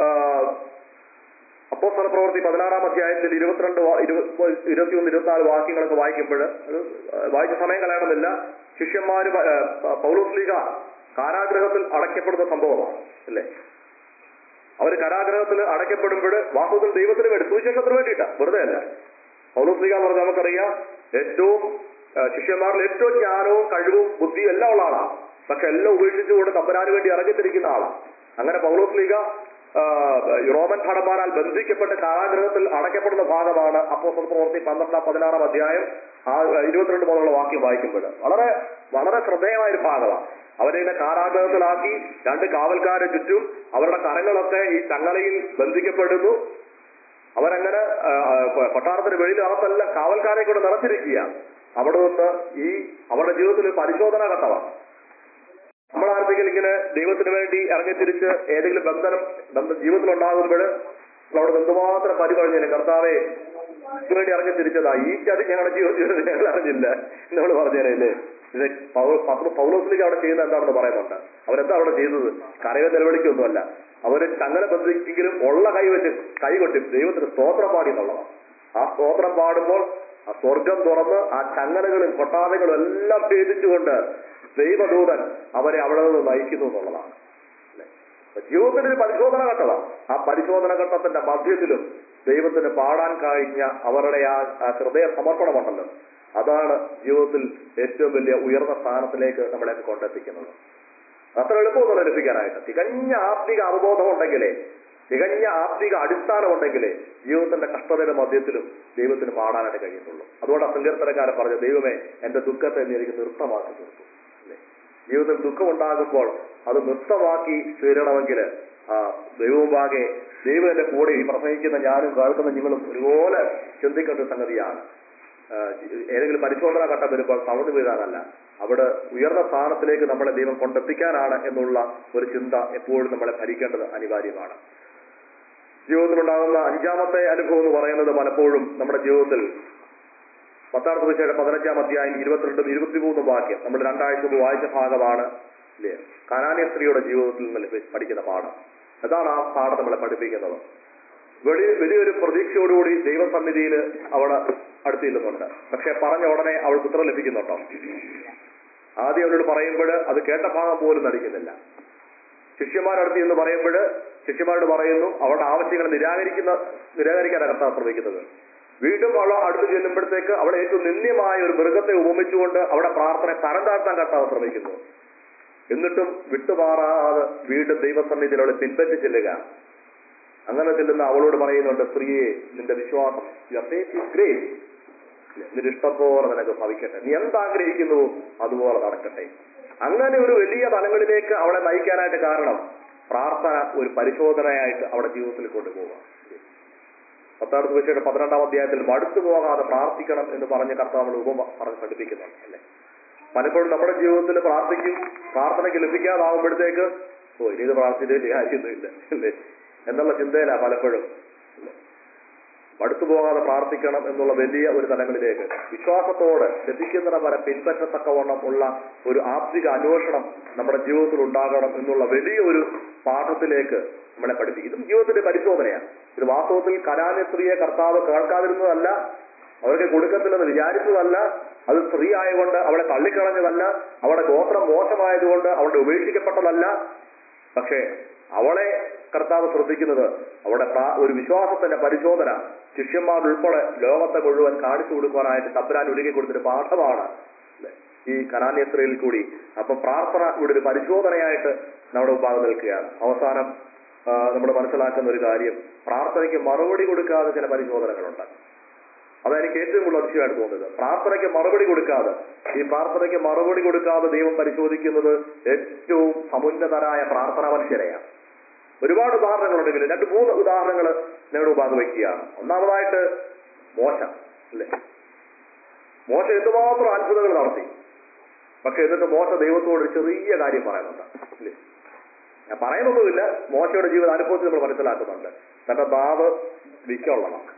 അപ്പോസ്തല പ്രവൃത്തി പതിനാറാം അധ്യായത്തിൽ ഇരുപത്തിരണ്ട് വാ- ഇരുപ- ഇരുപത്തിയൊന്ന് ഇരുപത്തിനാല് വാക്യങ്ങളൊക്കെ വായിക്കുമ്പോൾ അത് വായിച്ച സമയം കളയണമെന്നില്ല ശിഷ്യന്മാര് പ- ആ, പൗലോസ് ലീഗ കാരാഗ്രഹത്തിൽ അടയ്ക്കപ്പെടുന്ന സംഭവമാണ് അല്ലേ അവർ കാരാഗ്രഹത്തിൽ അടയ്ക്കപ്പെടുമ്പോൾ വാസ്തവത്തിൽ ദൈവത്തിന് വേണ്ടി സുവിശേഷത്തിന് വേണ്ടിയിട്ടാ വെറുതെ അല്ല പൗലോസ് ലീഗ എന്ന് പറഞ്ഞാൽ നമുക്കറിയാം ഏറ്റവും ആ, ശിഷ്യന്മാരിൽ ഏറ്റവും ജ്ഞാനവും കഴിവും ബുദ്ധിയും എല്ലാം ഉള്ള ആളാണ് പക്ഷെ എല്ലാം ഉപേക്ഷിച്ചുകൊണ്ട് തമ്പരാന് വേണ്ടി ഇറങ്ങിത്തിരിക്കുന്ന ആളാണ് അങ്ങനെ പൗലോസ് ലീഗ ആ, റോമൻ ഭടന്മാരാൽ ബന്ധിക്കപ്പെട്ട് കാരാഗ്രഹത്തിൽ അടയ്ക്കപ്പെടുന്ന ഭാഗമാണ് അപ്പോസ്തല പ്രവൃത്തി പന്ത്രണ്ടാം പതിനാറാം അധ്യായം ആ ഇരുപത്തിരണ്ട് മുതലുള്ള വാക്യം വായിക്കുമ്പോൾ വളരെ വളരെ ശ്രദ്ധേയമായ ഒരു ഭാഗമാണ് അവരെ ഇങ്ങനെ കാരാഗ്രഹത്തിലാക്കി രണ്ട് കാവൽക്കാരെ ചുറ്റും അവരുടെ കരങ്ങളൊക്കെ ഈ ചങ്ങലയിൽ ബന്ധിക്കപ്പെടുന്നു അവരങ്ങനെ ആ, ആ, കൊട്ടാരത്തിന് വെളിയിലകത്തല്ല കാവൽക്കാരെ കൂടെ നിറച്ചിരിക്കുക അവിടെ നിന്ന് ഈ അവരുടെ ജീവിതത്തിൽ ഒരു പരിശോധന ഘട്ടമാണ് നമ്മൾ ആർക്കെങ്കിലും ഇങ്ങനെ ദൈവത്തിന് വേണ്ടി ഇറങ്ങിത്തിരിച്ച് ഏതെങ്കിലും ബന്ധനം ബന്ധം ജീവിതത്തിൽ ഉണ്ടാകുമ്പോൾ അവിടെ എന്തുമാത്രം പരിപാടിഞ്ഞു കർത്താവെ വേണ്ടി ഇറങ്ങി തിരിച്ചതാ ഈ ചതി ഞങ്ങളുടെ ജീവിതത്തിൽ ഞങ്ങൾ അറിഞ്ഞില്ല നമ്മൾ പറഞ്ഞേരല്ലേ ഇത് പൗ- പൗ- പൗലോസ്ലിക്ക് അവിടെ ചെയ്യുന്നത് എന്താണെന്ന് പറയുന്നുണ്ട് അവരെന്താ അവിടെ ചെയ്തത് കരയോ നിലവിളിക്കൊന്നുമല്ല അവര് ചങ്ങല ബന്ധിക്കെങ്കിലും ഉള്ള കൈ വെച്ച് കൈ കൊട്ടി ദൈവത്തിന് സ്തോത്രം പാടി എന്നുള്ളതാണ് ആ സ്തോത്രം പാടുമ്പോൾ ആ സ്വർഗം തുറന്ന് ആ ചങ്ങലകളും കൊട്ടാരങ്ങളും എല്ലാം ഭേദിച്ചുകൊണ്ട് ദൈവദൂതൻ അവരെ അവിടെ നിന്ന് നയിക്കുന്നു എന്നുള്ളതാണ് അല്ലേ? അപ്പൊ ജീവിതത്തിന്റെ ഒരു പരിശോധന ഘട്ടമാണ് ആ പരിശോധന ഘട്ടത്തിന്റെ മധ്യത്തിലും ദൈവത്തിന് പാടാൻ കഴിഞ്ഞ അവരുടെ ആ ആ ഹൃദയ സമർപ്പണമുണ്ടല്ലോ അതാണ് ജീവിതത്തിൽ ഏറ്റവും വലിയ ഉയർന്ന സ്ഥാനത്തിലേക്ക് നമ്മളെ കൊണ്ടെത്തിക്കുന്നത് അത്ര എളുപ്പമൊന്നുമല്ല ലഭിക്കാനായിട്ട് തികഞ്ഞ ആത്മിക അവബോധം ഉണ്ടെങ്കിലേ തികഞ്ഞ ആത്മിക അടിസ്ഥാനം ഉണ്ടെങ്കിലേ ജീവിതത്തിന്റെ കഷ്ടതയുടെ മധ്യത്തിലും ദൈവത്തിന് പാടാനായിട്ട് കഴിയുന്നുള്ളൂ അതുകൊണ്ട് സങ്കീർത്തനക്കാരൻ പറഞ്ഞു ദൈവമേ എന്റെ ദുഃഖത്തെ നീ എനിക്ക് നൃത്തമാക്കി തീർത്തു അല്ലേ? ജീവിതത്തിൽ ദുഃഖമുണ്ടാകുമ്പോൾ അത് നൃത്തമാക്കി തീരണമെങ്കിൽ ആ ദൈവമുമ്പാകെ ദൈവം എന്റെ കൂടെ ഈ പ്രസംഗിക്കുന്ന ഞാനും കേൾക്കുന്ന നിങ്ങളും ഒരുപോലെ ചിന്തിക്കേണ്ട ഒരു സംഗതിയാണ് ആ, ഏതെങ്കിലും പരിശോധന ഘട്ടം വരുമ്പോൾ തളർന്നു വീഴാനല്ല അവിടെ ഉയർന്ന സ്ഥാനത്തിലേക്ക് നമ്മളെ ദൈവം കൊണ്ടെത്തിക്കാനാണ് എന്നുള്ള ഒരു ചിന്ത എപ്പോഴും നമ്മളെ ഭരിക്കേണ്ടത് അനിവാര്യമാണ് ജീവിതത്തിലുണ്ടാകുന്ന അഞ്ചാമത്തെ അനുഭവം എന്ന് പറയുന്നത് പലപ്പോഴും നമ്മുടെ ജീവിതത്തിൽ പത്താം തീയതിയുടെ പതിനഞ്ചാം അധ്യായം ഇരുപത്തിരണ്ടും ഇരുപത്തിമൂന്നും വാക്യം നമ്മൾ രണ്ടാഴ്ച മുമ്പ് വായിച്ച ഭാഗമാണ് ഇല്ലേ കനാന്യ സ്ത്രീയുടെ ജീവിതത്തിൽ നിന്ന് ലഭി- പഠിക്കുന്ന പാഠം അതാണ് ആ പാഠം നമ്മളെ പഠിപ്പിക്കുന്നത് വലിയ വലിയൊരു പ്രതീക്ഷയോടുകൂടി ദൈവസന്നിധിയിൽ അവൾ അടുത്തിരുന്നുണ്ട് പക്ഷെ പറഞ്ഞ ഉടനെ അവൾക്ക് ഉത്തരം ലഭിക്കുന്നുണ്ടോ ആദ്യം അവരോട് പറയുമ്പോൾ അത് കേട്ട ഭാഗം പോലും നടിക്കുന്നില്ല ശിഷ്യന്മാരടുത്ത് എന്ന് പറയുമ്പോൾ ശിഷ്യന്മാരോട് പറയുന്നു അവരുടെ ആവശ്യങ്ങൾ നിരാകരിക്കുന്ന നിരാകരിക്കാനാണ് കർത്താവ് ശ്രമിക്കുന്നത് വീണ്ടും അവൾ അടുത്ത് ചെല്ലുമ്പോഴത്തേക്ക് അവളെ ഏറ്റവും നിന്ദ്യമായ ഒരു മൃഗത്തെ ഉപമിച്ചുകൊണ്ട് അവിടെ പ്രാർത്ഥന തരം താഴ്ത്താൻ കർത്താവ് ശ്രമിക്കുന്നു എന്നിട്ടും വിട്ടുമാറാതെ വീണ്ടും ദൈവസന്നിധിയിൽ അവളെ പിൻപറ്റി ചെല്ലുക അങ്ങനെ ചെല്ലുന്ന അവളോട് പറയുന്നുണ്ട് സ്ത്രീയെ നിന്റെ വിശ്വാസം ഗ്രേറ്റ് നിന്റെ ഇഷ്ടംപോലെ നിനക്ക് ഭവിക്കട്ടെ നീ എന്താഗ്രഹിക്കുന്നുവോ അതുപോലെ നടക്കട്ടെ അങ്ങനെ ഒരു വലിയ തലങ്ങളിലേക്ക് അവളെ നയിക്കാനായിട്ട് കാരണം പ്രാർത്ഥന ഒരു പരിശോധനയായിട്ട് അവിടെ ജീവിതത്തിൽ കൊണ്ടുപോവുക പത്താമത്തെ വിഷയുടെ പന്ത്രണ്ടാം അധ്യായത്തിൽ മടുത്തു പോകാതെ പ്രാർത്ഥിക്കണം എന്ന് പറഞ്ഞ് കർത്താവ് ഉപമ പറഞ്ഞ് പഠിപ്പിക്കുന്നുണ്ട് അല്ലേ പലപ്പോഴും നമ്മുടെ ജീവിതത്തിൽ പ്രാർത്ഥിക്കും പ്രാർത്ഥനയ്ക്ക് ലഭിക്കാതാവുമ്പോഴത്തേക്ക് ഓ ഇനി ഇത് പ്രാർത്ഥിച്ചിട്ട് കാര്യമൊന്നുമില്ല അല്ലേ എന്നുള്ള ചിന്തയിലാണ് പലപ്പോഴും മടുത്തു പോകാതെ പ്രാർത്ഥിക്കണം എന്നുള്ള വലിയ ഒരു തലങ്ങളിലേക്ക് വിശ്വാസത്തോടെ ലഭിക്കുന്നതിനെ വരെ പിൻപറ്റത്തക്കവണ്ണം ഉള്ള ഒരു ആത്മിക അന്വേഷണം നമ്മുടെ ജീവിതത്തിൽ ഉണ്ടാകണം എന്നുള്ള വലിയ ഒരു പാഠത്തിലേക്ക് നമ്മളെ പഠിപ്പിക്കും ഇതും ജീവിതത്തിന്റെ പരിശോധനയാണ് ഇത് വാസ്തവത്തിൽ കനാന്യ സ്ത്രീയെ കർത്താവ് കേൾക്കാതിരുന്നതല്ല അവർക്ക് കൊടുക്കത്തില്ലെന്ന് വിചാരിച്ചതല്ല അത് സ്ത്രീ ആയതുകൊണ്ട് അവളെ തള്ളിക്കളഞ്ഞതല്ല അവളുടെ ഗോത്രം മോശമായതുകൊണ്ട് അവളുടെ ഉപേക്ഷിക്കപ്പെട്ടതല്ല പക്ഷേ അവളെ കർത്താവ് ശ്രദ്ധിക്കുന്നത് അവിടെ പ്രാ- ഒരു വിശ്വാസത്തിന്റെ പരിശോധന ശിഷ്യന്മാർ ഉൾപ്പെടെ ലോകത്തെ മുഴുവൻ കാണിച്ചു കൊടുക്കാനായിട്ട് തബ്രാൻ ഒരുക്കി കൊടുത്തൊരു പാഠമാണ് അല്ലേ? ഈ കനാന്യത്രയിൽ കൂടി അപ്പൊ പ്രാർത്ഥന ഇവിടെ ഒരു പരിശോധനയായിട്ട് നമ്മുടെ മുമ്പാകെ നിൽക്കുകയാണ് അവസാനം നമ്മൾ മനസ്സിലാക്കുന്ന ഒരു കാര്യം പ്രാർത്ഥനയ്ക്ക് മറുപടി കൊടുക്കാതെ ചില പരിശോധനകളുണ്ട് അതെനിക്ക് ഏറ്റവും കൂടുതൽ അതിശയമായിട്ട് തോന്നുന്നത് പ്രാർത്ഥനയ്ക്ക് മറുപടി കൊടുക്കാതെ ഈ പ്രാർത്ഥനയ്ക്ക് മറുപടി കൊടുക്കാതെ ദൈവം പരിശോധിക്കുന്നത് ഏറ്റവും സമുന്നതരായ പ്രാർത്ഥനാ മനുഷ്യരെയാണ് ഒരുപാട് ഉദാഹരണങ്ങളുണ്ടെങ്കിൽ രണ്ട് മൂന്ന് ഉദാഹരണങ്ങൾ ഞങ്ങളുടെ മുമ്പാകെ വയ്ക്കുകയാണ് ഒന്നാമതായിട്ട് മോശ അല്ലേ മോശ എന്തുമാത്രം അത്ഭുതങ്ങൾ നടത്തി പക്ഷെ എന്നിട്ട് മോശ ദൈവത്തോട് ഒരു ചെറിയ കാര്യം പറയുന്നുണ്ട് അല്ലേ ഞാൻ പറയുന്നൊന്നുമില്ല മോശയുടെ ജീവിത അനുഭവത്തിൽ നമ്മൾ മനസ്സിലാക്കുന്നുണ്ട് തന്റെ നാവ് വിക്കുള്ളതാണ്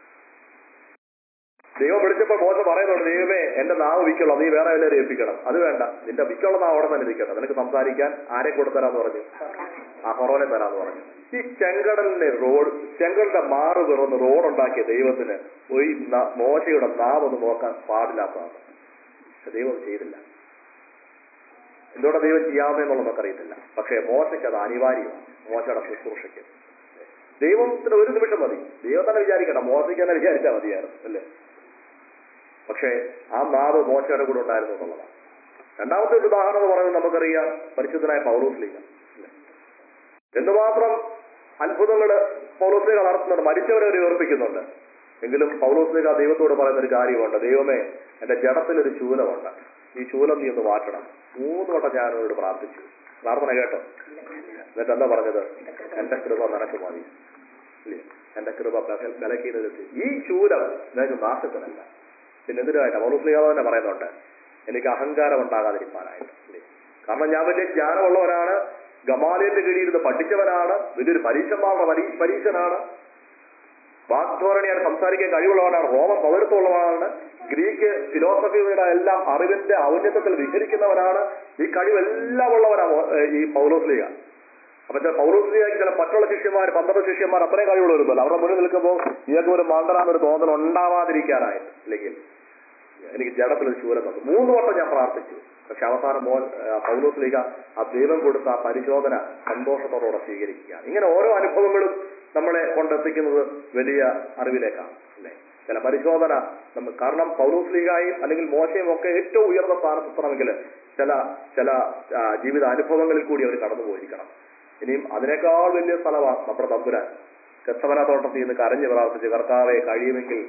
ദൈവം വിളിച്ചപ്പോൾ മോശ പറയുന്നുണ്ട് ദൈവമേ എന്റെ നാവ് വിക്കുള്ള നീ വേറെ എല്ലാവരും ഏൽപ്പിക്കണം അത് വേണ്ട നിന്റെ വിക്കുള്ള നാവ് അവിടെ തന്നെ ഇരിക്കട്ടെ നിനക്ക് സംസാരിക്കാൻ ആരെ കൂടെ തരാന്ന് പറഞ്ഞു ആ ഫറോനെ തരാന്ന് പറഞ്ഞു ഈ ചെങ്കടലിന്റെ റോഡ് ചെങ്കടലിന്റെ മാറ് തുറന്ന് റോഡ് ഉണ്ടാക്കിയ ദൈവത്തിന് ഒരു ന- മോശയുടെ നാവ് ഒന്ന് നോക്കാൻ പാടില്ലാത്തതാണ് പക്ഷെ ദൈവം അത് ചെയ്തില്ല എന്തുകൊണ്ട് ദൈവം ചെയ്യാമെന്നുള്ളത് നമുക്കറിയത്തില്ല പക്ഷേ മോശയ്ക്ക് അത് അനിവാര്യമാണ് മോശയുടെ ശുശ്രൂഷയ്ക്ക് ദൈവത്തിന് ഒരു നിമിഷം മതി ദൈവം തന്നെ വിചാരിക്കണ്ട മോശയ്ക്ക് തന്നെ വിചാരിച്ചാൽ മതിയായിരുന്നു അല്ലേ പക്ഷേ ആ നാവ് മോശയുടെ കൂടെ ഉണ്ടായിരുന്നു എന്നുള്ളതാണ് രണ്ടാമത്തെ ഒരു ഉദാഹരണം എന്ന് പറയുന്നത് നമുക്കറിയാം പരിശുദ്ധനായ പൗലോസ്ലീഗ എന്തുമാത്രം അത്ഭുതങ്ങൾ പൗലോസ്ലീഗ നടത്തുന്നുണ്ട് മരിച്ചവരെ ഒരു ഉയർപ്പിക്കുന്നുണ്ട് എങ്കിലും പൗലോസ്ലീഗ ദൈവത്തോട് പറയുന്ന ഒരു കാര്യമുണ്ട് ദൈവമേ എന്റെ ജഡത്തിലൊരു ശൂലമുണ്ട് ഈ ശൂലം നീ ഒന്ന് മാറ്റണം മൂന്ന് വട്ടം ഞാൻ അവരോട് പ്രാർത്ഥിച്ചു പ്രാർത്ഥന കേട്ടോ എന്നിട്ട് എന്താ പറഞ്ഞത് എന്റെ കൃപ നിനക്ക് മതി ഇല്ലേ എന്റെ കൃപ ബല- ബലഹീനതയ്ക്ക് ഈ ശൂലം നിനക്ക് നാശത്തിനല്ല പിന്നെ എന്തിനായിട്ട് പൗലോസ്ലീഗ തന്നെ പറയുന്നുണ്ട് എനിക്ക് അഹങ്കാരം ഉണ്ടാകാതിരിക്കാനായിട്ട് ഇല്ലേ കാരണം ഞാൻ വലിയ ജ്ഞാനമുള്ളവനാണ് ഗമാലിയന്റെ കീഴിൽ നിന്ന് പഠിച്ചവനാണ് വലിയൊരു പരീക്ഷന്മാരുടെ പരീ- പരീക്ഷനാണ് വാക് വാഗ്ധോരണിയായിട്ട് സംസാരിക്കാൻ കഴിവുള്ളവനാണ് റോമൻ പൗരത്വമുള്ളവനാണ് ഗ്രീക്ക് ഫിലോസഫിയുടെ എല്ലാം അറിവിന്റെ ഔന്നത്യത്തിൽ വിഹരിക്കുന്നവനാണ് ഈ കഴിവെല്ലാം ഉള്ളവനാണ് ഈ പൗലോസ്ലിക അപ്പൊ ചില പൗലോസ്ലിയാക്കി ചില മറ്റുള്ള ശിഷ്യന്മാർ പന്ത്രണ്ട് ശിഷ്യന്മാർ അത്രയും കഴിവുള്ളവരുമല്ലോ അവരുടെ മുന്നിൽ നിൽക്കുമ്പോൾ ഇയാൾക്ക് ഒരു മണ്ടനാന്നൊരു തോന്നൽ ഉണ്ടാവാതിരിക്കാനായിട്ട് അല്ലെങ്കിൽ എനിക്ക് ജഡത്തിൽ ഒരു ശൂരം തന്നു മൂന്ന് വട്ടം ഞാൻ പ്രാർത്ഥിച്ചു പക്ഷെ അവസാനം മോൻ ആ, പൗലോസ് ലീഗ ആ ദൈവം കൊടുത്ത ആ പരിശോധന സന്തോഷത്തോടെ സ്വീകരിക്കുകയാണ് ഇങ്ങനെ ഓരോ അനുഭവങ്ങളും നമ്മളെ കൊണ്ടെത്തിക്കുന്നത് വലിയ അറിവിലേക്കാണ് അല്ലേ ചില പരിശോധന നമ്മൾ കാരണം പൗലോസ് ലീഗായും അല്ലെങ്കിൽ മോശയും ഒക്കെ ഏറ്റവും ഉയർന്ന സ്ഥാനത്തെത്തണമെങ്കിൽ ചില ചില ആ, ജീവിത അനുഭവങ്ങളിൽ കൂടി അവർ കടന്നു പോയിരിക്കണം ഇനിയും അതിനേക്കാൾ വലിയ സ്ഥലമാണ് നമ്മുടെ തമ്പുരാൻ കെത്തവന തോട്ടത്തിൽ നിന്ന് കരഞ്ഞു പ്രാർത്ഥിച്ച് കർത്താവെ കഴിയുമെങ്കിൽ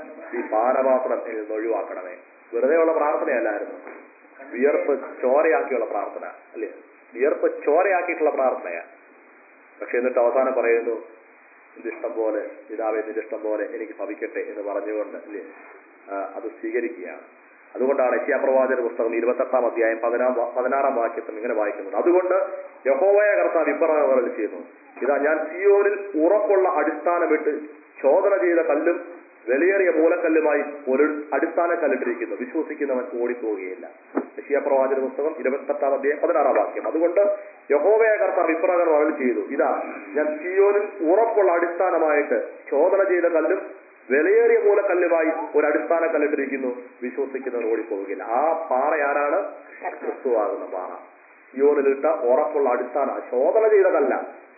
ഈ പാനപാത്രം എന്നിൽ നിന്ന് ഒഴിവാക്കണമേ വെറുതെയുള്ള പ്രാർത്ഥനയല്ലായിരുന്നു വിയർപ്പ് ചോരയാക്കിയുള്ള പ്രാർത്ഥന അല്ലേ വിയർപ്പ് ചോരയാക്കിയിട്ടുള്ള പ്രാർത്ഥനയാ പക്ഷെ എന്നിട്ട് അവസാനം പറയുന്നു നിന്റെ ഇഷ്ടം പോലെ പിതാവെ നിന്റെ ഇഷ്ടം പോലെ എനിക്ക് ഭവിക്കട്ടെ എന്ന് പറഞ്ഞുകൊണ്ട് അല്ലേ ആ, അത് സ്വീകരിക്കുകയാണ് അതുകൊണ്ടാണ് യശ്യാപ്രവാചന പുസ്തകം ഇരുപത്തെട്ടാം അധ്യായം പതിനാം വാ- പതിനാറാം വാക്യത്തിൽ ഇങ്ങനെ വായിക്കുന്നത് അതുകൊണ്ട് യഹോവയ കർത്താവ് ഇബ്രാഹിം ചെയ്യുന്നു ഇതാ ഞാൻ സിയോനിൽ ഉറപ്പുള്ള അടിസ്ഥാനമിട്ട് ചോദന ചെയ്ത കല്ലും വിലയേറിയ മൂലക്കല്ലുമായി ഒരു അടിസ്ഥാന കല്ലിട്ടിരിക്കുന്നു വിശ്വസിക്കുന്നവൻ ഓടിപ്പോവുകയില്ല യശിയാപ്രവാചന പുസ്തകം ഇരുപത്തെട്ടാം അധ്യായം പതിനാറാം വാക്യം അതുകൊണ്ട് യഹോവയ കർത്താവ് ഇപ്രകാരം അരളി ചെയ്തു ഇതാ ഞാൻ സിയോനിൽ ഉറപ്പുള്ള അടിസ്ഥാനമായിട്ട് ചോദന ചെയ്ത കല്ലും വിലയേറിയ മൂലക്കല്ലുമായി ഒരു അടിസ്ഥാന കല്ലിട്ടിരിക്കുന്നു വിശ്വസിക്കുന്നവർ ഓടിപ്പോവുകയില്ല ആ പാറ ആരാണ് ക്രിസ്തുവാകുന്ന പാറ സിയോനിലിട്ട ഉറപ്പുള്ള അടിസ്ഥാന ശോധന ചെയ്ത കല്ല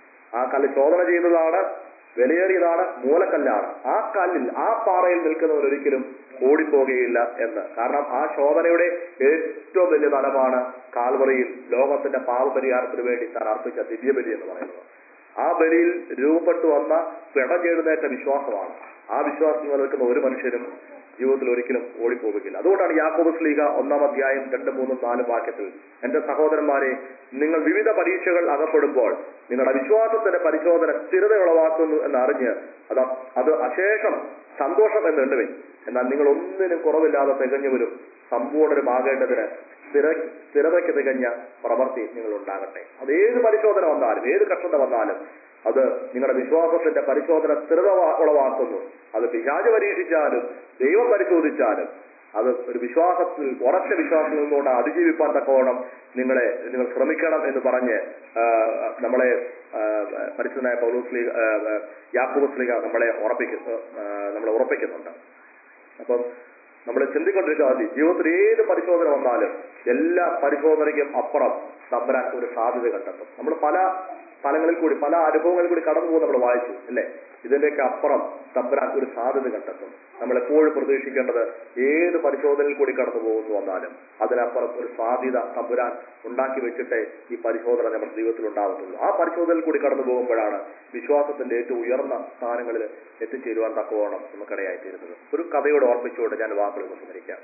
ആ കല്ല് ശോധന ചെയ്തതാണ് വിലയേറിയതാണ് മൂലക്കല്ലാണ് ആ കല്ലിൽ ആ പാറയിൽ നിൽക്കുന്നവർ ഒരിക്കലും ഓടിപ്പോകുകയില്ല എന്ന് കാരണം ആ ശോധനയുടെ ഏറ്റവും വലിയ തലമാണ് കാൽവറിയിൽ ലോകത്തിന്റെ പാപപരിഹാരത്തിന് വേണ്ടി താൻ അർപ്പിച്ച ദിവ്യബലി എന്ന് പറയുന്നത് ആ ബലിയിൽ രൂപപ്പെട്ടു വന്ന പിടചെഴുന്നേറ്റ വിശ്വാസമാണ് ആ വിശ്വാസം നിലനിൽക്കുന്ന ഒരു മനുഷ്യരും ജീവിതത്തിൽ ഒരിക്കലും ഓടിപ്പോകുകയില്ല അതുകൊണ്ടാണ് യാക്കോബ് സ്ലീഗ ഒന്നാം അധ്യായം രണ്ട് മൂന്നും നാലും വാക്യത്തിൽ എന്റെ സഹോദരന്മാരെ നിങ്ങൾ വിവിധ പരീക്ഷകൾ അകപ്പെടുമ്പോൾ നിങ്ങളുടെ വിശ്വാസത്തിന്റെ പരിശോധന സ്ഥിരത ഉളവാക്കുന്നു എന്നറിഞ്ഞ് അത് അത് അശേഷം സന്തോഷം എന്നുണ്ടുവിൻ എന്നാൽ നിങ്ങൾ ഒന്നിനും കുറവില്ലാതെ തികഞ്ഞവരും സമ്പൂർണ്ണരുമാകേണ്ടതിന് സ്ഥിര സ്ഥിരതയ്ക്ക് തികഞ്ഞ പ്രവൃത്തി നിങ്ങൾ ഉണ്ടാകട്ടെ അത് ഏത് പരിശോധന വന്നാലും ഏത് കഷ്ടത വന്നാലും അത് നിങ്ങളുടെ വിശ്വാസത്തിന്റെ പരിശോധന സ്ഥിരത വ- ഉളവാക്കുന്നു അത് പിശാച് പരീക്ഷിച്ചാലും ദൈവം പരിശോധിച്ചാലും അത് ഒരു വിശ്വാസത്തിൽ ഉറച്ച വിശ്വാസത്തിൽ നിന്നുകൊണ്ട് അതിജീവിപ്പാൻ തക്കവണ്ണം നിങ്ങളെ നിങ്ങൾ ശ്രമിക്കണം എന്ന് പറഞ്ഞ് ആ, നമ്മളെ ആ, പരിശുദ്ധനായ പൗലോസ്ലീഗ യാക്കൂബസ്ലീഗ നമ്മളെ ഉറപ്പിക്കുന്നു ആ, നമ്മളെ ഉറപ്പിക്കുന്നുണ്ട് അപ്പം നമ്മൾ ചിന്തിക്കൊണ്ടിരിക്കുക മതി ജീവിതത്തിൽ ഏത് പരിശോധന വന്നാലും എല്ലാ പരിശോധനയ്ക്കും അപ്പുറം തമ്പരാൻ ഒരു സാധ്യത കണ്ടെത്തും നമ്മൾ പല സ്ഥലങ്ങളിൽ കൂടി പല അനുഭവങ്ങളിൽ കൂടി കടന്നു പോകും നമ്മൾ വായിച്ചു അല്ലേ ഇതിന്റെയൊക്കെ അപ്പുറം തമ്പരാൻ ഒരു സാധ്യത കണ്ടെത്തും നമ്മൾ എപ്പോഴും പ്രതീക്ഷിക്കേണ്ടത് ഏത് പരിശോധനയിൽ കൂടി കടന്നു പോകുന്നു വന്നാലും അതിനപ്പുറം ഒരു സാധ്യത തമ്പുരാൻ ഉണ്ടാക്കി വെച്ചിട്ടേ ഈ പരിശോധന നമ്മുടെ ജീവിതത്തിൽ ഉണ്ടാകത്തുള്ളൂ ആ പരിശോധനയിൽ കൂടി കടന്നു പോകുമ്പോഴാണ് വിശ്വാസത്തിന്റെ ഏറ്റവും ഉയർന്ന സ്ഥാനങ്ങളിൽ എത്തിച്ചേരുവാൻ തക്കവണ്ണം നമുക്കിടയായിത്തീരുന്നത് ഒരു കഥയോട് ഓർമ്മിച്ചുകൊണ്ട് ഞാൻ വാക്കുകൾ സംസാരിക്കാം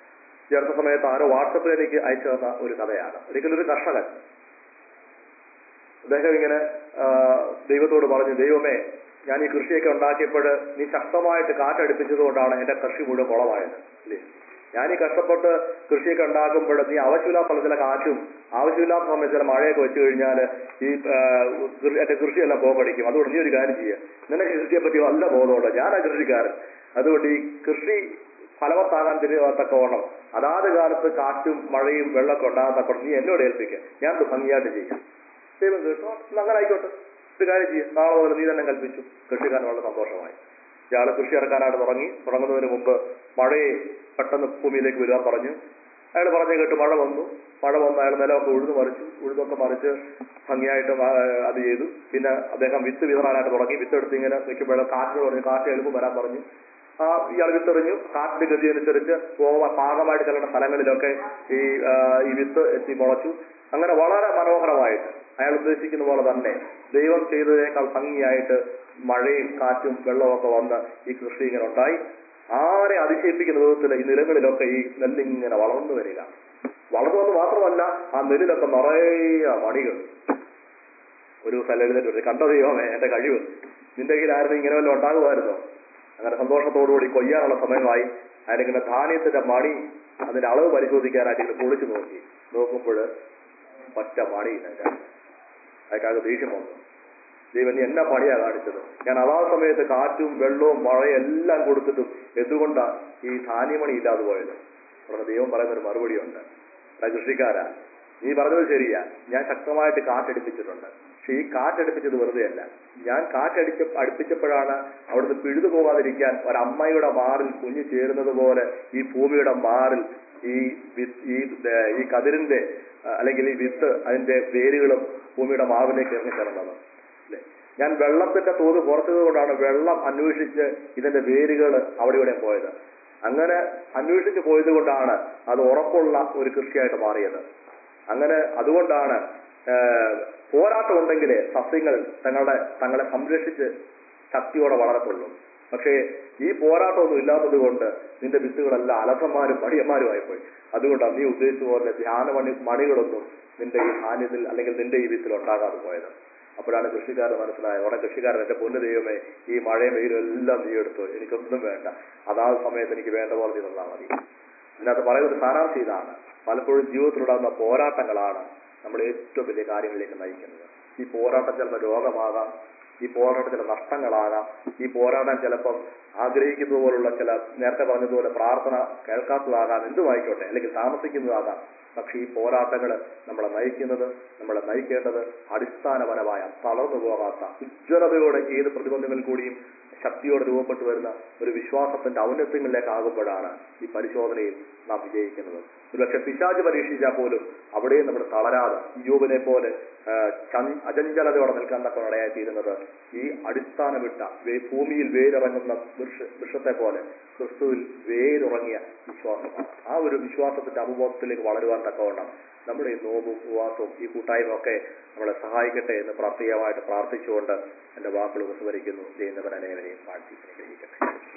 ഈ അടുത്ത സമയത്ത് ആരോ വാട്സപ്പിൽ എനിക്ക് അയച്ചു തന്ന ഒരു കഥയാണ് ഒരിക്കലും ഒരു കർഷകൻ അദ്ദേഹം ഇങ്ങനെ ആ, ദൈവത്തോട് പറഞ്ഞു ദൈവമേ ഞാൻ ഈ കൃഷിയൊക്കെ ഉണ്ടാക്കിയപ്പോൾ നീ ശക്തമായിട്ട് കാറ്റടിപ്പിച്ചത് കൊണ്ടാണ് എന്റെ കൃഷി മുഴുവൻ കുളമായത് അല്ലേ ഞാൻ ഈ കഷ്ടപ്പെട്ട് കൃഷിയൊക്കെ ഉണ്ടാക്കുമ്പോൾ നീ ആവശ്യമില്ലാത്ത സ്ഥലത്തിലെ കാറ്റും ആവശ്യമില്ലാത്ത സമയത്ത് ചില മഴയൊക്കെ വെച്ച് കഴിഞ്ഞാൽ ഈ ആ, കൃ- എന്റെ കൃഷിയെല്ലാം പോകടിക്കും അതുകൊണ്ട് നീ ഒരു കാര്യം ചെയ്യുക നിനക്ക് കൃഷിയെ പറ്റി നല്ല ബോധമുണ്ട് ഞാനാ കൃഷിക്കാരൻ അതുകൊണ്ട് ഈ കൃഷി ഫലവത്താകാൻ തിരികത്തക്കവണ്ണം അതാത് കാലത്ത് കാറ്റും മഴയും വെള്ളമൊക്കെ ഉണ്ടാകാൻ തക്കവണ്ണം നീ എന്നോട് ഏൽപ്പിക്കുക ഞാൻ ഇത് ഭംഗിയായിട്ട് ചെയ്യാം ദൈവം കേട്ടോ എന്നാ അങ്ങനെ ആയിക്കോട്ടെ ഒരു കാര്യം ചെയ്യും നാളെ മുതൽ നീ തന്നെ കൽപ്പിച്ചു കൃഷിക്കാരൻ വളരെ സന്തോഷമായി ഇയാള് കൃഷി ഇറക്കാനായിട്ട് തുടങ്ങി തുടങ്ങുന്നതിന് മുമ്പ് മഴയെ പെട്ടെന്ന് ഭൂമിയിലേക്ക് വരുവാൻ പറഞ്ഞു അയാൾ പറഞ്ഞു കേട്ട് മഴ വന്നു മഴ വന്ന് അയാൾ നിലമൊക്കെ ഉഴുതു മറിച്ചു ഉഴുതൊക്കെ മറിച്ച് ഭംഗിയായിട്ട് മ- അത് ചെയ്തു പിന്നെ അദ്ദേഹം വിത്ത് വിതറാനായിട്ട് തുടങ്ങി വിത്ത് എടുത്ത് ഇങ്ങനെ വെക്കുമ്പോൾ കാറ്റിന് പറഞ്ഞു കാറ്റ് എളുപ്പം വരാൻ പറഞ്ഞു ആ ഇയാൾ വിത്തെറിഞ്ഞു കാറ്റിന്റെ ഗതി അനുസരിച്ച് പോവാൻ പാകമായിട്ട് ചെല്ലുന്ന സ്ഥലങ്ങളിലൊക്കെ ഈ ആ, ഈ വിത്ത് എത്തി മുളച്ചു അങ്ങനെ വളരെ മനോഹരമായിട്ട് അയാൾ ഉദ്ദേശിക്കുന്ന പോലെ തന്നെ ദൈവം ചെയ്തതിനേക്കാൾ ഭംഗിയായിട്ട് മഴയും കാറ്റും വെള്ളവും ഒക്കെ വന്ന് ഈ കൃഷി ഇങ്ങനെ ഉണ്ടായി ആരെ അതിശയിപ്പിക്കുന്ന വിധത്തിൽ ഈ നിലങ്ങളിലൊക്കെ ഈ നെല്ലിങ്ങനെ വളർന്നു വരിക വളർന്നു വന്ന് മാത്രമല്ല ആ നെല്ലിലൊക്കെ നിറയെ മണികൾ ഒരു സ്ഥലം എഴുന്നേറ്റ് കണ്ട ദൈവമേ എന്റെ കഴിവ് നിന്റെ കയ്യിലായിരുന്നു ഇങ്ങനെ വല്ലതും ഉണ്ടാകുമായിരുന്നോ അങ്ങനെ സന്തോഷത്തോടുകൂടി കൊയ്യാനുള്ള സമയമായി അയാളിങ്ങനെ ധാന്യത്തിന്റെ മണി അതിന്റെ അളവ് പരിശോധിക്കാനായിട്ട് ഇങ്ങനെ പൊളിച്ചു നോക്കി നോക്കുമ്പോൾ ഒറ്റ മണിയില്ല അതിന്റെ അയാൾക്ക് ദേഷ്യം വന്നു ദൈവം നീ എന്നാ പണിയാ കാണിച്ചത് ഞാൻ അതാ സമയത്ത് കാറ്റും വെള്ളവും മഴയും എല്ലാം കൊടുത്തിട്ടും എന്തുകൊണ്ടാ ഈ ധാന്യമണി ഇല്ലാതെ പോയത് ഉടനെ ദൈവം പറയുന്ന ഒരു മറുപടിയുണ്ട് എടാ കൃഷിക്കാരാ നീ പറഞ്ഞത് ശരിയാ ഞാൻ ശക്തമായിട്ട് കാറ്റടിപ്പിച്ചിട്ടുണ്ട് പക്ഷെ ഈ കാറ്റടിപ്പിച്ചത് വെറുതെ അല്ല ഞാൻ കാറ്റടിച്ച അടുപ്പിച്ചപ്പോഴാണ് അവിടുന്ന് പിഴുതു പോകാതിരിക്കാൻ ഒരമ്മയുടെ മാറിൽ കുഞ്ഞു ചേരുന്നത് പോലെ ഈ ഭൂമിയുടെ മാറിൽ ഈ വി- ഈ ഏർ ഈ കതിരിന്റെ ആ, അല്ലെങ്കിൽ ഈ വിത്ത് അതിന്റെ വേരുകളും ഭൂമിയുടെ മാവിലേക്ക് ഇറങ്ങിച്ചേർന്നത് അല്ലേ ഞാൻ വെള്ളത്തിന്റെ തോത് കുറച്ചത് കൊണ്ടാണ് വെള്ളം അന്വേഷിച്ച് ഇതിന്റെ വേരുകൾ അവിടെ ഇവിടെ പോയത് അങ്ങനെ അന്വേഷിച്ച് പോയത് കൊണ്ടാണ് അത് ഉറപ്പുള്ള ഒരു കൃഷിയായിട്ട് മാറിയത് അങ്ങനെ അതുകൊണ്ടാണ് ഏഹ്, പോരാട്ടം ഉണ്ടെങ്കിലേ സസ്യങ്ങൾ തങ്ങളുടെ തങ്ങളെ സംരക്ഷിച്ച് ശക്തിയോടെ വളരത്തുള്ളൂ പക്ഷേ ഈ പോരാട്ടമൊന്നും ഇല്ലാത്തത് കൊണ്ട് നിന്റെ വിത്തുകളെല്ലാം അലസന്മാരും മടിയന്മാരുമായിപ്പോയി അതുകൊണ്ടാണ് നീ ഉദ്ദേശിച്ച പോലെ ധ്യാന മണി മണികളൊന്നും നിന്റെ ഈ ധാന്യത്തിൽ അല്ലെങ്കിൽ നിന്റെ ഈ വിത്തിൽ ഉണ്ടാകാതെ പോയത് അപ്പോഴാണ് കൃഷിക്കാരൻ മനസ്സിലായത് ഉടനെ കൃഷിക്കാരൻ എന്റെ പൊന്നു ദൈവമേ ഈ മഴയും വെയിലും എല്ലാം നീ എടുത്തു എനിക്കൊന്നും വേണ്ട അതാത് സമയത്ത് എനിക്ക് വേണ്ട പോലെ നീ തന്നാൽ മതി ഇതിനകത്ത് പറയുന്ന സാരാംശം ഇതാണ് പലപ്പോഴും ജീവിതത്തിലുണ്ടാകുന്ന പോരാട്ടങ്ങളാണ് നമ്മൾ ഏറ്റവും വലിയ കാര്യങ്ങളിലേക്ക് നയിക്കുന്നത് ഈ പോരാട്ടം ചിലപ്പോൾ രോഗമാകാം ഈ പോരാട്ടം ചില നഷ്ടങ്ങളാകാം ഈ പോരാട്ടം ചിലപ്പം ആഗ്രഹിക്കുന്നത് പോലുള്ള ചില നേരത്തെ പറഞ്ഞതുപോലെ പ്രാർത്ഥന കേൾക്കാത്തതാകാം എന്തുമായിക്കോട്ടെ അല്ലെങ്കിൽ താമസിക്കുന്നതാകാം പക്ഷെ ഈ പോരാട്ടങ്ങൾ നമ്മളെ നയിക്കുന്നത് നമ്മളെ നയിക്കേണ്ടത് അടിസ്ഥാനപരമായ തളർന്നു പോകാത്ത ഉജ്ജ്വലതയോടെ ഏത് പ്രതിബന്ധങ്ങളിൽ കൂടിയും ശക്തിയോടെ രൂപപ്പെട്ടു വരുന്ന ഒരു വിശ്വാസത്തിന്റെ ഔന്നത്യങ്ങളിലേക്കാകുമ്പോഴാണ് ഈ പരിശോധനയിൽ നാം വിജയിക്കുന്നത് ഒരുപക്ഷെ പിശാച് പരീക്ഷിച്ചാൽ പോലും അവിടെയും നമ്മൾ തളരാതെ യോബിനെ പോലെ ആ, ചൻ- അചഞ്ചലതയോടെ നിൽക്കാൻ തക്ക ഇടയായിത്തീരുന്നത് ഈ അടിസ്ഥാനമിട്ട വേ- ഭൂമിയിൽ വേരിറങ്ങുന്ന വൃക്ഷ വൃക്ഷത്തെ പോലെ ക്രിസ്തുവിൽ വേരുറങ്ങിയ വിശ്വാസമാണ് ആ ഒരു വിശ്വാസത്തിന്റെ അവബോധത്തിലേക്ക് വളരുവാൻ തക്കവണ്ണം നമ്മുടെ ഈ നോമ്പും ഉപവാസവും ഈ കൂട്ടായ്മ ഒക്കെ നമ്മളെ സഹായിക്കട്ടെ എന്ന് പ്രത്യേകമായിട്ട് പ്രാർത്ഥിച്ചുകൊണ്ട് എന്റെ വാക്കുകൾ ഉപസ്മരിക്കുന്നു ചെയ്യുന്നവൻ അനേവരെയും വാഴ്ത്തി അനുഗ്രഹിക്കട്ടെ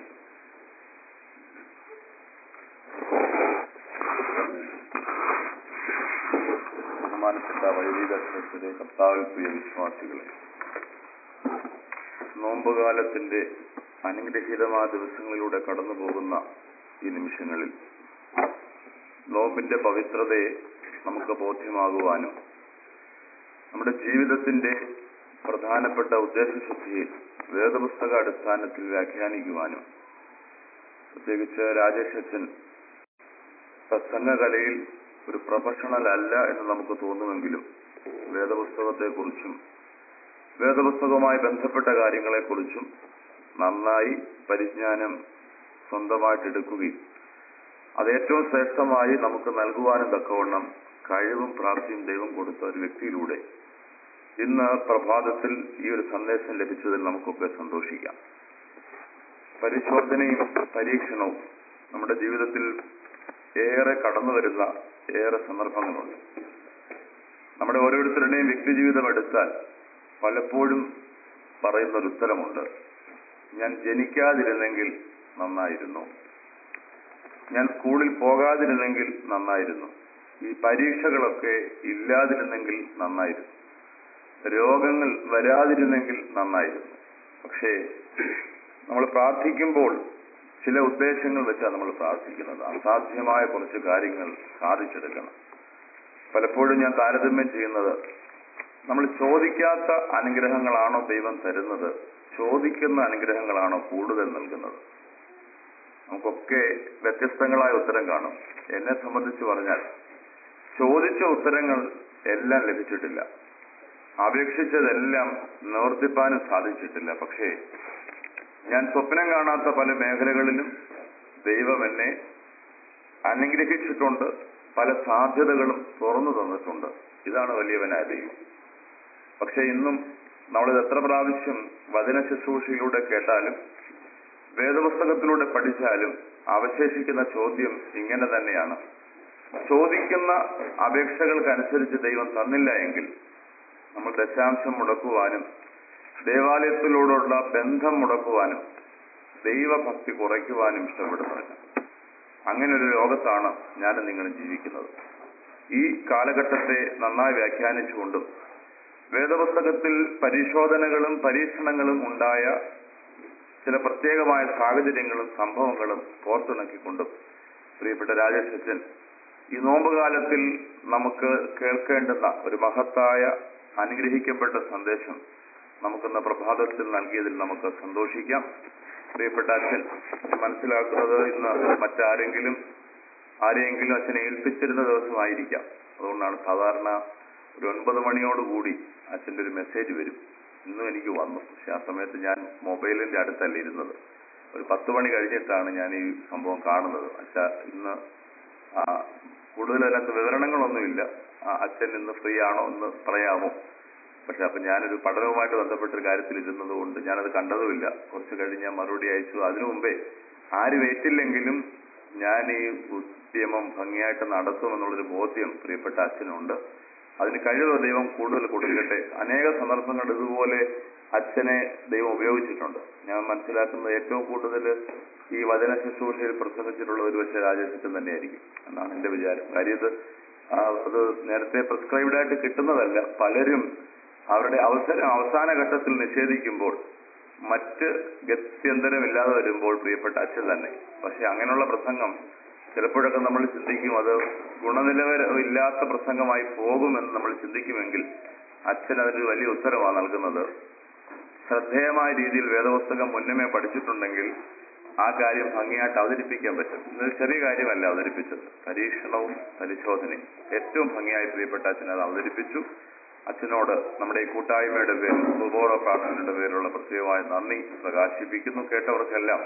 ബഹുമാനപ്പെട്ട വൈദികരുടെ കർത്താവിൽ പ്രിയ വിശ്വാസികളെ നോമ്പുകാലത്തിന്റെ അനുഗ്രഹീതമായ ദിവസങ്ങളിലൂടെ കടന്നു പോകുന്ന ഈ നിമിഷങ്ങളിൽ നോമ്പിന്റെ പവിത്രതയെ നമുക്ക് ബോധ്യമാകുവാനും നമ്മുടെ ജീവിതത്തിന്റെ പ്രധാനപ്പെട്ട ഉദ്ദേശശുദ്ധിയെ വേദപുസ്തക അടിസ്ഥാനത്തിൽ വ്യാഖ്യാനിക്കുവാനും പ്രത്യേകിച്ച് രാജേഷ് അച്ഛൻ പ്രസംഗകലയിൽ ഒരു പ്രൊഫഷണൽ അല്ല എന്ന് നമുക്ക് തോന്നുമെങ്കിലും വേദപുസ്തകത്തെക്കുറിച്ചും വേദപുസ്തകവുമായി ബന്ധപ്പെട്ട കാര്യങ്ങളെക്കുറിച്ചും നന്നായി പരിജ്ഞാനം സ്വന്തമായിട്ട് എടുക്കുകയും അത് ഏറ്റവും ശ്രേഷ്ഠമായി നമുക്ക് നൽകുവാനും തക്കവണ്ണം കഴിവും പ്രാപ്തിയും ദൈവം കൊടുത്ത ഒരു വ്യക്തിയിലൂടെ ഇന്ന് പ്രഭാതത്തിൽ ഈ ഒരു സന്ദേശം ലഭിച്ചതിൽ നമുക്കൊക്കെ സന്തോഷിക്കാം പരിശോധനയും പരീക്ഷണവും നമ്മുടെ ജീവിതത്തിൽ ഏറെ കടന്നു വരുന്ന ഏറെ സന്ദർഭങ്ങളുണ്ട് നമ്മുടെ ഓരോരുത്തരുടെയും വ്യക്തിജീവിതം എടുത്താൽ പലപ്പോഴും പറയുന്ന ഒരു ഉത്തരമുണ്ട് ഞാൻ ജനിക്കാതിരുന്നെങ്കിൽ നന്നായിരുന്നു ഞാൻ സ്കൂളിൽ പോകാതിരുന്നെങ്കിൽ നന്നായിരുന്നു ഈ പരീക്ഷകളൊക്കെ ഇല്ലാതിരുന്നെങ്കിൽ നന്നായിരുന്നു രോഗങ്ങൾ വരാതിരുന്നെങ്കിൽ നന്നായിരുന്നു പക്ഷേ നമ്മൾ പ്രാർത്ഥിക്കുമ്പോൾ ചില ഉദ്ദേശങ്ങൾ വെച്ചാണ് നമ്മൾ പ്രാർത്ഥിക്കുന്നത് അസാധ്യമായ കുറച്ച് കാര്യങ്ങൾ സാധിച്ചെടുക്കണം പലപ്പോഴും ഞാൻ താരതമ്യം ചെയ്യുന്നത് നമ്മൾ ചോദിക്കാത്ത അനുഗ്രഹങ്ങളാണോ ദൈവം തരുന്നത് ചോദിക്കുന്ന അനുഗ്രഹങ്ങളാണോ കൂടുതൽ നൽകുന്നത് നമുക്കൊക്കെ വ്യത്യസ്തങ്ങളായ ഉത്തരം കാണും എന്നെ സംബന്ധിച്ച് പറഞ്ഞാൽ ചോദിച്ച ഉത്തരങ്ങൾ എല്ലാം ലഭിച്ചിട്ടില്ല അപേക്ഷിച്ചതെല്ലാം നിവർത്തിപ്പാനും സാധിച്ചിട്ടില്ല പക്ഷേ ഞാൻ സ്വപ്നം കാണാത്ത പല മേഖലകളിലും ദൈവം എന്നെ അനുഗ്രഹിച്ചിട്ടുണ്ട് പല സാധ്യതകളും തുറന്നു തന്നിട്ടുണ്ട് ഇതാണ് വലിയവനായ ദൈവം പക്ഷെ ഇന്നും നമ്മളിത് എത്ര പ്രാവശ്യം വചന ശുശ്രൂഷയിലൂടെ കേട്ടാലും വേദപുസ്തകത്തിലൂടെ പഠിച്ചാലും അവശേഷിക്കുന്ന ചോദ്യം ഇങ്ങനെ തന്നെയാണ് ചോദിക്കുന്ന അപേക്ഷകൾക്കനുസരിച്ച് ദൈവം തന്നില്ല എങ്കിൽ നമ്മൾ ദശാംശം മുടക്കുവാനും ദേവാലയത്തിലൂടെയുള്ള ബന്ധം മുടക്കുവാനും ദൈവഭക്തി കുറയ്ക്കുവാനും ഇഷ്ടപ്പെടുന്നവല്ല അങ്ങനെ ഒരു ലോകത്താണ് ഞാനും നിങ്ങളും ജീവിക്കുന്നത് ഈ കാലഘട്ടത്തെ നന്നായി വ്യാഖ്യാനിച്ചുകൊണ്ടും വേദപുസ്തകത്തിൽ പരിശോധനകളും പരീക്ഷണങ്ങളും ഉണ്ടായ ചില പ്രത്യേകമായ സാഹചര്യങ്ങളും സംഭവങ്ങളും കോർത്തിണക്കിക്കൊണ്ടും പ്രിയപ്പെട്ട രാജേഷ് അച്ഛൻ ഈ നോമ്പുകാലത്തിൽ നമുക്ക് കേൾക്കേണ്ടുന്ന ഒരു മഹത്തായ അനുഗ്രഹിക്കപ്പെട്ട സന്ദേശം നമുക്കിന്ന് പ്രഭാതത്തിൽ നൽകിയതിൽ നമുക്ക് സന്തോഷിക്കാം പ്രിയപ്പെട്ട അച്ഛൻ ഞാൻ മനസ്സിലാക്കുന്നത് ഇന്ന് മറ്റാരെങ്കിലും ആരെയെങ്കിലും അച്ഛനെ ഏൽപ്പിച്ചിരുന്ന ദിവസമായിരിക്കാം അതുകൊണ്ടാണ് സാധാരണ ഒരു ഒൻപത് മണിയോടുകൂടി അച്ഛൻ്റെ ഒരു മെസ്സേജ് വരും ഇന്നും എനിക്ക് വന്നു പക്ഷെ ആ സമയത്ത് ഞാൻ മൊബൈലിന്റെ അടുത്തല്ല ഇരുന്നത് ഒരു പത്ത് മണി കഴിഞ്ഞിട്ടാണ് ഞാൻ ഈ സംഭവം കാണുന്നത് അച്ഛ ഇന്ന് ആ, കൂടുതൽ അതിനകത്ത് വിവരണങ്ങളൊന്നുമില്ല ആ, അച്ഛൻ ഇന്ന് ഫ്രീ ആണോ എന്ന് പറയാമോ പക്ഷെ അപ്പൊ ഞാനൊരു പഠനവുമായിട്ട് ബന്ധപ്പെട്ട ഒരു കാര്യത്തിൽ ഇരുന്നത് കൊണ്ട് ഞാനത് കണ്ടതുമില്ല കുറച്ച് കഴിഞ്ഞ് ഞാൻ മറുപടി അയച്ചു അതിനു മുമ്പേ ആര് വെയിറ്റില്ലെങ്കിലും ഞാൻ ഈ ഉദ്യമം ഭംഗിയായിട്ട് നടത്തുമെന്നുള്ളൊരു ബോധ്യം പ്രിയപ്പെട്ട അച്ഛനുണ്ട് അതിന് കഴിവ് ദൈവം കൂടുതൽ കൊടുക്കട്ടെ അനേക സന്ദർഭങ്ങൾ ഇതുപോലെ അച്ഛനെ ദൈവം ഉപയോഗിച്ചിട്ടുണ്ട് ഞാൻ മനസ്സിലാക്കുന്നത് ഏറ്റവും കൂടുതൽ ഈ വചന ശുശ്രൂഷയിൽ പ്രസംഗിച്ചിട്ടുള്ള ഒരു പക്ഷേ രാജേഷ് തന്നെയായിരിക്കും എന്നാണ് എന്റെ വിചാരം കാര്യം ഇത് ആ, അത് നേരത്തെ പ്രിസ്ക്രൈബ്ഡ് ആയിട്ട് കിട്ടുന്നതല്ല പലരും അവരുടെ അവസരം അവസാന ഘട്ടത്തിൽ നിഷേധിക്കുമ്പോൾ മറ്റ് ഗത്യന്തരമില്ലാതെ വരുമ്പോൾ പ്രിയപ്പെട്ട അച്ഛൻ തന്നെ പക്ഷെ അങ്ങനെയുള്ള പ്രസംഗം ചിലപ്പോഴൊക്കെ നമ്മൾ ചിന്തിക്കും അത് ഗുണനിലവാരം ഇല്ലാത്ത പ്രസംഗമായി പോകുമെന്ന് നമ്മൾ ചിന്തിക്കുമെങ്കിൽ അച്ഛൻ അതിന് വലിയ ഉത്തരവാണ് നൽകുന്നത് ശ്രദ്ധേയമായ രീതിയിൽ വേദപുസ്തകം മുന്നമേ പഠിച്ചിട്ടുണ്ടെങ്കിൽ ആ കാര്യം ഭംഗിയായിട്ട് അവതരിപ്പിക്കാൻ പറ്റും ഇതൊരു ചെറിയ കാര്യമല്ല അവതരിപ്പിച്ചത് പരീക്ഷണവും പരിശോധനയും ഏറ്റവും ഭംഗിയായി പ്രിയപ്പെട്ട അച്ഛൻ അത് അവതരിപ്പിച്ചു അച്ഛനോട് നമ്മുടെ ഈ കൂട്ടായ്മയുടെ പേരിൽ സുബോറ പ്രാർത്ഥനയുടെ പേരിലുള്ള പ്രത്യേകമായ നന്ദി പ്രകാശിപ്പിക്കുന്നു കേട്ടവർക്കെല്ലാം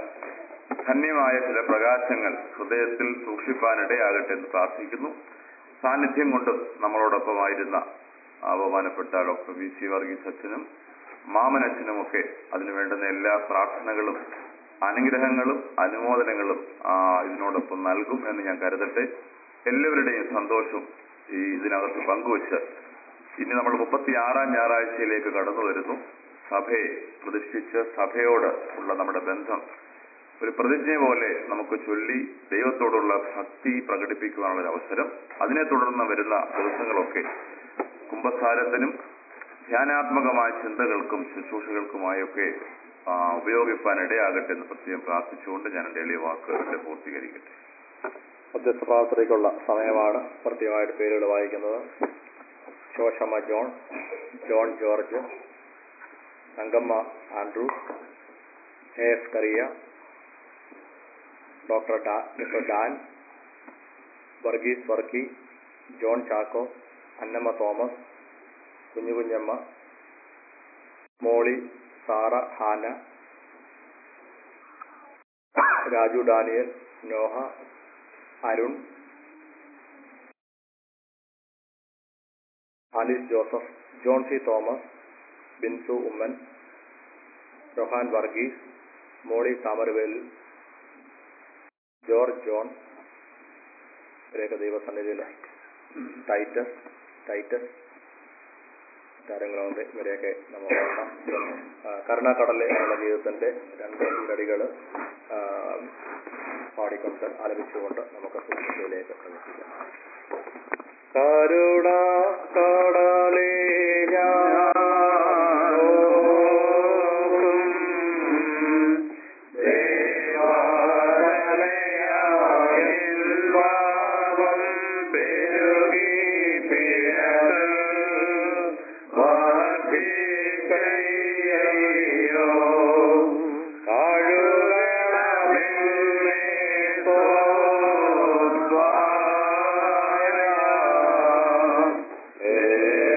ധന്യമായ ചില പ്രകാശങ്ങൾ ഹൃദയത്തിൽ സൂക്ഷിപ്പാനിടയാകട്ടെ എന്ന് പ്രാർത്ഥിക്കുന്നു സാന്നിധ്യം കൊണ്ട് നമ്മളോടൊപ്പമായിരുന്ന ആ ബഹുമാനപ്പെട്ട ഡോക്ടർ വി സി വർഗീസ് അച്ഛനും മാമനച്ഛനുമൊക്കെ അതിനു വേണ്ടുന്ന എല്ലാ പ്രാർത്ഥനകളും അനുഗ്രഹങ്ങളും അനുമോദനങ്ങളും ആ ഇതിനോടൊപ്പം നൽകും എന്ന് ഞാൻ കരുതട്ടെ എല്ലാവരുടെയും സന്തോഷം ഈ ഇതിനകത്ത് പങ്കുവച്ച് ഇനി നമ്മൾ മുപ്പത്തിയാറാം ഞായറാഴ്ചയിലേക്ക് കടന്നു വരുന്നു സഭയെ പ്രതിഷ്ഠിച്ച് സഭയോട് ഉള്ള നമ്മുടെ ബന്ധം ഒരു പ്രതിജ്ഞ പോലെ നമുക്ക് ചൊല്ലി ദൈവത്തോടുള്ള ഭക്തി പ്രകടിപ്പിക്കുവാനുള്ള ഒരു അവസരം അതിനെ തുടർന്ന് വരുന്ന ദിവസങ്ങളൊക്കെ കുംഭസാരത്തിനും ധ്യാനാത്മകമായ ചിന്തകൾക്കും ശുശ്രൂഷകൾക്കുമായൊക്കെ ആ, ഉപയോഗിപ്പാൻ ഇടയാകട്ടെ എന്ന് പ്രത്യേകം പ്രാർത്ഥിച്ചുകൊണ്ട് ഞാൻ എൻ്റെ എളിയ വാക്ക് ഇവിടെ പൂർത്തീകരിക്കട്ടെ മധ്യസ്ഥ പ്രാർത്ഥനയ്ക്കുള്ള സമയമാണ് പ്രത്യേകമായിട്ട് പേരുകൾ വായിക്കുന്നത് Shoshamma John John George Thankamma Andrew A S Kariya doctor ഡാ doctor Dan Varghese Varkey John Chacko Annamma Thomas Kunju Kunjamma Molly Sarah Hannah Raju Daniel Noah Arun Alice Joseph John C Thomas Binsu Oommen Rohan Varghese Molly Thamaravelil George John ഇവരെയൊക്കെ ദൈവസന്നിധിയിൽ ടൈറ്റസ് ടൈറ്റസ് താരങ്ങളുണ്ട് ഇവരെയൊക്കെ നമ്മൾ ഓർക്കണം ആ, കരുണാക്കടലെ എന്നുള്ള ഗീതത്തിന്റെ രണ്ട് ഈരടികൾ പാടിക്കൊണ്ട് ആലപിച്ചുകൊണ്ട് നമുക്ക് സുഹൃത്തിലേക്ക് പ്രവേശിക്കാം കരുണ കടലേ കഴുകണമെന്നേ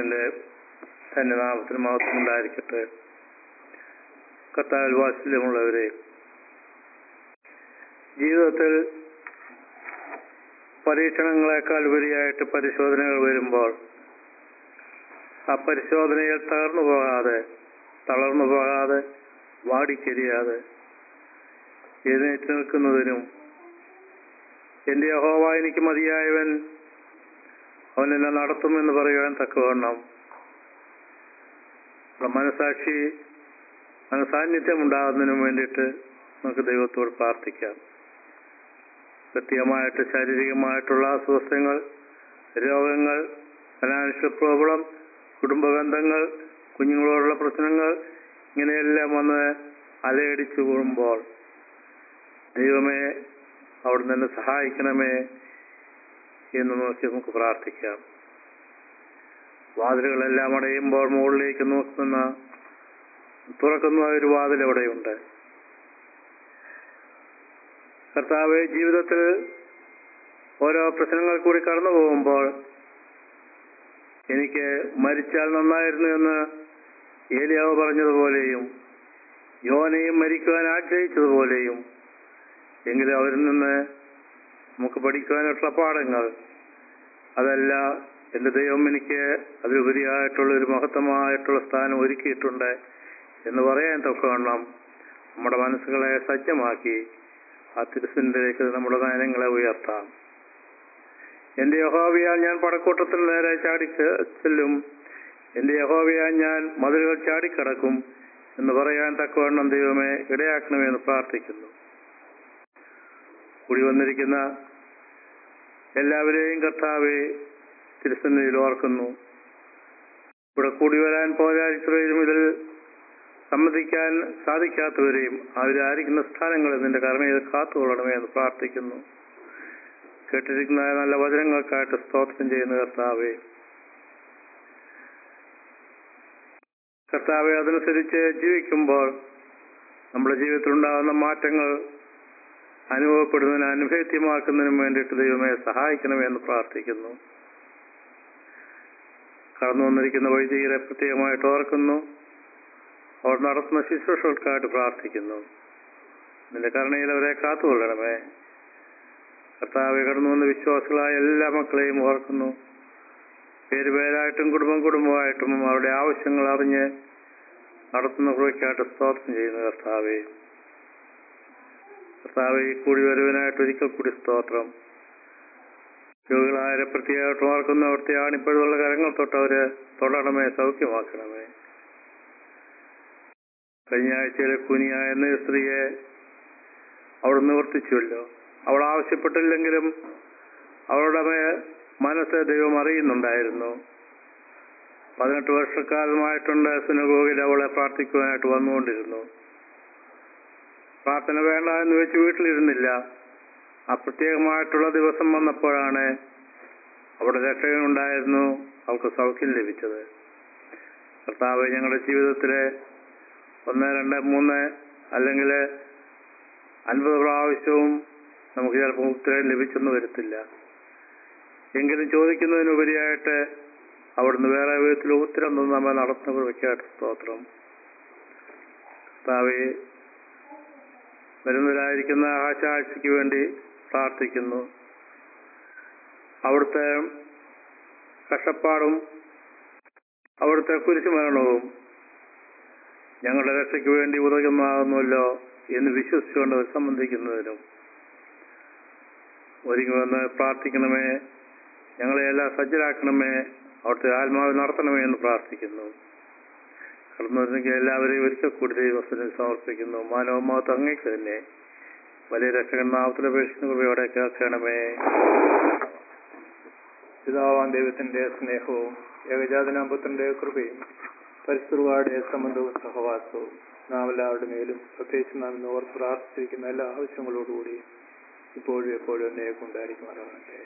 കർത്താവിന്റെ ധന്യനാമത്തിന് മഹത്വം ഉണ്ടായിരിക്കട്ടെ കർത്താവിൽ വാത്സല്യമുള്ളവരെ ജീവിതത്തിൽ പരീക്ഷണങ്ങളെക്കാൾ ഉപരിയായിട്ട് പരിശോധനകൾ വരുമ്പോൾ ആ പരിശോധനയിൽ തകർന്നു പോകാതെ തളർന്നു പോകാതെ വാടിക്കരിയാതെ എഴുന്നേറ്റ് നിൽക്കുന്നതിനും എന്റെ യഹോവ എനിക്ക് മതിയായവൻ അവൻ എന്നെ നടത്തുമെന്ന് പറയുവാൻ തക്കവണ്ണം നമ്മുടെ മനസാക്ഷി മനസാന്നിധ്യം ഉണ്ടാകുന്നതിന് വേണ്ടിയിട്ട് നമുക്ക് ദൈവത്തോട് പ്രാർത്ഥിക്കാം കൃത്യമായിട്ട് ശാരീരികമായിട്ടുള്ള അസ്വസ്ഥങ്ങൾ രോഗങ്ങൾ ഫിനാൻഷ്യൽ പ്രോബ്ലം കുടുംബ ബന്ധങ്ങൾ കുഞ്ഞുങ്ങളോടുള്ള പ്രശ്നങ്ങൾ ഇങ്ങനെയെല്ലാം വന്ന് അലയടിച്ചു കൂടുമ്പോൾ ദൈവമേ അവിടുന്ന് എന്നെ സഹായിക്കണമേ എന്ന് നോക്കി നമുക്ക് പ്രാർത്ഥിക്കാം വാതിലുകളെല്ലാം അടയുമ്പോൾ മുകളിലേക്ക് നോക്കുന്ന തുറക്കുന്ന ഒരു വാതിൽ എവിടെയുണ്ട് കർത്താവ് ജീവിതത്തിൽ ഓരോ പ്രശ്നങ്ങൾ കൂടി കടന്നു പോകുമ്പോൾ എനിക്ക് മരിച്ചാൽ നന്നായിരുന്നു എന്ന് ഏലിയാവ് പറഞ്ഞതുപോലെയും യോനയും മരിക്കുവാൻ ആഗ്രഹിച്ചതുപോലെയും എങ്കിലും അവരിൽ നിന്ന് നമുക്ക് പഠിക്കുവാനായിട്ടുള്ള പാഠങ്ങൾ അതല്ല എന്റെ ദൈവം എനിക്ക് അതിലുപരിയായിട്ടുള്ള ഒരു മഹത്തമായിട്ടുള്ള സ്ഥാനം ഒരുക്കിയിട്ടുണ്ട് എന്ന് പറയാൻ തക്കവണ്ണം നമ്മുടെ മനസ്സുകളെ സജ്ജമാക്കി ആ തിരുസിന്റെലേക്ക് നമ്മുടെ നയനങ്ങളെ ഉയർത്താം എന്റെ യഹോവയാൽ ഞാൻ പടക്കൂട്ടത്തിൽ നേരെ ചാടി ചെല്ലും എന്റെ യഹോവയാൽ ഞാൻ മതിലുകൾ ചാടിക്കടക്കും എന്ന് പറയാൻ തക്കവണ്ണം ദൈവമേ ഇടയാക്കണമെന്ന് പ്രാർത്ഥിക്കുന്നു കൂടി വന്നിരിക്കുന്ന എല്ലാവരെയും കർത്താവെ തിരുസന്നിധിയിൽ ഓർക്കുന്നു ഇവിടെ കൂടി വരാൻ പോരാഴ്ചയിലും ഇതിൽ സമ്മതിക്കാൻ സാധിക്കാത്തവരെയും അവരായിരിക്കുന്ന സ്ഥാനങ്ങളിൽ നിന്റെ കരുണയിൽ കാത്തുകൊള്ളണമേ എന്ന് പ്രാർത്ഥിക്കുന്നു കേട്ടിരിക്കുന്ന നല്ല വചനങ്ങൾക്കായിട്ട് സ്തോത്രം ചെയ്യുന്ന കർത്താവെ കർത്താവെ അതനുസരിച്ച് ജീവിക്കുമ്പോൾ നമ്മുടെ ജീവിതത്തിൽ ഉണ്ടാകുന്ന മാറ്റങ്ങൾ അനുഭവപ്പെടുന്നതിന് അനുഭവത്യമാക്കുന്നതിനും വേണ്ടിയിട്ട് ദൈവമേ സഹായിക്കണമേ എന്ന് പ്രാർത്ഥിക്കുന്നു കടന്നു വന്നിരിക്കുന്ന വൈദികരെ പ്രത്യേകമായിട്ട് ഓർക്കുന്നു അവർ നടത്തുന്ന ശുശ്രൂഷകൾക്കായിട്ട് പ്രാർത്ഥിക്കുന്നു നിന്റെ കരുണയിൽ അവരെ കാത്തുകൊള്ളണമേ കർത്താവെ കടന്നു വന്ന വിശ്വാസികളായ എല്ലാ മക്കളെയും ഓർക്കുന്നു പേരുപേരായിട്ടും കുടുംബം കുടുംബമായിട്ടും അവരുടെ ആവശ്യങ്ങൾ അറിഞ്ഞ് നടത്തുന്ന കുറയ്ക്കായിട്ട് സ്തോത്രം ചെയ്യുന്നു കർത്താവെ കർത്താവെ ഈ കൂടി വരുവനായിട്ട് ഒരിക്കൽ കൂടി സ്തോത്രം രോഗികളായ പ്രത്യേകമായിട്ട് ഓർക്കുന്ന അവിടുത്തെ ആണിപ്പോഴുള്ള കരങ്ങൾ തൊട്ടവര് തൊടണമേ സൗഖ്യമാക്കണമേ കഴിഞ്ഞ ആഴ്ചയിലെ കുനിയായ എന്ന സ്ത്രീയെ അവിടെ നിവർത്തിച്ചുവല്ലോ അവൾ ആവശ്യപ്പെട്ടില്ലെങ്കിലും അവളുടെ മേ- മനസ്സ് ദൈവം അറിയുന്നുണ്ടായിരുന്നു പതിനെട്ട് വർഷക്കാലമായിട്ടുണ്ട് സുനഗോഗിൽ അവളെ പ്രാർത്ഥിക്കുവാനായിട്ട് വന്നുകൊണ്ടിരുന്നു പ്രാർത്ഥന വേണ്ട എന്ന് വെച്ച് വീട്ടിലിരുന്നില്ല ആ പ്രത്യേകമായിട്ടുള്ള ദിവസം വന്നപ്പോഴാണ് അവിടെ രക്ഷകനുണ്ടായിരുന്നു അവൾക്ക് സൗഖ്യം ലഭിച്ചത് കർത്താവ് ഞങ്ങളുടെ ജീവിതത്തിലെ ഒന്ന് രണ്ട് മൂന്ന് അല്ലെങ്കിൽ അൻപത് പ്രാവശ്യവും നമുക്ക് ചിലപ്പോൾ ഉത്തരം ലഭിച്ചെന്ന് വരത്തില്ല എങ്കിലും ചോദിക്കുന്നതിനുപരിയായിട്ട് അവിടുന്ന് വേറെ വിധത്തിൽ ഉത്തരം തന്ന് നമ്മൾ നടത്തുന്നവർക്കായിട്ട് സ്തോത്രം കർത്താവെ വരുന്നവരായിരിക്കുന്ന ആശാഴ്ചയ്ക്ക് വേണ്ടി പ്രാർത്ഥിക്കുന്നു അവിടുത്തെ കഷ്ടപ്പാടും അവിടുത്തെ കുരിശുമരണവും ഞങ്ങളുടെ രക്ഷയ്ക്ക് വേണ്ടി ഉതകുന്നതാകുന്നല്ലോ എന്ന് വിശ്വസിച്ചുകൊണ്ട് അവർ സംബന്ധിക്കുന്നതിനും ഒരുങ്ങി വന്ന് പ്രാർത്ഥിക്കണമേ ഞങ്ങളെ എല്ലാം സജ്ജരാക്കണമേ അവിടുത്തെ ആത്മാവ് നടത്തണമേ എന്ന് പ്രാർത്ഥിക്കുന്നു കടന്നു വരുന്നെങ്കിൽ എല്ലാവരെയും ഒരിക്കൽ കൂടി ദൈവസ്ഥനിൽ സമർപ്പിക്കുന്നു മാനവമാവത്ത് അങ്ങേക്ക് തന്നെ വലിയ രക്ഷകൻ നാമത്തിൽ അപേക്ഷിക്കുന്ന കൃപയോടെ കേൾക്കണമേ പിതാവാൻ ദൈവത്തിന്റെ സ്നേഹവും ഏകജാതനാമ്പത്തിന്റെ കൃപയും പരിസ്ഥിതിയുടെ സംബന്ധവും സഹവാസവും നാം എല്ലാവരുടെ മേലും പ്രത്യേകിച്ച് നാം ഇന്ന് ഓർത്ത് പ്രാർത്ഥിച്ചിരിക്കുന്ന എല്ലാ ആവശ്യങ്ങളോടുകൂടി ഇപ്പോഴും എപ്പോഴും എന്നെ കൊണ്ടായിരിക്കുമാറാകട്ടെ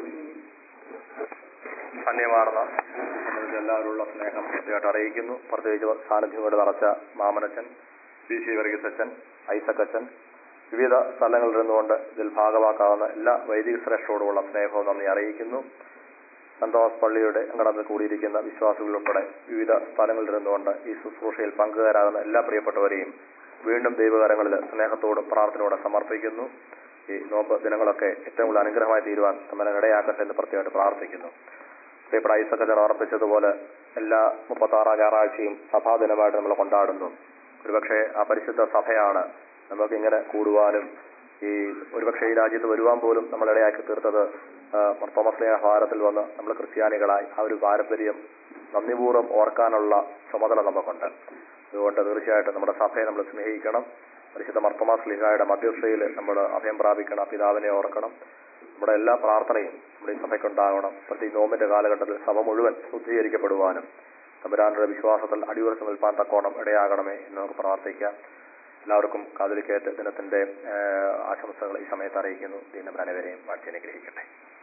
ധന്യമാർന്ന നിങ്ങൾക്ക് എല്ലാവരുള്ള സ്നേഹം കൃത്യമായിട്ട് അറിയിക്കുന്നു പ്രത്യേകിച്ച് സാന്നിധ്യം കൊണ്ട് നിറച്ച മാമനച്ചൻ പി സി വർഗീസച്ചൻ ഐസക്കച്ചൻ വിവിധ സ്ഥലങ്ങളിൽ നിന്നുകൊണ്ട് ഇതിൽ ഭാഗമാക്കാവുന്ന എല്ലാ വൈദിക ശ്രേഷ്ഠരോടുമുള്ള സ്നേഹവും നന്ദി അറിയിക്കുന്നു സന്തോസ് പള്ളിയുടെ അങ്കണത്തിൽ കൂടിയിരിക്കുന്ന വിശ്വാസികൾ ഉൾപ്പെടെ വിവിധ സ്ഥലങ്ങളിൽ ഇരുന്നുകൊണ്ട് ഈ ശുശ്രൂഷയിൽ പങ്കുകാരാകുന്ന എല്ലാ പ്രിയപ്പെട്ടവരെയും വീണ്ടും ദൈവകരങ്ങളിൽ സ്നേഹത്തോടും പ്രാർത്ഥനയോടും സമർപ്പിക്കുന്നു ഈ നോമ്പ് ദിനങ്ങളൊക്കെ ഏറ്റവും കൂടുതൽ അനുഗ്രഹമായി തീരുവാൻ നമ്മളെ ഇടയാക്കട്ടെ എന്ന് പ്രത്യേകമായിട്ട് പ്രാർത്ഥിക്കുന്നു പ്രിയപ്പെട്ട ഐസക്കച്ചൻ ഓർപ്പിച്ചതുപോലെ എല്ലാ മുപ്പത്താറാം ഞായറാഴ്ചയും സഭാദിനമായിട്ട് നമ്മൾ കൊണ്ടാടുന്നു ഒരുപക്ഷെ ആ പരിശുദ്ധ സഭയാണ് നമുക്ക് ഇങ്ങനെ കൂടുവാനും ഈ ഒരുപക്ഷെ ഈ രാജ്യത്ത് വരുവാൻ പോലും നമ്മൾ ഇടയാക്കി തീർത്തത് തോമസ്ലിയ ഭാരത്തിൽ വന്ന് നമ്മൾ ക്രിസ്ത്യാനികളായി ആ ഒരു പാരമ്പര്യം നന്ദിപൂർവ്വം ഓർക്കാനുള്ള ചുമതല നമുക്കുണ്ട് അതുകൊണ്ട് തീർച്ചയായിട്ടും നമ്മുടെ സഭയെ നമ്മൾ സ്നേഹിക്കണം പരിശുദ്ധ മർത്തമാസ് ലിഹായുടെ മധ്യസ്ഥയിൽ നമ്മൾ അഭയം പ്രാപിക്കണം പിതാവിനെ ഓർക്കണം നമ്മുടെ എല്ലാ പ്രാർത്ഥനയും നമ്മുടെ ഈ സഭയ്ക്കുണ്ടാകണം പ്രത്യേക നോമ്പിന്റെ കാലഘട്ടത്തിൽ സഭ മുഴുവൻ ശുദ്ധീകരിക്കപ്പെടുവാനും തമ്പുരാന്റെ വിശ്വാസത്തിൽ അടിയുറച്ചു നിൽപ്പാൻ തക്കോണം ഇടയാകണമേ എന്ന് നമുക്ക് പ്രാർത്ഥിക്കാം എല്ലാവർക്കും കാതലിക്കേറ്റ് ദിനത്തിന്റെ ഏഹ്, ആശംസകൾ ഈ സമയത്ത് അറിയിക്കുന്നു ദീനബ്രാനവരെയും വാഴ്ച അനുഗ്രഹിക്കട്ടെ